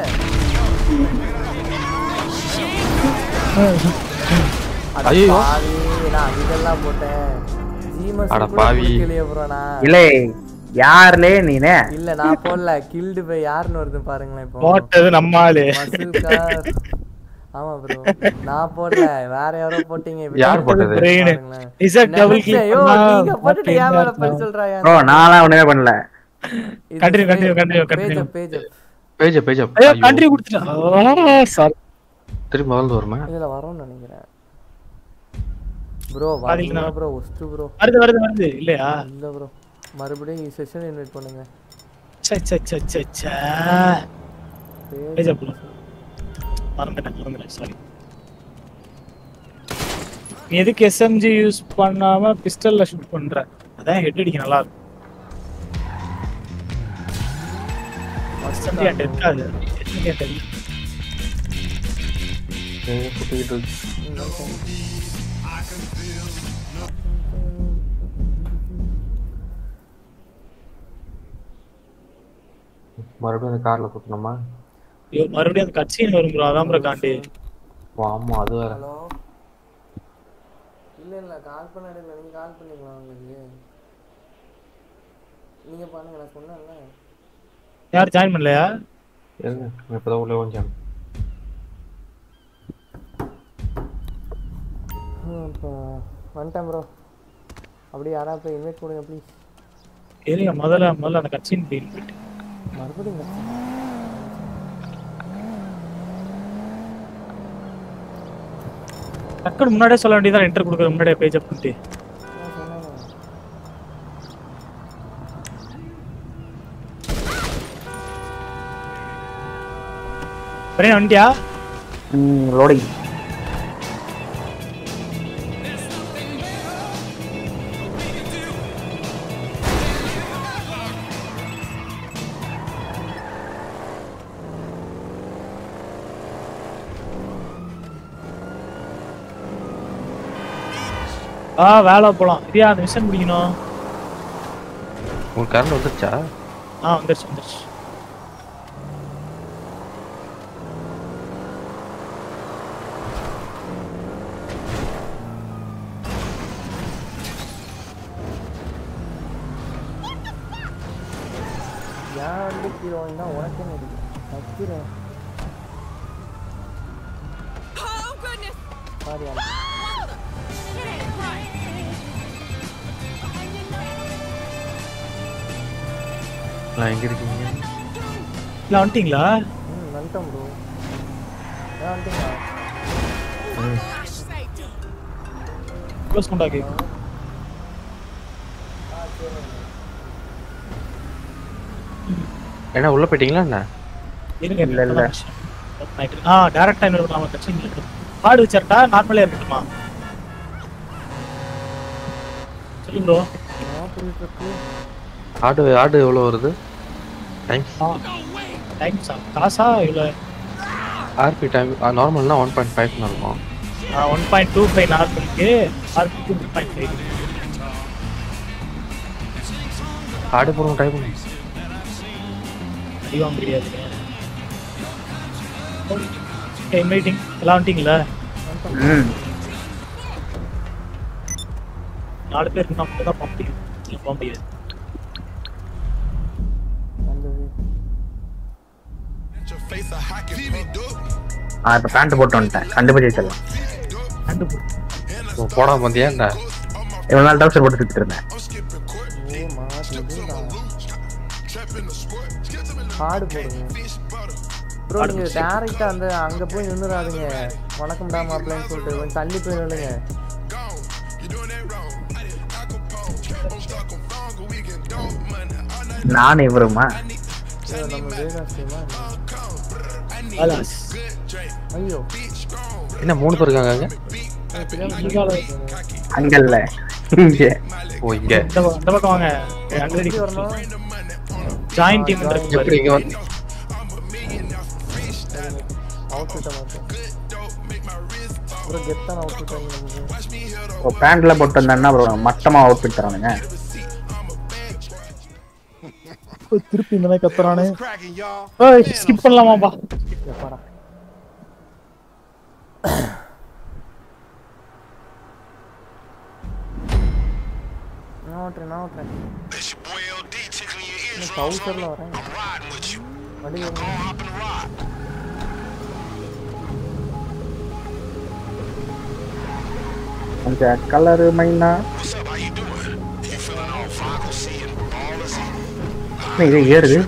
அட ஐயோ. பாவி, நான் இதெல்லாம் போட்டேன் ஜீமஸ் அட கூட பாவி. குடிக்கலையே ப்ரோ நான் இல்லை யாருலே நீனே இல்ல நான் போடல கில்டு போய் யாருன்னு வருது பாருங்களேன் இப்போ போட்டது நம்ம ஆளு மசில் கார் ஆமா ப்ரோ நான் போடல வேற யாரோ போட்டீங்க இப்ப யார் போட்டது? Brain. பாருங்களேன். Is that double click ஐயோ பண்ணா நீங்க போட்டுட்டு ஏன் மேல மட்டும் பழி என்ன சொல்றாயா ப்ரோ நான்லாம் ஒண்ணுமே பண்ணல Continue, continue, continue, continue. Page page page page ஐயோ கண்ட்ரி கொடுத்துட்டான் சாரி திரும்பி முதல்ல வருமே இதுல வரும்னு நினைக்கிறேன் ப்ரோ பாதிக்கு வரல நான் ப்ரோ ஒஸ்ட் ப்ரோ வருது வருது வருது இல்லையா இல்ல ப்ரோ மறுபடியும் செஷன் இன்வைட் பண்ணுங்க சே சே சே சே சே பேஜ் அப் மறந்துட்டேன் மறந்துட்டேன் சாரி நீ எதுக்கு எஸ்எம்ஜி யூஸ் பண்ணாம பிஸ்டல்ல ஷூட் பண்ற அதான் ஹெட் அடிக்க நல்லா இருக்கும் எஸ்எம்ஜி அண்ட் இருக்காது எஸ்எம்ஜி அண்ட் சுத்திக்கிட்டு இருக்கு. மறுபடியும் அந்த கார்ல சுத்தணுமா ஐயோ மறுபடியும் அந்த கட்சியின் வரும் ப்ரோ அதான் ப்ரோ காண்டி ஓ ஆமா அது வேற ஹலோ இல்ல இல்ல கால் பண்ண எடுக்கல நீங்க கால் பண்ணீங்களா உங்களுக்கு நீங்க பண்ணுங்க நான் சொன்னேன்ல யார் ஜாயின் பண்ணலையா இருங்க நான் இப்பதான் உள்ள கொஞ்சம் இப்போ வந்துட்டேன் ப்ரோ அப்படியே யாரா போய் இன்வைட் கொடுங்க ப்ளீஸ் இருங்க முதல்ல முதல்ல அந்த கட்சியின் டீல் போயிட்டு மறுபடியும் கஷ்டம். டக்குனு முன்னாடியே சொல்ல வேண்டியதான் என்டர் கொடுக்குற முன்னாடியே பேஜ் அப் பண்ணிட்டு நான் சொன்னேனே. பிரேன் வந்துட்டியா ம் லோடிங் ஆ வேலை போலாம் இதே அந்த மிஷன் முடிக்கணும் உங்களுக்கு கரண்ட் வந்துருச்சா ஆ வந்துருச்சு வந்துருச்சு ஏன் வந்து கீழே வாங்கினா உனக்கே முடியும் வைக்கிறேன் பாரியா நான் எங்க இருக்கீங்க இல்லை வந்துட்டீங்களா ம் வந்துட்டோம் ப்ரோ ஏன் வந்துட்டீங்களா க்ளோஸ் பண்ணா கேட்கும் ஏன்னா உள்ள போயிட்டீங்களா என்ன இருங்க இல்ல, இல்ல. நைட்டு ஆ டேரக்டா இன்னொரு நாம பிரச்சனை இருக்கு கார்டு வச்சிருட்டா நார்மலே இருக்கட்டுமா சொல்லு ப்ரோ புரியுது இருக்கு ஆடு ஆடு எவ்வளோ வருது டைம் டைம்ஸா காசா இல்லை ஆர்பி டைம் நார்மல்னா ஒன் பாயிண்ட் ஃபைவ் இருக்கும் ஒன் பாயிண்ட் டூ ஃபைவ் நார்மலுக்கு ஆர்பி டூ பாயிண்ட் ஃபைவ் ஆடு போகிறோம் டைம் அடி வாங்க முடியாதுங்க இன்வைட்டிங் எல்லாம் வந்துட்டீங்களா ம் நாலு பேர் இருந்தால் மட்டும் தான் போக முடியும் இல்லை போக முடியாது வந்தது ஆ இப்போ பேண்ட் போட்டு வந்துட்டேன் கண்டுபிடிச்சு வச்சிடலாம் கண்டு போடாம வந்தியாண்டா இவ்வளோ நாள் டவுசர் போட்டு சுற்றிட்டு இருந்தேன் ஓ மாட்டுதுடா கார்டு போடுங்க ப்ரோ நீங்க டேரக்டா அந்த அங்க போய் நின்னுறாதீங்க வணக்கம்டா மாப்பிள்ளைன்னு சொல்லிட்டு கொஞ்சம் தள்ளி போய் நில்லுங்க நான் இவருமா ஐயோ, நம்ம வேகாசியமா அலாஸ் ஐயோ என்ன மூணு பேர் இருக்காங்க அங்க எனக்கு தெரியாம நீங்கால அங்கல்ல இங்கே ஓ இங்க இந்த பக்கம் இந்த பக்கம் வாங்க அங்கடி எப்படி வரணும் ஜாயின் டீம் இருக்கு எப்படி பாரு. இங்க வந்து அவுட்ஃபிட்டை மாட்டேன் ஒரு கெத்தான அவுட்ஃபிட் நமக்கு இப்போ பேண்ட்ல போட்டு வந்தேன்னா அப்புறம் மட்டமா அவுட்ஃபிட் தரானுங்க திருப்பி இந்த மாதிரி கத்துறானு ஏய் ஸ்கிப் பண்ணலாமாப்பா எப்பாடா நான் ஓட்டுறேன் நான் ஓட்டுறேன் நான் டவுசரில் வரேன் வண்டி வருங்க அந்த கலரு மைனா என்ன இது ஏறுது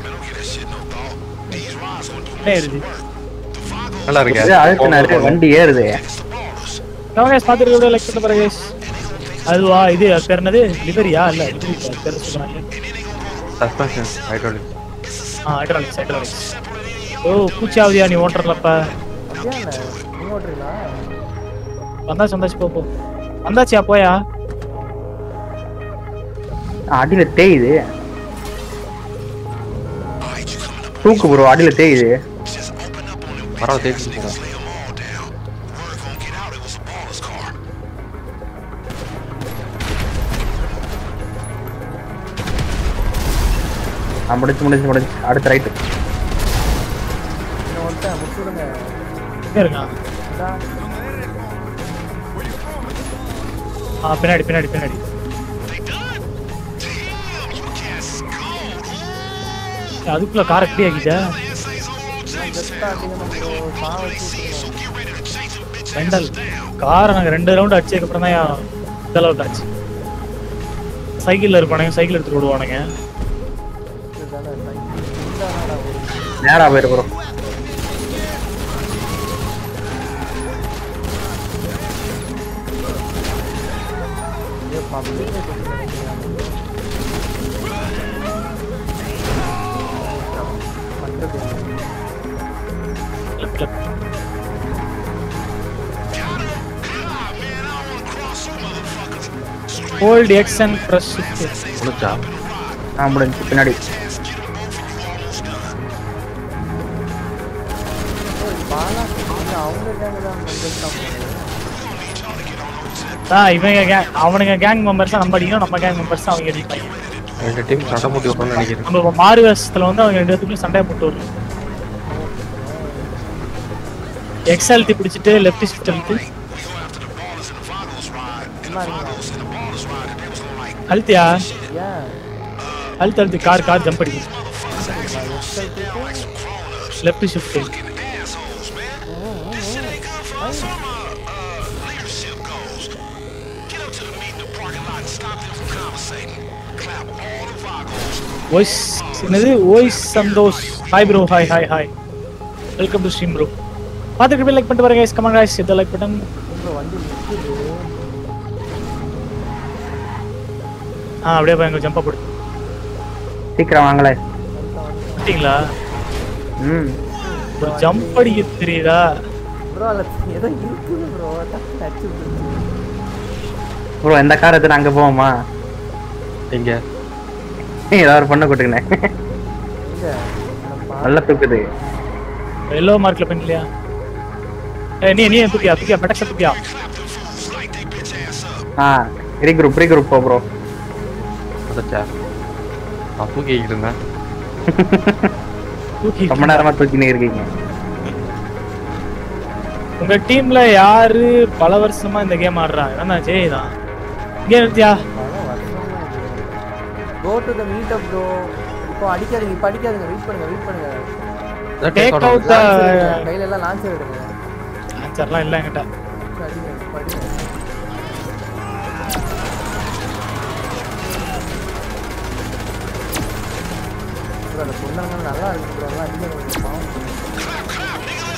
என்ன ஏறுது நல்லா இது இருக்கேன் அழுத்தினாரு வண்டி ஏறுது கவனேஷ் பார்த்துருக்க லைக் பண்ண பாருங்க அதுவா இது அது பேர் என்னது லிவரியா இல்ல லிவரி பேர் சொல்றாங்க சஸ்பென்ஷன் ஹைட்ரோலிக் ஆ ஹைட்ராலிக்ஸ் ஹைட்ராலிக்ஸ் ஓ பூச்சாவதியா நீ ஓட்டுறலப்ப அப்படியா என்ன நீங்கள் ஓட்டுறீங்களா வந்தாச்சு வந்தாச்சு போ போ வந்தாச்சியா போயா அடியில தேயுது தூக்கு ப்ரோ அடியில தேயுது பரவாயில்ல தேய்ச்சி போகிறேன் ஆ, முடிச்சு முடிச்சு முடிச்சு அடுத்த ரைட்டு நான் வந்துட்டேன் முடிச்சு விடுங்க எங்க இருக்கான் இந்தா, ஆ பின்னாடி பின்னாடி பின்னாடி ஏய், அதுக்குள்ள கார் எப்படி ஆகிட்ட நான் கெத்தா அடிக்கணும் ப்ரோ சா வச்சு விட்டுருங்க. ரெண்டல் காரை நாங்க ரெண்டு ரவுண்ட் அடிச்சதுக்கு அப்புறம் தான் இந்த அளவுக்கு ஆச்சு சைக்கிள்ல இருப்பானுங்க சைக்கிள் எடுத்துட்டு விடுவானுங்க இதுதானே சைக்கிள் இதுதானடா ஒரு நேரா போயிரு ப்ரோ ஐயோ பப்ளிக் லெஃப்ட்ல ஹோல்ட் எக்ஸ் அண்ட் ப்ரெஸ் முடிச்சா ஆ முடிஞ்சு பின்னாடி பாலா இது அவங்க கேங்க தான் வந்துட்டான் ஆ இவங்க gang அவனுங்க கேங் மெம்பர்ஸ் நம்ம அடிக்கணும் நம்ம கேங் மெம்பர்ஸ் அவங்க அடிப்பாங்க ரெண்டு டீம் சண்டை போட்டு வைக்கணும்னு நினைக்கிறேன் நம்ம இப்போ மாறு வேஷத்துல வந்து அவங்க ரெண்டு பேத்துக்குள்ள சண்டையை போட்டு வரும் எக்ஸ் அழுத்தி பிடிச்சிட்டு லெஃப்ட் ஷிஃப்ட் அழுத்தி அழுத்தியா ஏன் அழுத்து அழுத்தி கார் கார் ஜம்ப் அடிக்கும் லெஃப்ட் ஷிஃப்ட் வாய்ஸ் என்னது voice Santhosh hi bro hi hi hi welcome to stream bro பார்த்துட்டு லைக் பண்ணிட்டு வரேன் கைஸ் கமெண்ட் கைஸ் இந்த லைக் பட்டன் உங்க வண்டி நிக்குது ஆ அப்படியே போய் எங்க ஜம்ப் போடு சீக்கிரம் வாங்களே பார்த்தீங்களா ம் ஜம்ப் அடிக்க தெரியுதா ப்ரோ அதுல ஏதோ இருக்குது ப்ரோ டக்கு அடிச்சு விட்டுருச்சு ப்ரோ எந்த கார் எடுத்து அங்க போவோமா எங்க ஏதாவது ஒரு பொண்ணை கூட்டுக்கினேன் எங்க நல்லா தூக்குது எல்லோ மார்க்ல பண்ணலையா ஏய் நீ நீ தூக்கியா தூக்கியா பெட்டக்ஸ் தூக்கியா ஆ ரீ குரூப் ரீ குரூப் போ ப்ரோ முடிச்சா நான் தூக்கிக்கிட்டு இருந்தேன் தூக்கி ரொம்ப நேரமா தூக்கினே இருக்கீங்க உங்க டீம்ல யாரு பல வருஷமா இந்த கேம் ஆடுறா என்ன ஜெய் தான் இங்கே நிறுத்தியா go to the meet up bro இப்போ அடிக்காதீங்க இப்போ அடிக்காதீங்க வெயிட் பண்ணுங்க வெயிட் பண்ணுங்க டேக் அவுட் த Launcher எடுங்க. கையில எல்லாம் லான்ச்சர் எடுங்க ஆன்சர்லாம் இல்ல என்கிட்ட இப்போ அடிங்க இப்போ அடிங்க ப்ரோ அந்த பொண்ணுங்க நல்லா இருக்கு ப்ரோ எல்லாம் அடிக்க கொஞ்சம் பாவம்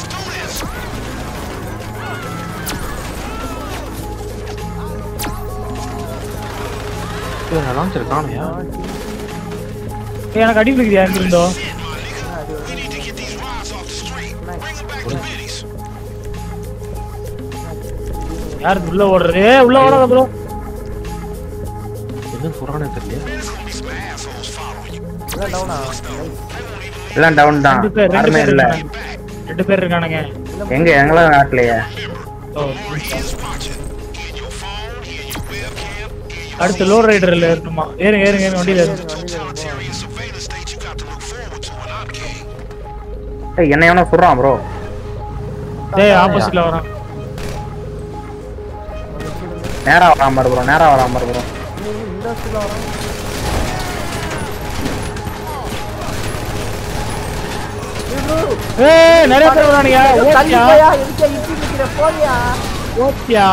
லான்ச்சர் காணையா ஏய், எனக்கு அடி பிடிக்குதியா எங்க இருந்தோ யார் இது உள்ள ஓடுறது ஏய், உள்ள ஓடாத ப்ரோ என்ன சொல்றானே தெரியல எல்லாம் டவுனா எல்லாம் டவுன் தான் ரெண்டு பேர் ரெண்டு யாருமே பேர் இல்ல இருக்கானுங்க ரெண்டு பேர் இருக்கானுங்க எங்க எங்களும் நாட்டிலேயே ஓ அடுத்து லோ ரைடர்ல இருக்கணுமா ஏறுங்க ஏறுங்க ஏறுங்க வண்டியில ஏறுங்க ஏய், என்ன எவனோ சொல்றான் ப்ரோ டேய் ஆப்போசிட்ல வரான் நேரா வராம பாரு ப்ரோ நேரா வராம பாரு ப்ரோ இந்த இடத்துல வரோம் ஏய் நிறைய பேர் வரானுங்க தள்ளி ஓட்டியா போயா எதுக்கா இட்டி நிக்கிற போறியா ஓட்டியா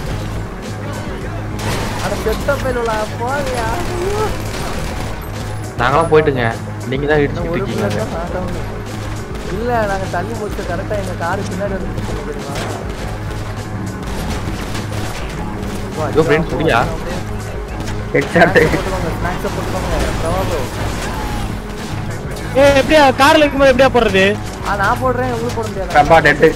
அட செத்த பயிலுலா போறியா ஐயோ. நாங்களாம் போயிட்டுங்க நீங்க தான் இடிச்சுட்டு ஒரு இருக்கீங்க பிள்ளை தான் நான் down. இல்ல நாங்க தள்ளி முடிச்சு கரெக்டா எங்க காரு பின்னாடி வந்து நிக்குது தெரியுமா ஐயோ ஃப்ரெண்ட்ஸ் முடியா ஹெட்ஷாட் போட்டுக்கோங்க ஸ்நாக்ஸை போட்டுக்கோங்க தவா bro. ஏய் எப்படியா கார்ல இருக்கும்போது எப்படியா போடுறது ஆ நான் போடுறேன் உங்களுக்கு போட முடியாது ரப்பா டெட்டு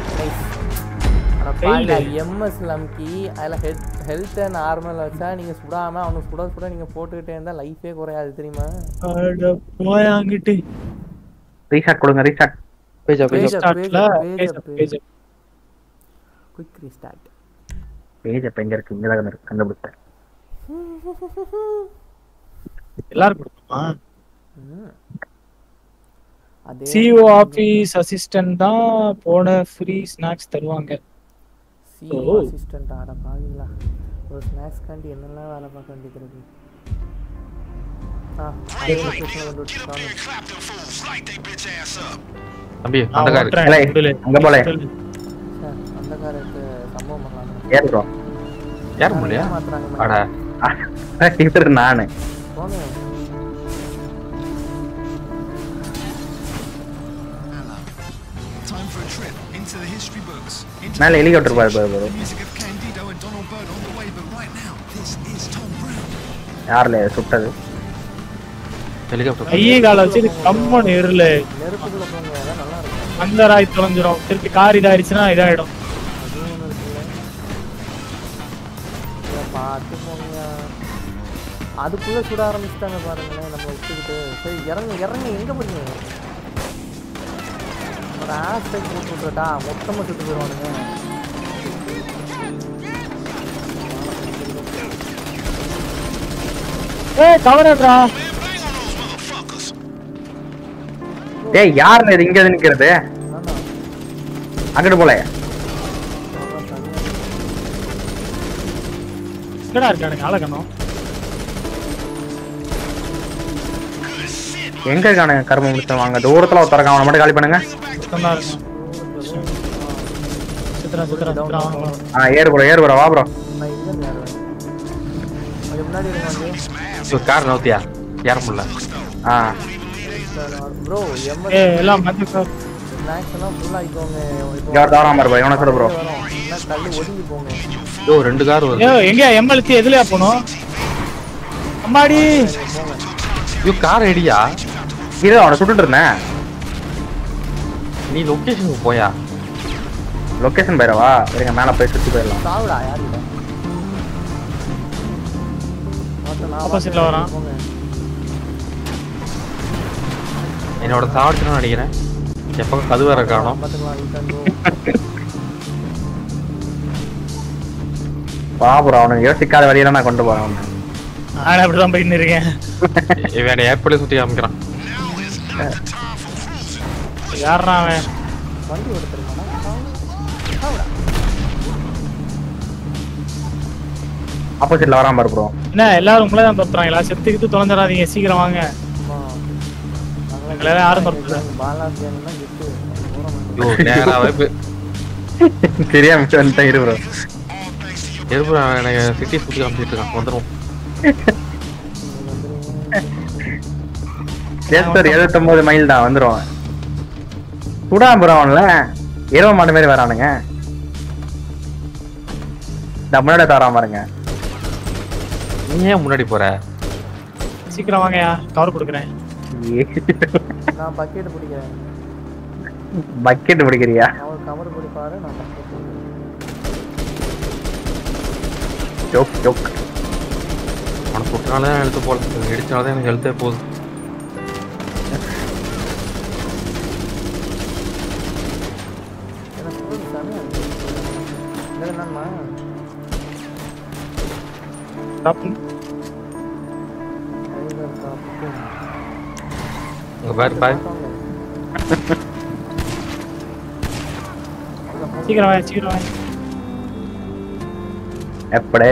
Failed. எம்எஸ் லம்கி அதில் ஹெட் ஹெல்த் அண்ட் நார்மல் வச்சா நீங்கள் சுடாமல் அவனுக்கு சுட சுட நீங்கள் போட்டுக்கிட்டே இருந்தால் லைஃபே குறையாது தெரியுமா அட போயா அங்கிட்டு ரீஷாட் கொடுங்க ரீஷாட் பேஜா பேஜ் பேஜா அப், ஸ்டார்ட்ல page up, page page quick restart page அப்ப எங்க இருக்கு இங்க தான் இருக்கு கண்டுபிடிச்சேன் எல்லாரும் கொடுப்போமா அதே சிஓ ஆபீஸ் அசிஸ்டன்ட் தான் போன ஃப்ரீ ஸ்நாக்ஸ் தருவாங்க சிஓ ஓ. அசிஸ்டன்ட் ஆட பாவீங்களா ஒரு ஸ்நாக்ஸ் காண்டி என்னெல்லாம் வேலை பார்க்க வேண்டியது இருக்கு ஆ அதே லொக்கேஷன் கொண்டு விட்டுருக்காங்க தம்பி நான் அந்த கார் ஓட்டுறேன், ஏலே, உண்டுல. அங்க போலே. சார் அந்த காருக்கு சம்பவம் பண்ணலாம் ஏறு ப்ரோ ஏற முடியா ஏமாத்துறாங்க அட இவரு நானு போங்க Time for a trip into the history books. Into மேல ஹெலிகாப்டர் பாரு பாரு பாரு the music of Candido and Donald Byrd on the way, but right now, this is Tom Brown. யார்ல சுட்டது ஹெலிகாப்டர் கையே கால வச்சு கம்மன் இருல நெருப்புக்குள்ள போங்க அதான் நல்லா இருக்கும் அந்த ராய் தொலைஞ்சிரும் திருப்பி கார் இதாயிருச்சுன்னா இதாயிடும் அதுவும் ஒன்று இருக்குல்ல இதை பார்த்து போங்க அதுக்குள்ள சுட ஆரம்பிச்சிட்டாங்க பாருங்களேன் நம்ம விட்டுக்கிட்டு சரி இறங்க இறங்க எங்க போறீங்க ஒரு ஹேஷ்டேக் போட்டு விட்றட்டா மொத்தமாக சுட்டு போயிடுவானுங்க ஏய் கவரேட்ரா டேய் யாருன்னு இது இங்க வந்து நிக்கிறது அங்கிட்டு போல எங்கடா இருக்கானுங்க ஆளக்கணும் எங்க இருக்கானுங்க கரும முடிச்சவன் அங்க தூரத்துல ஒருத்தர் அவனை மட்டும் காலி பண்ணுங்க சுத்தமா இருக்கும் சித்ரா சித்ரா சித்ரா வாங்க bro. ஆ ஏறு ப்ரோ ஏறு ப்ரோ வா ப்ரோ நான் இங்கே இருந்து ஏறுவேன் அது முன்னாடி இருங்க வந்து ஒரு கார் நோத்தியா ஏற முடியல ஆ ப்ரோ எம்எஸ் ஏய் எல்லாம் வந்து சார் ஸ்நாக்ஸ் எல்லாம் ஃபுல் ஆகிக்கோங்க இங்க ஒரு தவறாம இருப்பா இவனை சொல்லு ப்ரோ என்ன தள்ளி ஒதுங்கி போங்க யோ ரெண்டு கார் வருது ஏய் எங்க எம்எல்சி எதுலயா போணும் அம்மாடி யோ கார் ஐடியா இரு அவனை சுட்டுட்டு இருந்தேன் நீ லொகேஷனுக்கு போயா லொகேஷன் போயிடவா இருங்க மேல போய் சுத்தி போயிடலாம் சாவுடா யார் இல்லை மொத்தம் நான் ஆப்போசிட்ல வரான் போங்க என்னோட சாவடிச்சுன்னு நினைக்கிறேன் எப்போ கது வேற காணும் பார்த்துக்கலாம் யூ வா ப்ரோ அவனுக்கு யோசிக்காத வழியில நான் கொண்டு போறேன் அவனை. நான் அப்படிதான் போயிட்டு இருக்கேன் இவன் ஏர்போர்ட்ல சுத்தி காமிக்கிறான் யாரா அவன் வண்டி எடுத்துருக்கானா சாவுடா ஆப்போசிட்ல வராம பாரு ப்ரோ என்ன எல்லாரும் உங்களை தான் துரத்துறாங்களா செத்துக்கிட்டு தொலைஞ்சிடாதீங்க சீக்கிரம் வாங்க எங்களை யாரும் துரத்துல பாலாஜி எல்லாம் கிட்டு யோ நேராவே போய் தெரியாம வந்துட்டேன் இரு ப்ரோ எதுவும் எனக்கு சிட்டி சுத்தி காமிச்சிட்டு இருக்கான் வந்துடும் ஜெஸ்டர் எழுபத்தொன்பது மைல் தான் வந்துருவான் சுடா ப்ரோ அவன்ல இரவு மாட்டு மாதிரி வரானுங்க இந்த முன்னாடி தராம பாருங்க நீ ஏன் முன்னாடி போற சீக்கிரம் வாங்கயா கவர் கொடுக்குறேன் நான் பக்கெட் பிடிக்கிறேன் பக்கெட் பிடிக்கிறியா அவர் கவர் பிடிப்பாரு நான் பக்கெட் ஜோக் ஜோக் அவனை சுட்டினாலே எழுத்து போல இடிச்சாலே எனக்கு எழுத்தே போதும் எனக்கு போதும் சாமி இல்லை என்னம்மா டைகர் காப்பு இங்க பாரு பாரு சீக்கிரம் வாங்க சீக்கிரம் வாங்க எப்படி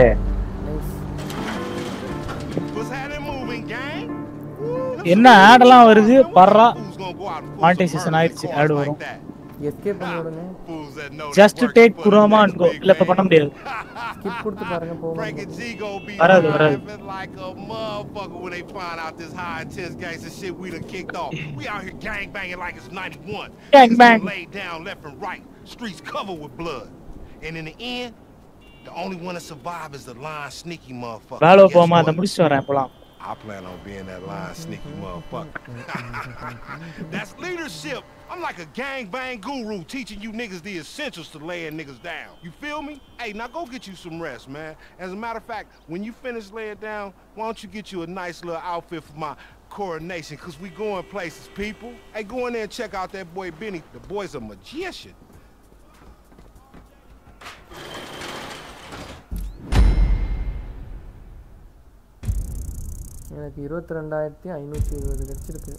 என்ன ஆட் எல்லாம் வருது பர்றா மானிட்டைசேஷன் ஆயிடுச்சு ஆட் வரும் எஸ்கேப் பண்ணி விடுங்க just take Chroma and go இல்ல இப்ப பண்ண முடியாது ஸ்கிப் கொடுத்து பாருங்க போங்க வராது வராது like a motherfucker when they find out this high intense gangster shit we done kicked off. We out here gang banging like it's 91. Gang Niggas bang. getting Laid down left and right. Streets covered with blood. And in the end, the only one to survive is the line sneaky motherfucker. வேலை Guess போமா what? அதை முடிச்சுட்டு வரேன் போலாம் I plan on being that line sneaky motherfucker. That's leadership. I'm like a gang bang guru teaching you niggas the essentials to laying niggas down. You feel me? Hey, now go get you some rest, man. As a matter of fact, when you finish laying down, why don't you get you a nice little outfit for my coronation? Cause we going places, people. Hey, go in there and check out that boy Benny. The boy's a magician. எனக்கு இருபத்தி ரெண்டாயிரத்தி ஐநூற்றி இருபது கிடைச்சிருக்கு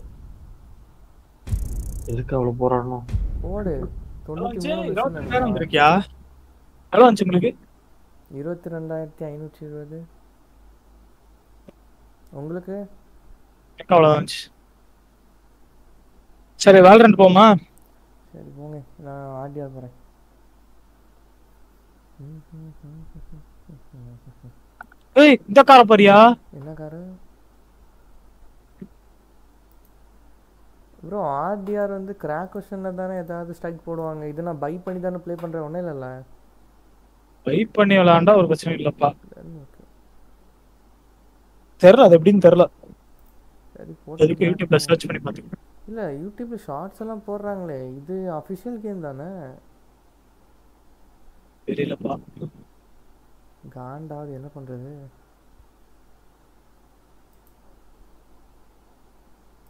எதுக்கு அவ்வளவு போராடணும் போடு தொண்ணூற்றி மூணு இருபத்தி மிஷின் நேரம் வந்திருக்கியா எவ்வளவு வந்துச்சு உங்களுக்கு இருபத்தி ரெண்டாயிரத்தி ஐநூற்றி இருபது உங்களுக்கு எனக்கு அவ்வளவு வந்துச்சு சரி வேல்ரண்ட் போமா சரி போங்க நான் ஆர்டிஆர் போகிறேன் ஏய் இந்த கார பாரியா என்ன காரு ப்ரோ ஆர்டிஆர் வந்து கிராக் கொஷனில் தானே ஏதாவது ஸ்ட்ரைக் போடுவாங்க இது நான் பை பண்ணி தானே ப்ளே பண்ணுறேன் ஒன்றும் இல்லைல்ல வெயிட் பண்ணி விளையாண்டா ஒரு பிரச்சனை இல்லப்பா ஓகே தெரியல அது எப்படின்னு தெரியல சரி எதுக்கு யூடியூப்ல சர்ச் பண்ணி பாத்துக்கோ இல்லை யூடியூப்ல ஷார்ட்ஸ் எல்லாம் போடுறாங்களே இது அஃபிஷியல் கேம் தானே தெரியலப்பா காண்டாவது என்ன பண்ணுறது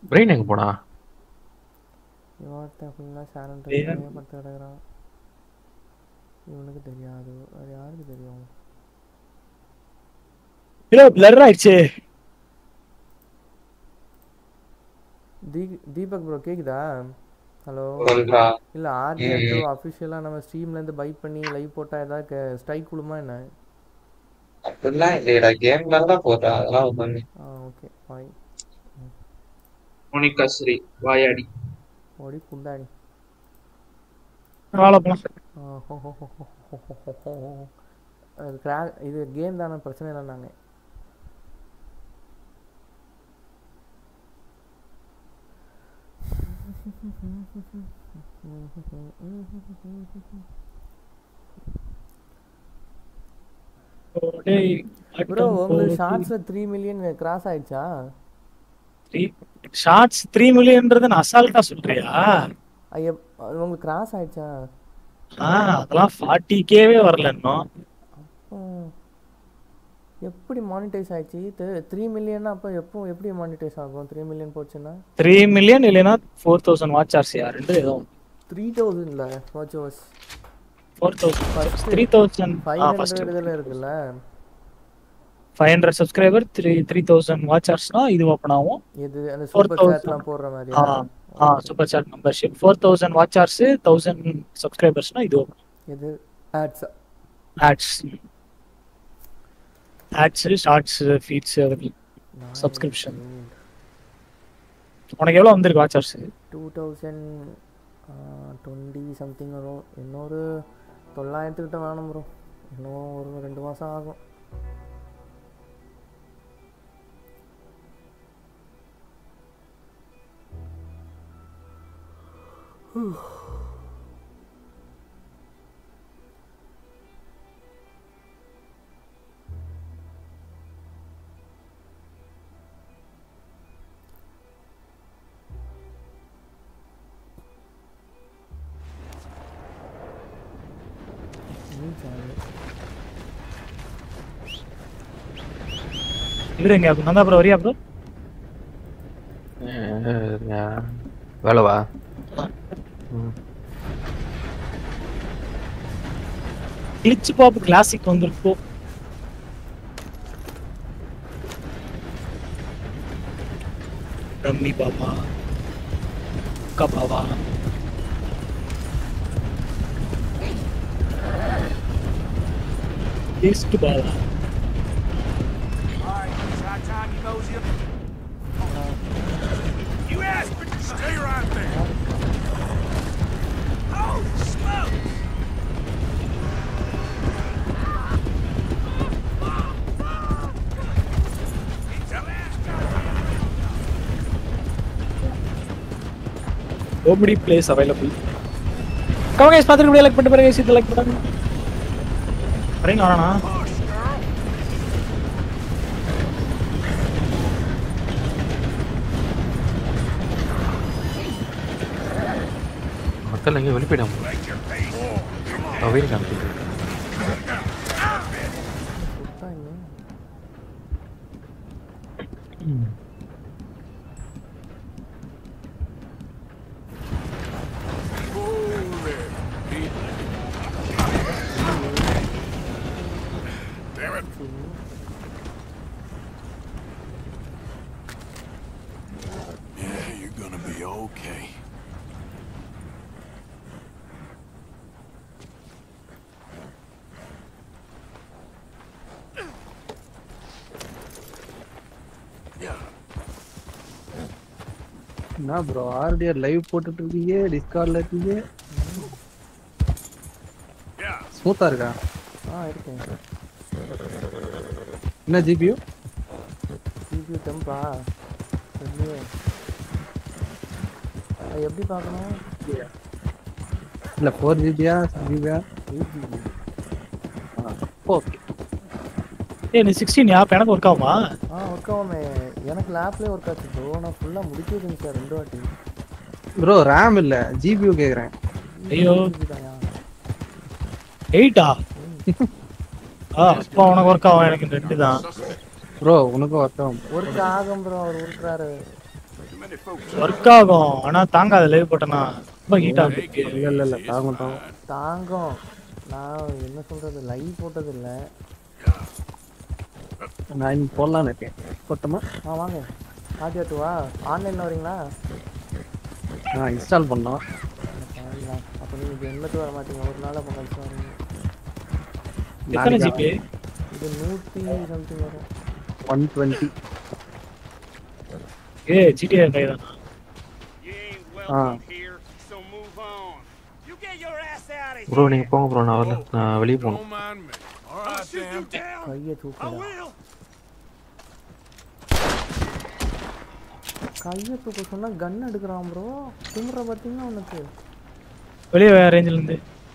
பிரெயின் எங்க போனா இவர்த்த ஃபுல்லாக சேலண்ட் ஏன்? படுத்து கிடக்குறான் இவனுக்கு தெரியாது அது யாருக்கு தெரியும் இல்ல பிளர் ஆயிடுச்சு தீ தீபக் ப்ரோ கேக்குதா ஹலோ சொல்றா. இல்ல ஆர்டிஆர் டூ ம். அஃபிஷியலாக நம்ம ஸ்ட்ரீம்ல இருந்து பை பண்ணி லைவ் போட்டா ஏதாவது ஸ்ட்ரைக் விழுமா என்ன அப்படிலாம் இல்லையடா கேம்ல தான் போடுறா அதெல்லாம் ஒண்ணு ஆ ஓகே ஃபைன் மோனிகா ஸ்ரீ வாயாடி ஓடி குண்டாடி வாழ போலாம் ஆ, ஹோ, ஹோ, ஹோ, ஹோ, ஹோ, ஹோ, ஹோ, ஹோ, ஹோ. அது கிரா இது கேம் தானே பிரச்சனை இல்லைன்னாங்க டேய் ப்ரோ உங்களுக்கு ஷார்ட்ஸ்ல த்ரீ மில்லியன் கிராஸ் ஆயிடுச்சா ஷார்ட்ஸ் த்ரீ மில்லியன்றது நான் அசால்ட்டா சொல்றியா ஐயா அது உங்களுக்கு கிராஸ் ஆயிடுச்சா ஆ அதெல்லாம் ஃபார்ட்டி கேவே வரல இன்னும் ம். எப்படி மானிட்டைஸ் ஆயிடுச்சு த்ரீ மில்லியன்னா அப்போ எப்போ எப்படி மானிட்டைஸ் ஆகும் த்ரீ மில்லியன் போச்சுன்னா த்ரீ மில்லியன் இல்லைன்னா ஃபோர் தௌசண்ட் வாட்ச் ஆர்சியா ரெண்டு ஏதோ த்ரீ தௌசண்ட்ல watch hours four thousand three thousand five first hundred இதில் இருக்குல்ல five hundred subscriber three three thousand watch ஹவர்ஸ்னா இது ஓப்பன் ஆகும் இது அந்த ஃபோர் சூப்பர் சாட்லாம் போடுற மாதிரி ஆ ஆ super chat membership four thousand watch hours thousand சப்ஸ்கிரைபர்ஸ்னா இது ஓப்பன் இது ads ads ads shorts feeds subscription உனக்கு எவ்வளோ வந்திருக்கு watch hours two thousand twenty something வரும் இன்னொரு தொள்ளாயிரத்துக்கிட்ட வேணும் ப்ரோ இன்னும் ஒரு ரெண்டு மாதம் ஆகும் இருங்க நந்தா ப்ரோ வரியா ப்ரோ வேலைவா கிளிச் பாப் கிளாசிக் வந்திருக்கோ ரம்மி பாபா கபாவா டேஸ்ட் பாபா You asked, but stay right there. Holy smoke! Comedy place available கவங்க கைஸ் பார்த்துட்டு கூட லைக் பண்ணிட்டு பாருங்க guys, இது லைக் பண்ணுங்க வரீங்க வரானா மக்கள் எங்கேயும் வெளிப்பிடாம வெயில் காமிச்சிட்டு Damn it. Yeah, you're gonna be okay. என்ன ப்ரோ ஆர்டிஆர் லைவ் போட்டுட்டு இருக்கீங்க டிஸ்கார்ட்ல இருக்கீங்க ஸ்மூத்தா இருக்கா ஆ இருக்கேன் என்ன ஜிபியூ சிபியூ டெம்பா இல்லையே அது எப்படி பார்க்கணும் இல்ல ஃபோர் ஜிபியா ஜிபியா எயிட் ஜிபி ஓகே ஏய் நீ சிக்ஸ்டீன் யா எனக்கு ஒர்க் ஆகுமா ஆ ஒர்க் ஆகுமே எனக்கு லேப்லேயே ஒர்க் ஆச்சு ப்ரோ நான் ஃபுல்லாக முடிக்க இருந்துச்சு ரெண்டு வாட்டி ப்ரோ ரேம் இல்ல ஜிபியூ கேக்குறேன் ஐயோ எயிட்டா ஆ அப்பா உனக்கு ஒர்க் ஆகும் எனக்கு ரெண்டு தான் ப்ரோ உனக்கும் ஒர்க் ஆகும் ஒர்க் ஆகும் ப்ரோ அவர் உருட்டுறாரு ஒர்க் ஆகும் ஆனா தாங்காத லைவ் போட்டனா ரொம்ப ஹீட் ஆகும் இல்ல இல்ல இல்ல தாங்கும் தாங்கும் தாங்கும் நான் என்ன சொல்றது லைவ் போட்டது இல்ல நான் இன்னைக்கு போடலான்னு இருக்கேன் போட்டோமா ஆ வாங்க ஆதியா டூவா ஆன்லைன்ல வரீங்களா நான் இன்ஸ்டால் பண்ணோம் பாருங்களா அப்போ நீங்க ஜென்மத்து வர மாட்டீங்க ஒரு நாள் அப்போ கழிச்சு வரீங்க எத்தனை ஜிபி இது நூற்றி சம்திங் வரும் ஒன் டுவெண்ட்டி ஏ ஜிடிஏ கைதான் ஆ ப்ரோ நீங்க போங்க ப்ரோ நான் வரல நான் வெளியே போகணும் கையை தூக்கடா கையை தூக்க சொன்னா கன் எடுக்கிறான் ப்ரோ திமுற பார்த்தீங்கன்னா உனக்கு வெளியே ரேஞ்சில இருந்து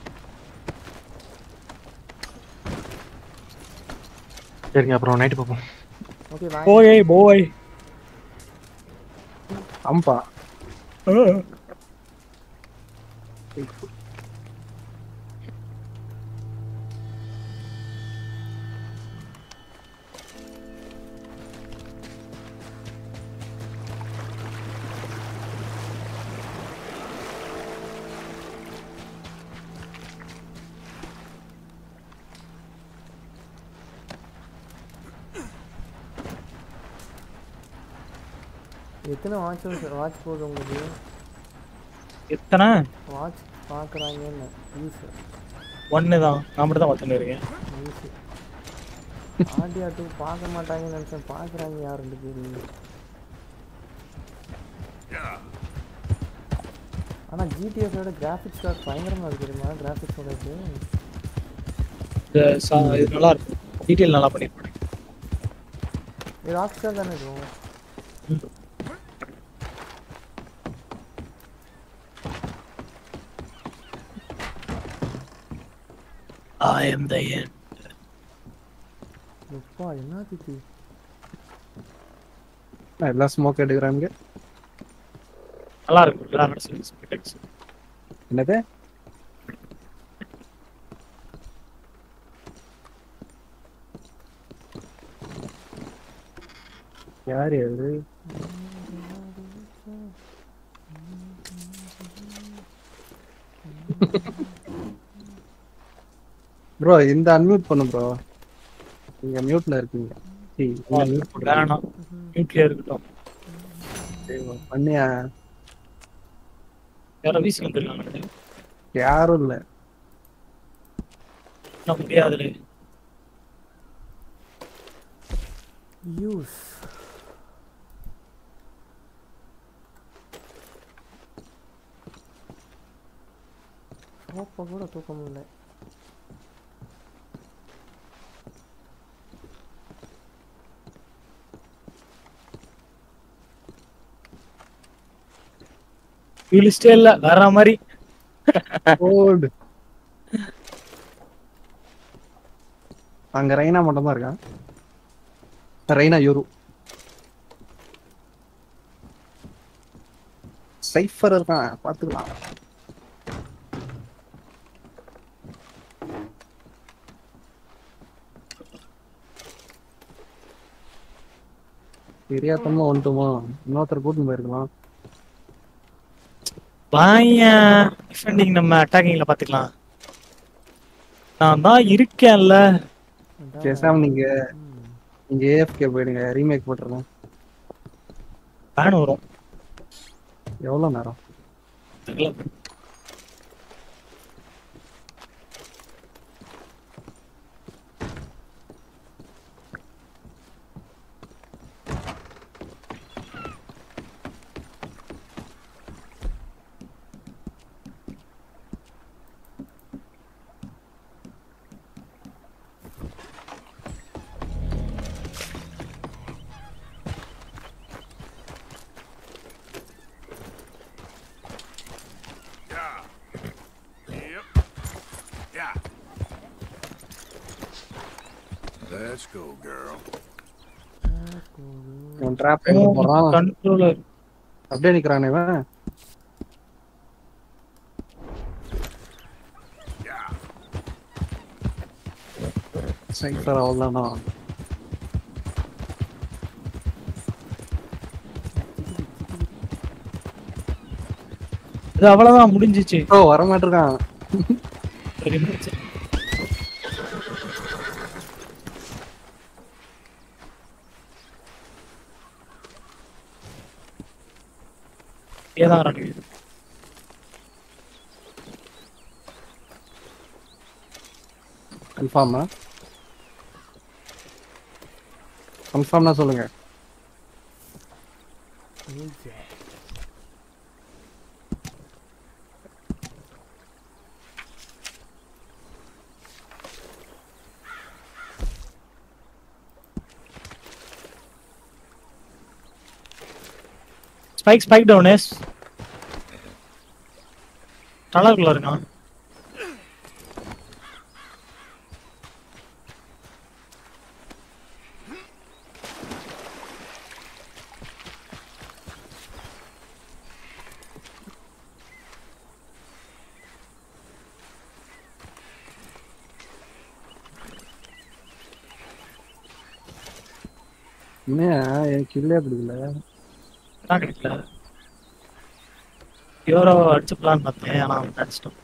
சரிங்க அப்புறம் நைட்டு பார்ப்போம் ஓகே போய் போய் அம்பா எத்தனை வாட்ச் வாட்ச் போகுது உங்களுக்கு எத்தனை வாட்ச் பார்க்குறாங்கன்னு யூஸ் ஒன்று தான் நான் மட்டும் தான் பார்த்துன்னு இருக்கேன் யூஸ் ஆடியா டூ பார்க்க மாட்டாங்கன்னு நினச்சேன் பார்க்குறாங்க யார் ரெண்டு பேர் ஆனால் ஜிடிஎஸோட கிராஃபிக்ஸ் கார்டு பயங்கரமாக இருக்கு தெரியுமா கிராஃபிக்ஸோட இது இது சா- இது நல்லா இருக்கும் டீட்டெயில் நல்லா பண்ணிருப்பாங்க இது ராக் ஸ்டார் தானே இருக்கும் I am the end. எப்பா என்ன திட்டி நான் எல்லாம் ஸ்மோக் எடுக்கிறாங்க நல்லா இருக்கும் எல்லாரும் சொல்லி ஸ்பெக்டெக்ஸ் என்னது யார் அது ப்ரோ இந்த அன்மியூட் பண்ணு ப்ரோ நீங்க மியூட்ல இருக்கீங்க சீ, இந்த mute பண்ணு. வேணாம் மியூட்லயே இருக்கட்டும் சரி, bro. பண்ணியா யாரோ வீசி வந்துருக்காங்க யாரும் இல்ல என்ன முடியாது யூஸ் சோப்பை கூட தூக்க முடியல லிஸ்டே இல்ல வேற மாதிரி ஓல்டு அங்க ரெய்னா மட்டும் தான் இருக்கான் ரெய்னா யூரு சைஃபர் இருக்கான் பாத்துக்கலாம் தெரியாதமா வந்துட்டுமா இன்னொருத்தர் கூட்டின்னு போயிருக்கலாம் வாயா டிஃபெண்டிங் நம்ம அட்டாக்கிங்ல பாத்துக்கலாம் நான் தான் இருக்கேன்ல பேசாம நீங்க நீங்க ஏஎஃப்கே போயிடுங்க ரீமேக் போட்டுருங்க பேன் வரும் எவ்வளவு நேரம் தெரியல. Yeah. Let's go, girl. உன் ட்ராப் எங்க போறான் கண்ட்ரோலர் அப்படியே நிக்கிறானே இவன் சைஃபர் அவ்வளோதானா அது அவ்வளவுதான் முடிஞ்சிச்சு ஓ வர மாட்டிருக்கான் சரி முடிச்சு ஏதான் இருக்கு கன்ஃபார்மா கன்ஃபார்ம்னா சொல்லுங்க ஸ்பைக் ஸ்பைக் டவுன் எஸ் டனருக்குள்ள இருக்கான் என்ன என் கில்லே பிடிக்கல தான் கிடைக்கல யூரோ அடிச்சு பிளான் பார்த்தேன் ஆனா அவன் அடிச்சிட்டோம்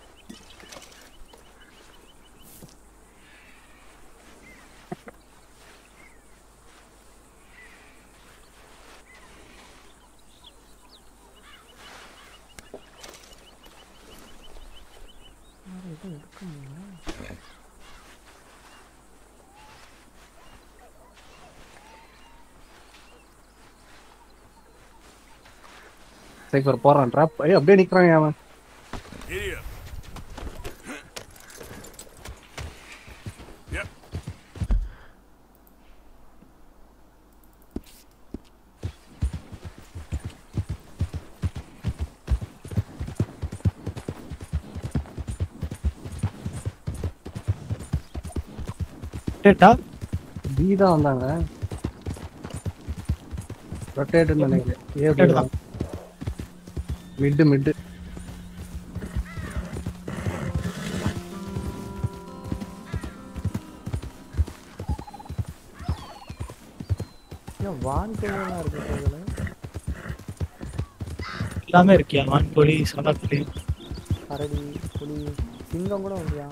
சைஃபர் போறான் ட்ராப் ஐயோ அப்படியே நிக்கிறான் அவன் Giddy up. Yep. Data B தான் வந்தாங்க ரொட்டேட்னு நினைக்கிறேன் ஏ Rotate தான். மிட்டு மிட்டு ஏன் வான் கோழியெல்லாம் இருக்கு இதுல எல்லாமே இருக்கியா மான் கோழி சதா கோழி கரடி புலி சிங்கம் கூட உண்டியா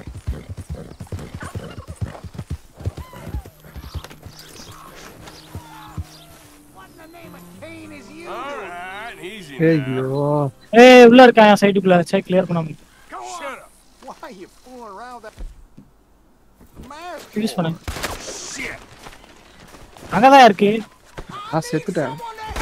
All right, easy. ஐயோ ஏய் உள்ள இருக்கான் என் சைடுக்குள்ள சை கிளியர் பண்ண முடியும் Shut up. Why are you fooling around with that mask? Use பண்ணு Shit. அங்கதான் இருக்கு நான் செத்துட்டேன்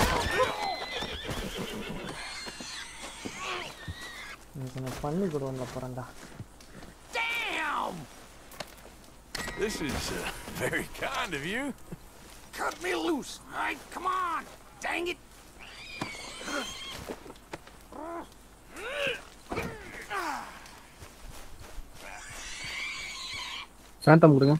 எனக்கு கொஞ்சம் பண்ணி கொடுவாங்க அப்புறம்டா Damn! This is uh, very kind of you. Cut me loose, all right? Come on! Dang it! Phantom கொடுங்க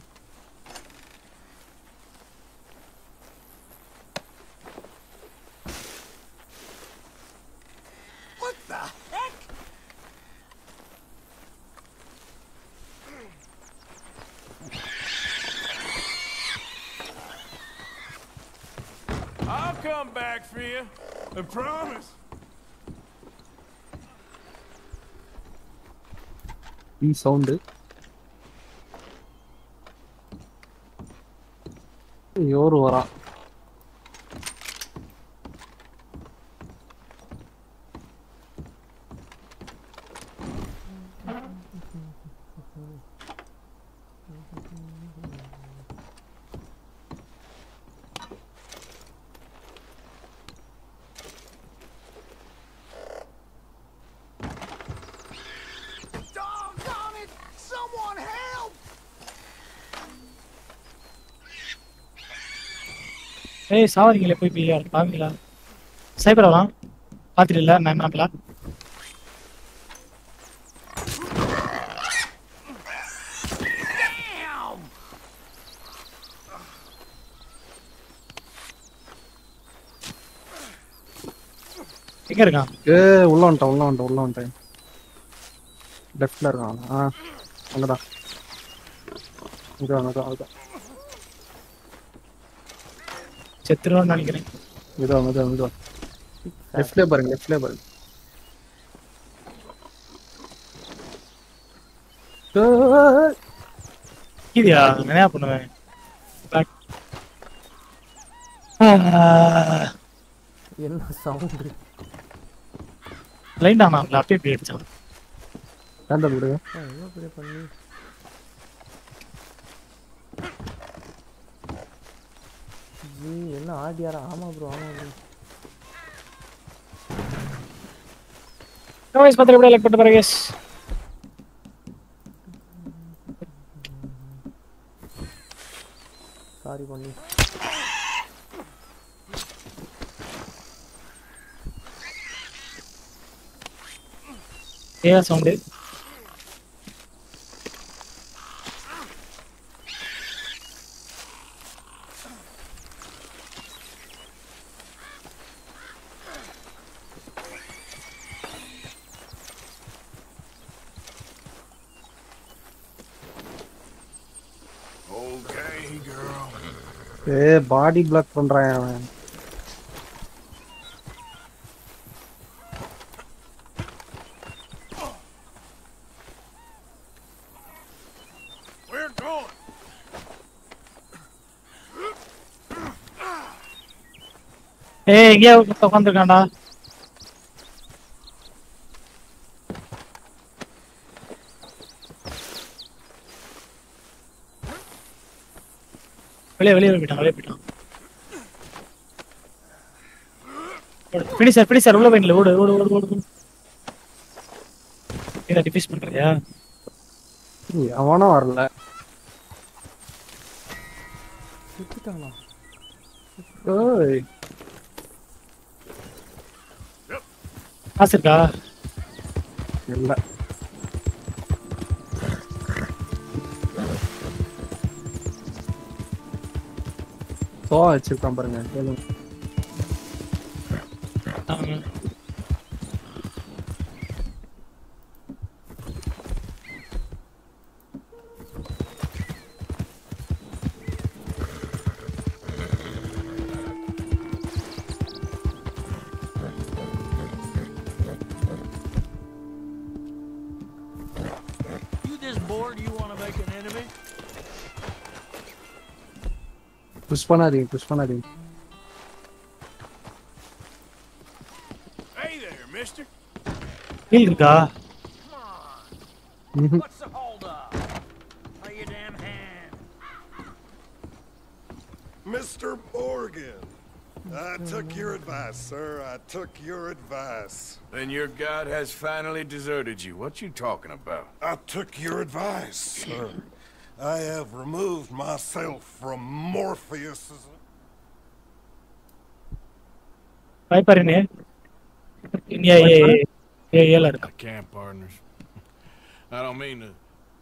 What the heck? I'll come back for you. I promise. பி சவுண்டு யோரு வரான் Doggone it! Someone help! ஏய் சாவரிங்களே போய் பிள்ளையா பாவீங்களா சைபர் வரலாம் பாத்துட்டு இல்ல நான் மேப்ல Damn! எங்க இருக்கான் ஏ உள்ள வந்துட்டான் உள்ள வந்துட்டான் உள்ள வந்துட்டேன் லெஃப்ட்ல இருக்கான் ஆ அங்கதான் இங்க அங்கதான் அங்கதான் செத்துருவான்னு நினைக்கிறேன் இதோ இதோ இதோ லெஃப்ட்ல பாருங்க லெஃப்ட்ல பாருங்க இதுயா என்ன பண்ணுவேன் Back. ஆ, என்ன சவுண்டு லைன் ஆனாங்களா அப்படியே இப்படி அடிச்சான் கேண்டல் விடுங்க எவ்வளோ பெரிய பண்ணி ஜி என்ன ஆடியாரா ஆமா ப்ரோ ஆமா ப்ரோ வாய்ஸ் பத்திரம் எப்படி லைக் பண்ணிட்டு பாருங்க guys. சாரி பண்ணி ஏன் சவுண்டு Okay, girl. ஏ பாடி பிளாக் பண்றான் அவன் We're going. ஏய் எங்கேயா உட்காந்துருக்காண்டா வெளியே வெளியே போயிட்டான் வெளியே போயிட்டான் பிடி சார் பிடி சார் உள்ள போயிடல ஓடு ஓடு ஓடு ஓடு இதை டிஃபியூஸ் பண்றியா ஏய், அவனும் வரல சுத்திட்டாங்களா ஓய் காசு இருக்கா இல்ல சோவா வச்சிருக்கான் பாருங்க கேளுங்க ஆமா. You this bored you want to make an enemy? Push பண்ணாதீங்க புஷ் பண்ணாதீங்க Hey there, mister. ஹீல் இருக்கா ம்ஹும். What's the hold up? Lay your damn hand. Mr. Morgan. I took your advice, sir. I took your advice. Then your god has finally deserted you. What you talking about? I took your advice, sir. I have removed myself from Morpheus's. பயப்பாருன்னு ஏ ஏ ஏ ஏ ஏல இருக்கா I can't, partners. I don't mean to.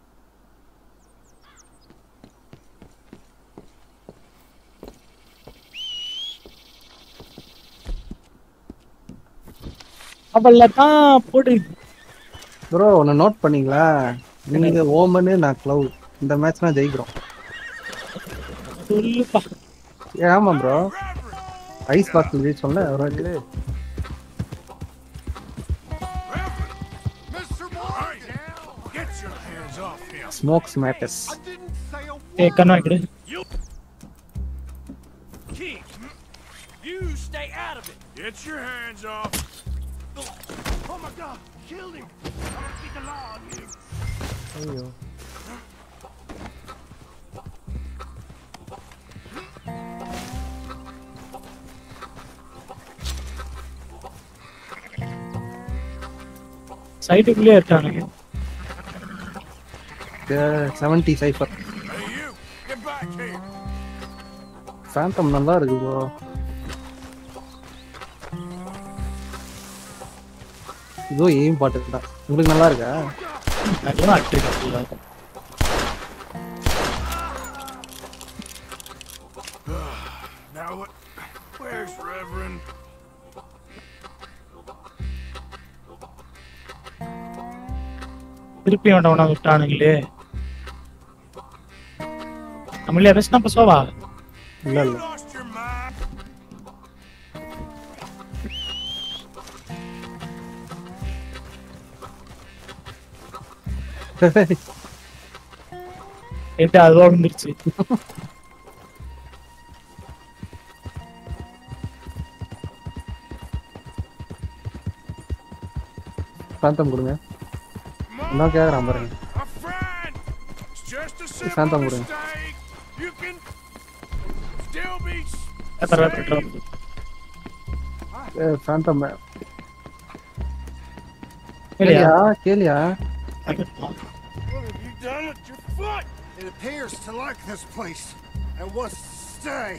அவள தான் போடு bro ஒன்னு note பண்ணீங்களா நீங்க ஓமனு நான் க்ளவு இந்த மேட்ச் நான் ஜெயிக்கிறோம் சொல்லுப்பா ஏ, ஆமா ப்ரோ ஐஸ் பாக்ஸ் ஜெயிச்சோம்ல ஒரு வாட்டி Mr. Morgan! Get your hands off him. Smokes மேட்டஸ் ஏ கண்ணா இக்கடு Keith, you stay out of it. Get your hands off. Oh my god, killed him. I'm gonna keep the law on you. ஐயோ சைட்டுக்குள்ளே இருக்கானுங்க seventy cipher Hey, you, get back here. Phantom நல்லா இருக்கு bro இதோ ஏம் பாட்டு தான் உங்களுக்கு நல்லா இருக்கா நல்லா அட்டிருக்கா Now what? Where's Reverend? திருப்பி வேண்டாம் விட்டானுங்களே தமிழ்ல பேசினா பசுவா இல்ல இல்ல Lost your mind? என்கிட்ட அதுவா வந்துருச்சு சாந்தம் கொடுங்க இன்னும் கேக்குறான் பாருங்க It's just a simple சாந்தம் கொடுங்க mistake. You can still be எத்தனை பேர் ஏ சாந்தம் இல்லையா? கேளியா கேளியா What have you done with your foot? It appears to like this place and wants to stay.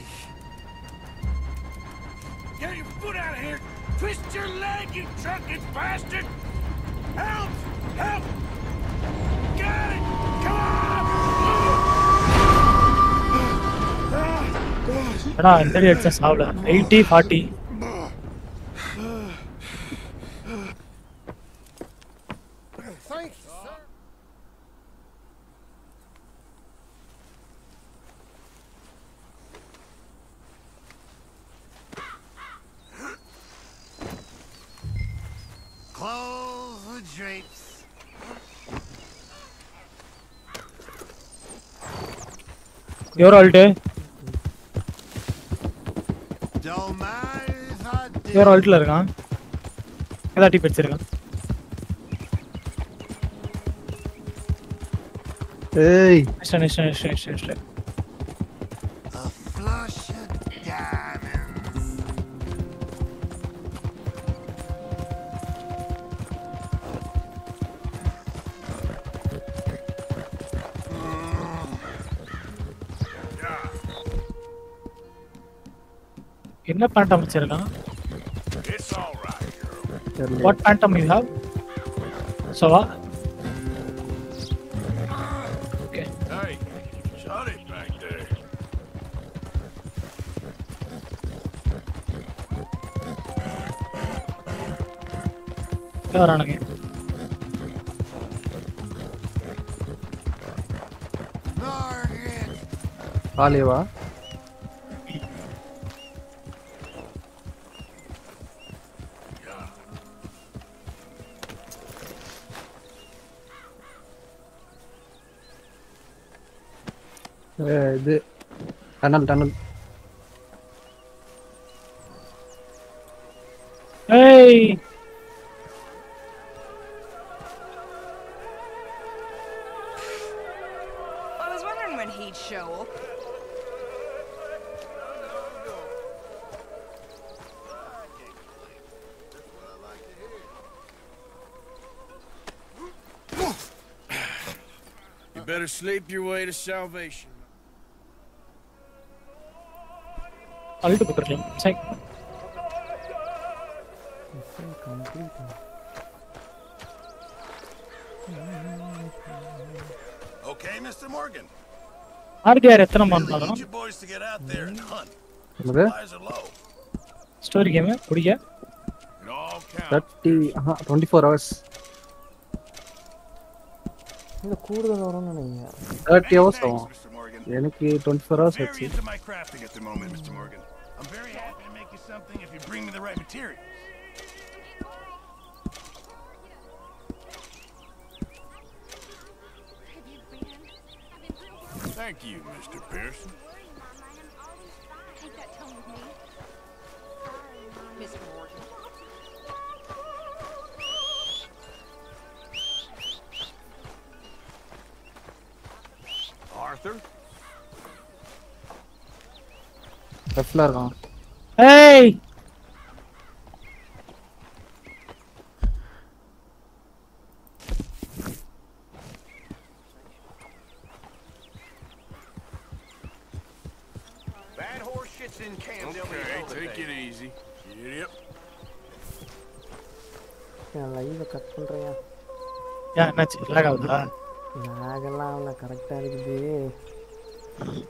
Get your foot out of here! Twist your leg, you drunken bastard! Help! Help! Get it! Come on! ஏடா இந்த அடிச்சா சாவல eighty forty Thank you, sir. Close the drapes. எவ்வளோ ஆல்ட்டு Don't mind if I do. எவ்வளோ ஆல்ட்டில் இருக்கான் ஏதா tip வச்சிருக்கான் ஏய் நிஷ்டா நிஷ்டா நிஷ்டா நிஷ்டா நிஷ்டா A flush of diamonds. என்ன பேண்டம் வச்சிருக்கான் It's all right. தெரியல வாட் பேண்டம் யூ ஹேவ் சோவா okay Hey, shut it back there. வரானுங்க Margaret. காலியவா ஏ, இது டனல் டனல் ஏய் I was wondering when he'd show up. You better sleep your way to salvation. அழுட்டு போட்டுருக்கலாம் சரி Okay, Mr. Morgan. ஆர்டிஆர் எத்தனை மணி Need நேரம் you boys to get out there and hunt. என்னது Supplies are low. Story game பிடிக்க It all counts. Thirty ஆஹா twenty four hours இல்லை கூடுதல் வரும்னு நினைக்கிறேன் தேர்ட்டி ஹவர்ஸ் ஆகும் எனக்கு டுவெண்ட்டி ஃபோர் ஹவர்ஸ் Very ஆச்சு into my crafting at the moment, Mr. Morgan. I'm very happy to make you something if you bring me the right materials. Thank you, Mr. Pearson. Mr. Morgan. Arthur? லெஃப்ட்ல இருக்கான் ஏய் Bad horse shits in camp. they'll be Okay, held at take bay. it easy. Yep. நான் லைவை cut பண்ணுறேன் ஏன் என்னாச்சு லேக் ஆகுதா லாகெல்லாம் ஆகல கரெக்டாக இருக்குது